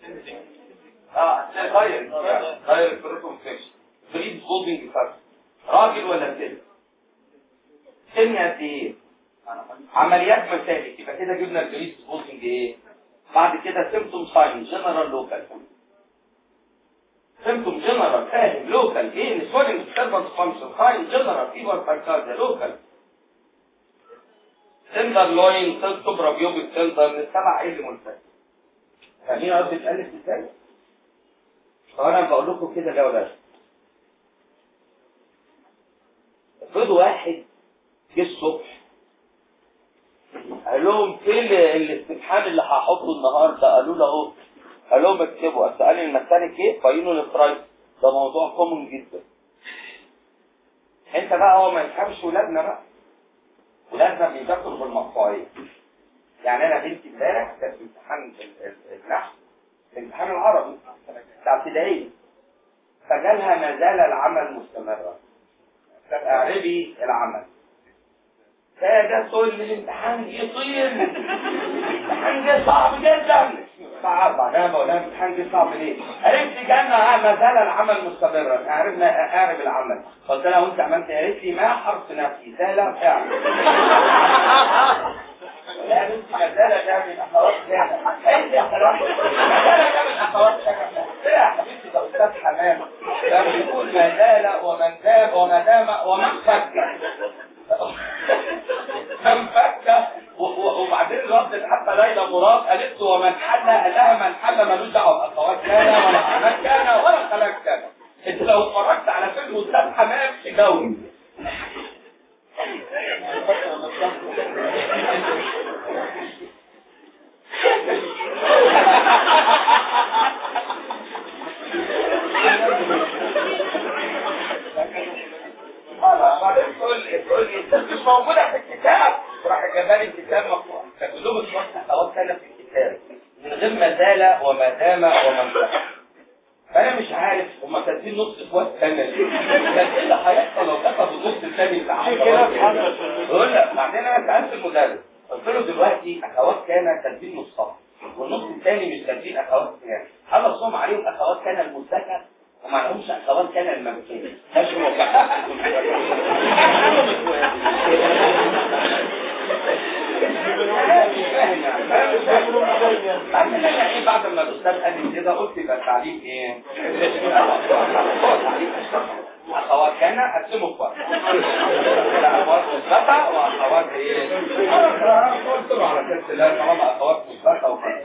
اه دايركت دايركت روتو انفكشن بريد بولدنج فاكتور راجل ولا ست؟ سن قد ايه؟ عمليات مسالك يبقى كده جبنا البريد بولدنج ايه؟ بعد كده سيمتوم ساين جنرال لوكال سيمتوم جنرال فاهم لوكال ايه سوالين ديستربنس فانكشن هاي جنرال فيبر تاكارديا لوكال سندر لوين سيمتوم رابيوبيك سندر السبع ايه اللي ملتزم فاهمين قصدي اتقلت ازاي؟ فانا بقول لكم كده يا ولاد افرضوا واحد جه الصبح قال لهم ايه ال- الاستبحان اللي هحطه النهارده قالوا له اهو قال لهم اكتبوا اسال المسالك ايه فاينو الفرايد ده موضوع كومن جدا انت بقى هو ما يفهمش ولادنا بقى ولادنا بيذاكروا بالمقطوعيه يعني انا بنتي امبارح كانت في امتحان ال- ال- النحو في امتحان العربي بتاع ابتدائي فجالها ما زال العمل مستمرا اعربي العمل فجت تقول لي الامتحان يطير الامتحان جه صعب جدا صعب بعدها بقول لها الامتحان جه صعب ليه؟ قالت لي كان ما زال العمل مستمرا اعربنا اعرب العمل قلت لها وانت عملت إيه؟ قالت لي ما حرف نفسي زال فعل لا يا بنتي ما زال ده من اخوات كذا انت يا حرام ما زال ده من اخوات كذا لا يا حبيبتي ده استاذ حمام ده بيقول ما زال ومن تاب وما دام ومن فك من فك و- و- وبعدين ردت حتى ليلى مراد قالت له ومن حل قال لها من حل ملوش دعوه باخوات كان ولا حمام كان ولا خلاك كان انت لو اتفرجت على فيلم استاذ حمام تجاوب خلاص بعدين تقول لي تقول لي مش موجوده في الكتاب راح جابالي الكتاب مقطوع كتبوا بس خلاص كان في الكتاب من غير ما زال وما دام ومن فتح فانا مش عارف هما كاتبين نص اخوات سنه ليه؟ كان ايه اللي هيحصل لو كتبوا النص الثاني بتاع بقول لك بعدين انا سالت المدرس قلت له دلوقتي اخوات كان كاتبين نصها والنص الثاني مش كاتبين اخوات كان هل اصوم عليهم اخوات كان المذكر وما لهمش اخوات كان الممكن ماشي هو بعد ما انا ايه بعد ما الاستاذ قال لي كده قلت يبقى التعليم ايه؟ اخوات كان اقسمه في وقت اخوات مثبته واخوات ايه؟ قلت له على اساس لا طالما اخوات مثبته وخلاص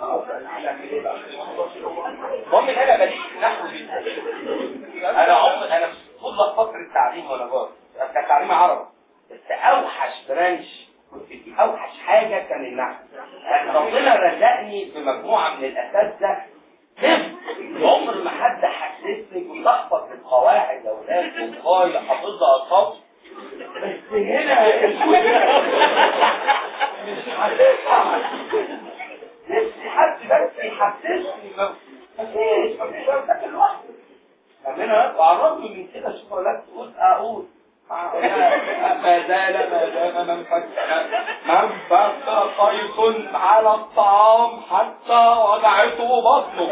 المهم ان انا بليك نحو جدا انا عمر انا طول فتره التعليم وانا بقى كان تعليم عربي بس اوحش برانش كنت في اوحش حاجه كان النحو يعني ربنا رزقني بمجموعه من الاساتذه حفظ عمر ما حد حسسني كنت احفظ القواعد يا ولاد والله حافظها صوت بس هنا مش حاسسها نفسي حد بس يحسسني ما مفيش مفيش ولا ساكن لوحدي خلينا نطلع على الرغم من كده شوف ولا تقول اقول ما زال ما زال من فك من فك قيس على الطعام حتى وضعته بطنه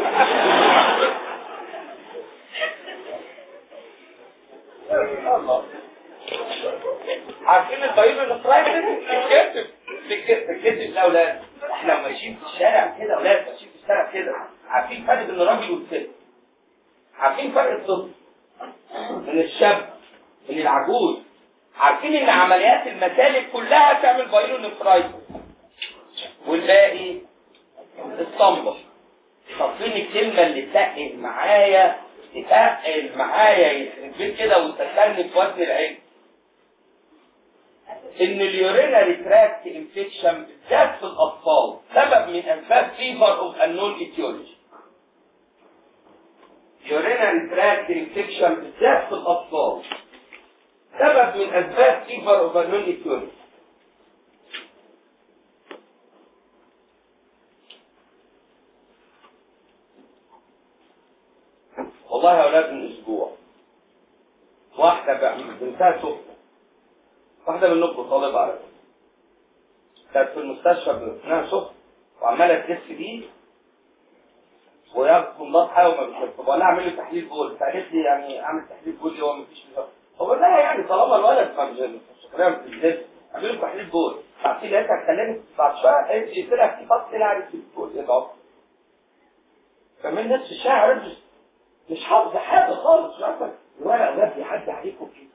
الله عارفين الطريق الاسرائيلي بتتكتب بتتكتب لا اولاد احنا ماشيين في الشارع كده اولاد ماشيين في الشارع كده عارفين فرق بين الراجل والست عارفين فرق الطفل من الشاب من العجوز عارفين ان عمليات المسالك كلها تعمل بايلو نفرايتس والباقي الصنبح طب فين الكلمه اللي تقل معايا تقل معايا يخرب بيت كده وتدخلني في وزن العين ان اليورينري تراكت انفكشن بالذات في الاطفال سبب من اسباب فيفر اوف انون ايتيولوجي urinary tract infection بالذات في الأطفال سبب من أسباب فيفر أوف النون إيتيولوجي والله يا أولاد من أسبوع واحدة بقى بنتها سخنة واحدة منكم طالبة على فكرة كانت في المستشفى بنتها سخنة وعمالة تلف بيه وياخد مضاد حيوي وما بيشربش طب انا اعمل له تحليل بول فقالت لي يعني اعمل تحليل بول هو ما فيش هو لا يعني طالما الولد ما الشخصيه ما بتنزلش اعمل له تحليل بول بعدين لقيتها اتكلمت بعد شويه قالت لي طلع في فصل يلعب في البول ايه ده كمان ناس في الشارع رجل مش حافظ حاجه خالص مش عارفه الورق ده بيعدي عليكم كده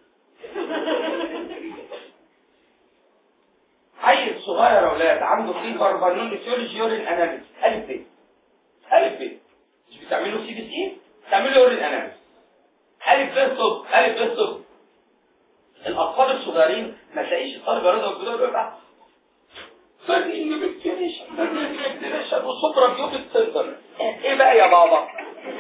عيل صغير يا اولاد عنده فيبر بالون فيولوجي يورين اناليز الف ب الف ب مش بتعملوا سي بي سي بتعملوا يورين اناليز الف ب صب الف ب صب الاطفال الصغيرين ما تلاقيش الطالب رضا والجدار يقول لك فرنين بالفينيشن فرنين بالفينيشن وصبرا بيوت السنتر ايه بقى يا بابا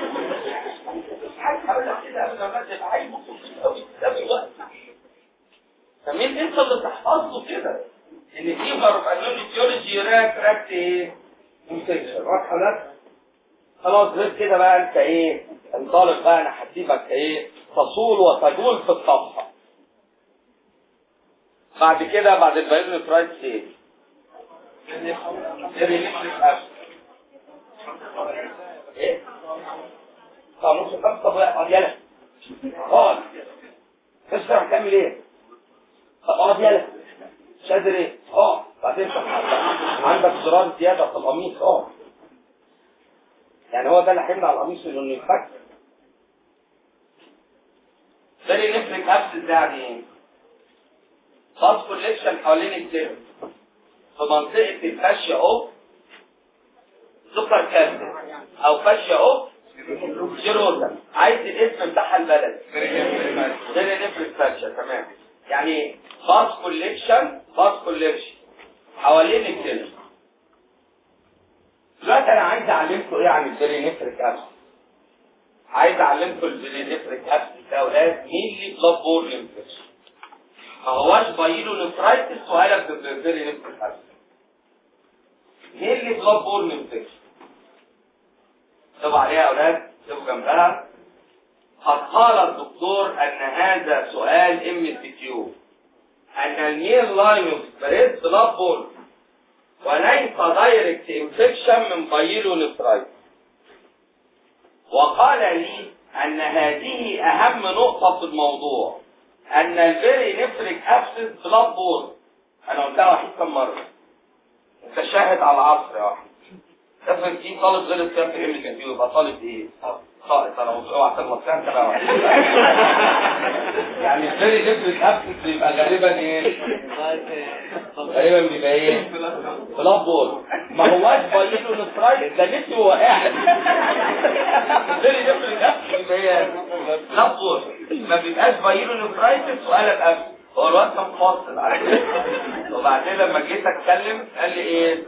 عايز اقول لك كده قبل ما تبقى عايز مبسوط قوي قوي الوقت فمين انت اللي تحفظه كده ان فيبر بالون فيولوجي راك راك ايه انفكشن واضحه لك خلاص غير كده بقى انت ايه انطلق بقى انا هسيبك ايه تصول وتجول في الصفحه بعد كده بعد البايرن فرايد ايه ايه قانون خمسة بقى يلا اقعد بس هتعمل ايه طب اقعد يلا مش قادر ايه اقعد بعدين عندك زرار زيادة في القميص اقعد يعني هو ده اللي هيمنع القميص انه يتفك بالي نفرق ابسط ده يعني ايه خاص كوليكشن حوالين الكتف في منطقة الفاشية او سكر كابتن او فاشية او جيروزا عايز الاسم بتاعها البلد غير نفرق فاشية تمام يعني باس كوليكشن باس كوليكشن حوالين الكتف دلوقتي انا عايز اعلمكم ايه عن البرينفريك ابس عايز اعلمكم البرينفريك ابس ده اولاد مين اللي بلاد بورن انفكشن ما هواش بايلو نفرايتس وقلب بالبرينفريك ابس مين اللي بلاد بورن انفكشن اكتبوا عليها يا اولاد اكتبوا جنبها قد قال الدكتور ان هذا سؤال ام سي كيو ان الميل لاين سبريد بلاد بورن وليس دايركت انفكشن من بايلو نفرايتس وقال لي ان هذه اهم نقطة في الموضوع ان البيري نفرك ابسس بلاد بورن انا قلتها وحيد كم مرة انت شاهد على العصر يا واحد افرض في طالب غير الكلام في ام كان يبقى طالب ايه؟ ساقط انا مش اوعى تغلط فيها انت بقى يعني البيري نفرك ابسس بيبقى غالبا ايه؟ غالبا بيبقى ايه؟ بلاد بول ما هواش بايلو نفرايت ده نفسه هو قاعد البيري نفرك ابسس بيبقى ايه؟ بلاد بول ما بيبقاش بايلو نفرايتس وقلب ابسس هو الوقت كان فاصل على كده وبعدين لما جيت اتكلم قال لي ايه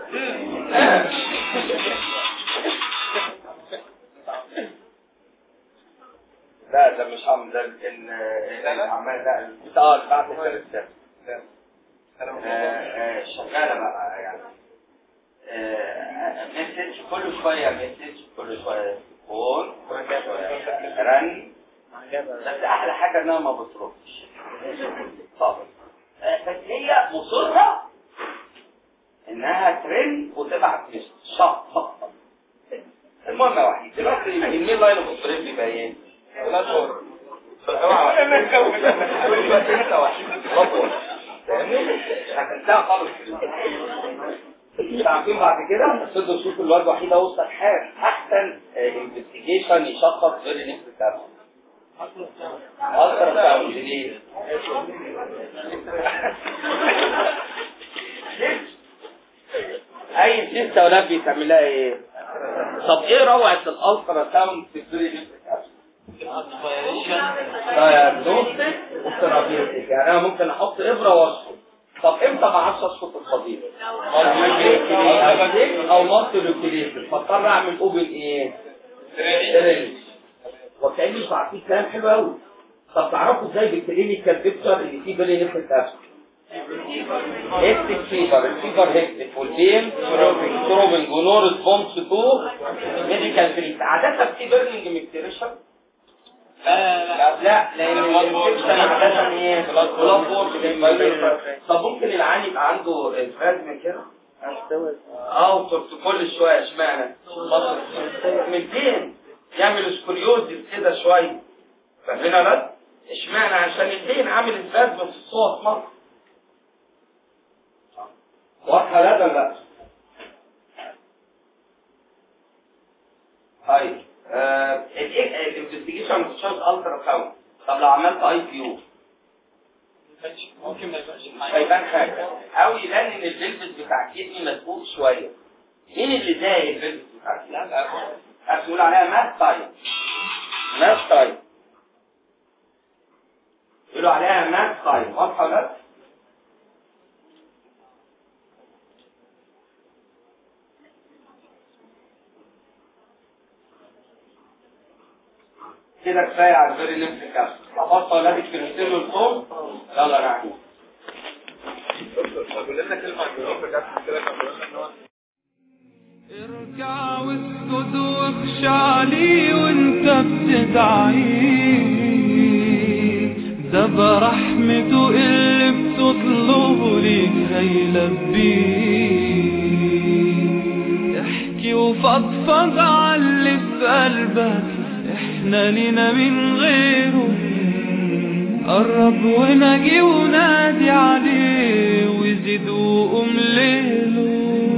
لا ده مش عم ده ال العمال ده اه بتاعت الثالث شغاله بقى يعني مسج كل شويه مسج كل شويه فون رن بس احلى حاجه انها ما بتردش طب بس هي مصرة انها ترن وتبعت مسج شط شط المهم يا وحيد دلوقتي الميل لاين اوف بريد بيبقى ايه؟ لا دور هتنتهى خالص عارفين بعد كده تقدروا تشوفوا الواد وحيد اوصل حاجه احسن انفستيجيشن يشخص غير نفس التابع اكتر ساوند ليه اي سيست اولاد بيتعمل لها ايه طب ايه روعه الالترا ساوند في الفري دايجنوستيك وثيرابيوتيك يعني انا ممكن احط ابره واشفط طب امتى ما اعرفش اشفط الصديق او نص ريكوليتر فاضطر اعمل اوبن ايه رينج وكاني مش عارفين كلام حلو قوي طب تعرفوا ازاي بالكلينيكال بيكتشر اللي فيه بالي نفس ابس هيكتك فيبر الفيبر هيكتك والبين تروبنج ونو ريسبونس تو ميديكال تريت عادة في بيرنينج ميكتريشن لا لا لان الانفكشن عادة ايه بلاد بورد طب ممكن العيان يبقى عنده انفراز من كده اه كل شويه اشمعنى من فين يعمل سكوليوزيس كده شويه فاهمين ولا اشمعنى عشان الدين عامل اسباب في الصوت مصر واضحه لا لا طيب الانفستيجيشن مش شرط الترا ساوند طب لو عملت اي كيو ممكن ما يبقاش مش هيبان حاجه او يبان ان الفيلفس بتاع الكدني مدفوق شويه مين اللي زايد الفيلفس بتاع الكدني؟ هتقول عليها مات تايم مات تايم يقولوا عليها مات تايم واضحه ولا لا؟ كده كفايه على الفيري نفس الكلام حفظت اولادك كلمتين من فوق يلا نعم قول لنا كلمه عن الجنوب رجعت كده كان بيقول ان هو ارجع واسجد واخشع لي وانت بتدعي ده برحمته اللي بتطلب ليك هيلبيه احكي وفضفض على اللي في قلبك احنا لينا من غيره قرب ونجي ونادي عليه وزيد وقوم ليله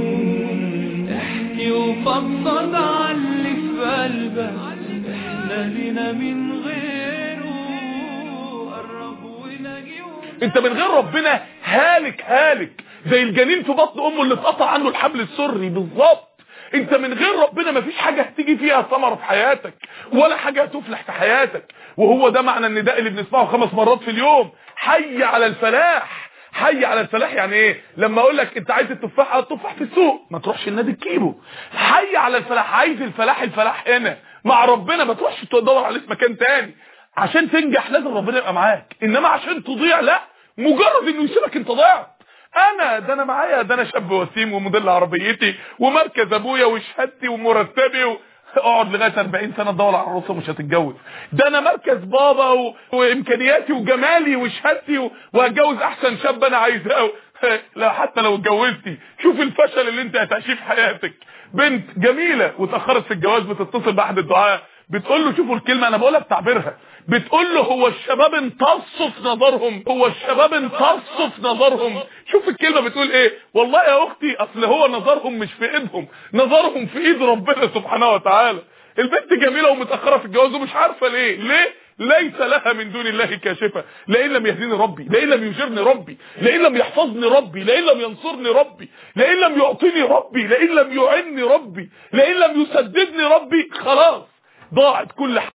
احكي وفضفض على اللي في قلبك احنا لينا من غيره قرب ونجي ونادي انت من غير ربنا هالك هالك زي الجنين في بطن امه اللي اتقطع عنه الحبل السري بالظبط انت من غير ربنا مفيش حاجة هتيجي فيها ثمرة في حياتك ولا حاجة هتفلح في حياتك وهو ده معنى النداء اللي بنسمعه خمس مرات في اليوم حي على الفلاح حي على الفلاح يعني ايه لما اقول لك انت عايز التفاح التفاح في السوق ما تروحش النادي تجيبه حي على الفلاح عايز الفلاح الفلاح هنا مع ربنا ما تروحش تدور عليه في مكان تاني عشان تنجح لازم ربنا يبقى معاك انما عشان تضيع لا مجرد انه يسيبك انت ضيعت انا ده انا معايا ده انا شاب وسيم وموديل عربيتي ومركز ابويا وشهادتي ومرتبي و... اقعد لغايه 40 سنه تدور على العروسه مش هتتجوز ده انا مركز بابا و... وامكانياتي وجمالي وشهادتي و... وهتجوز احسن شاب انا عايزاه لا حتى لو اتجوزتي شوف الفشل اللي انت هتعيشيه في حياتك بنت جميله وتاخرت في الجواز بتتصل باحد الدعاه بتقول له شوفوا الكلمه انا بقولها بتعبيرها بتقول له هو الشباب امتصوا في نظرهم هو الشباب امتصوا في نظرهم شوف الكلمه بتقول ايه والله يا اختي اصل هو نظرهم مش في ايدهم نظرهم في ايد ربنا سبحانه وتعالى البنت جميله ومتاخره في الجواز ومش عارفه ليه ليه ليس لها من دون الله كاشفه لئن لم يهديني ربي لئن لم يجرني ربي لئن لم يحفظني ربي لئن لم ينصرني ربي لئن لم يعطيني ربي لئن لم يعني ربي لئن لم يسددني ربي خلاص ضاعت كل حاجه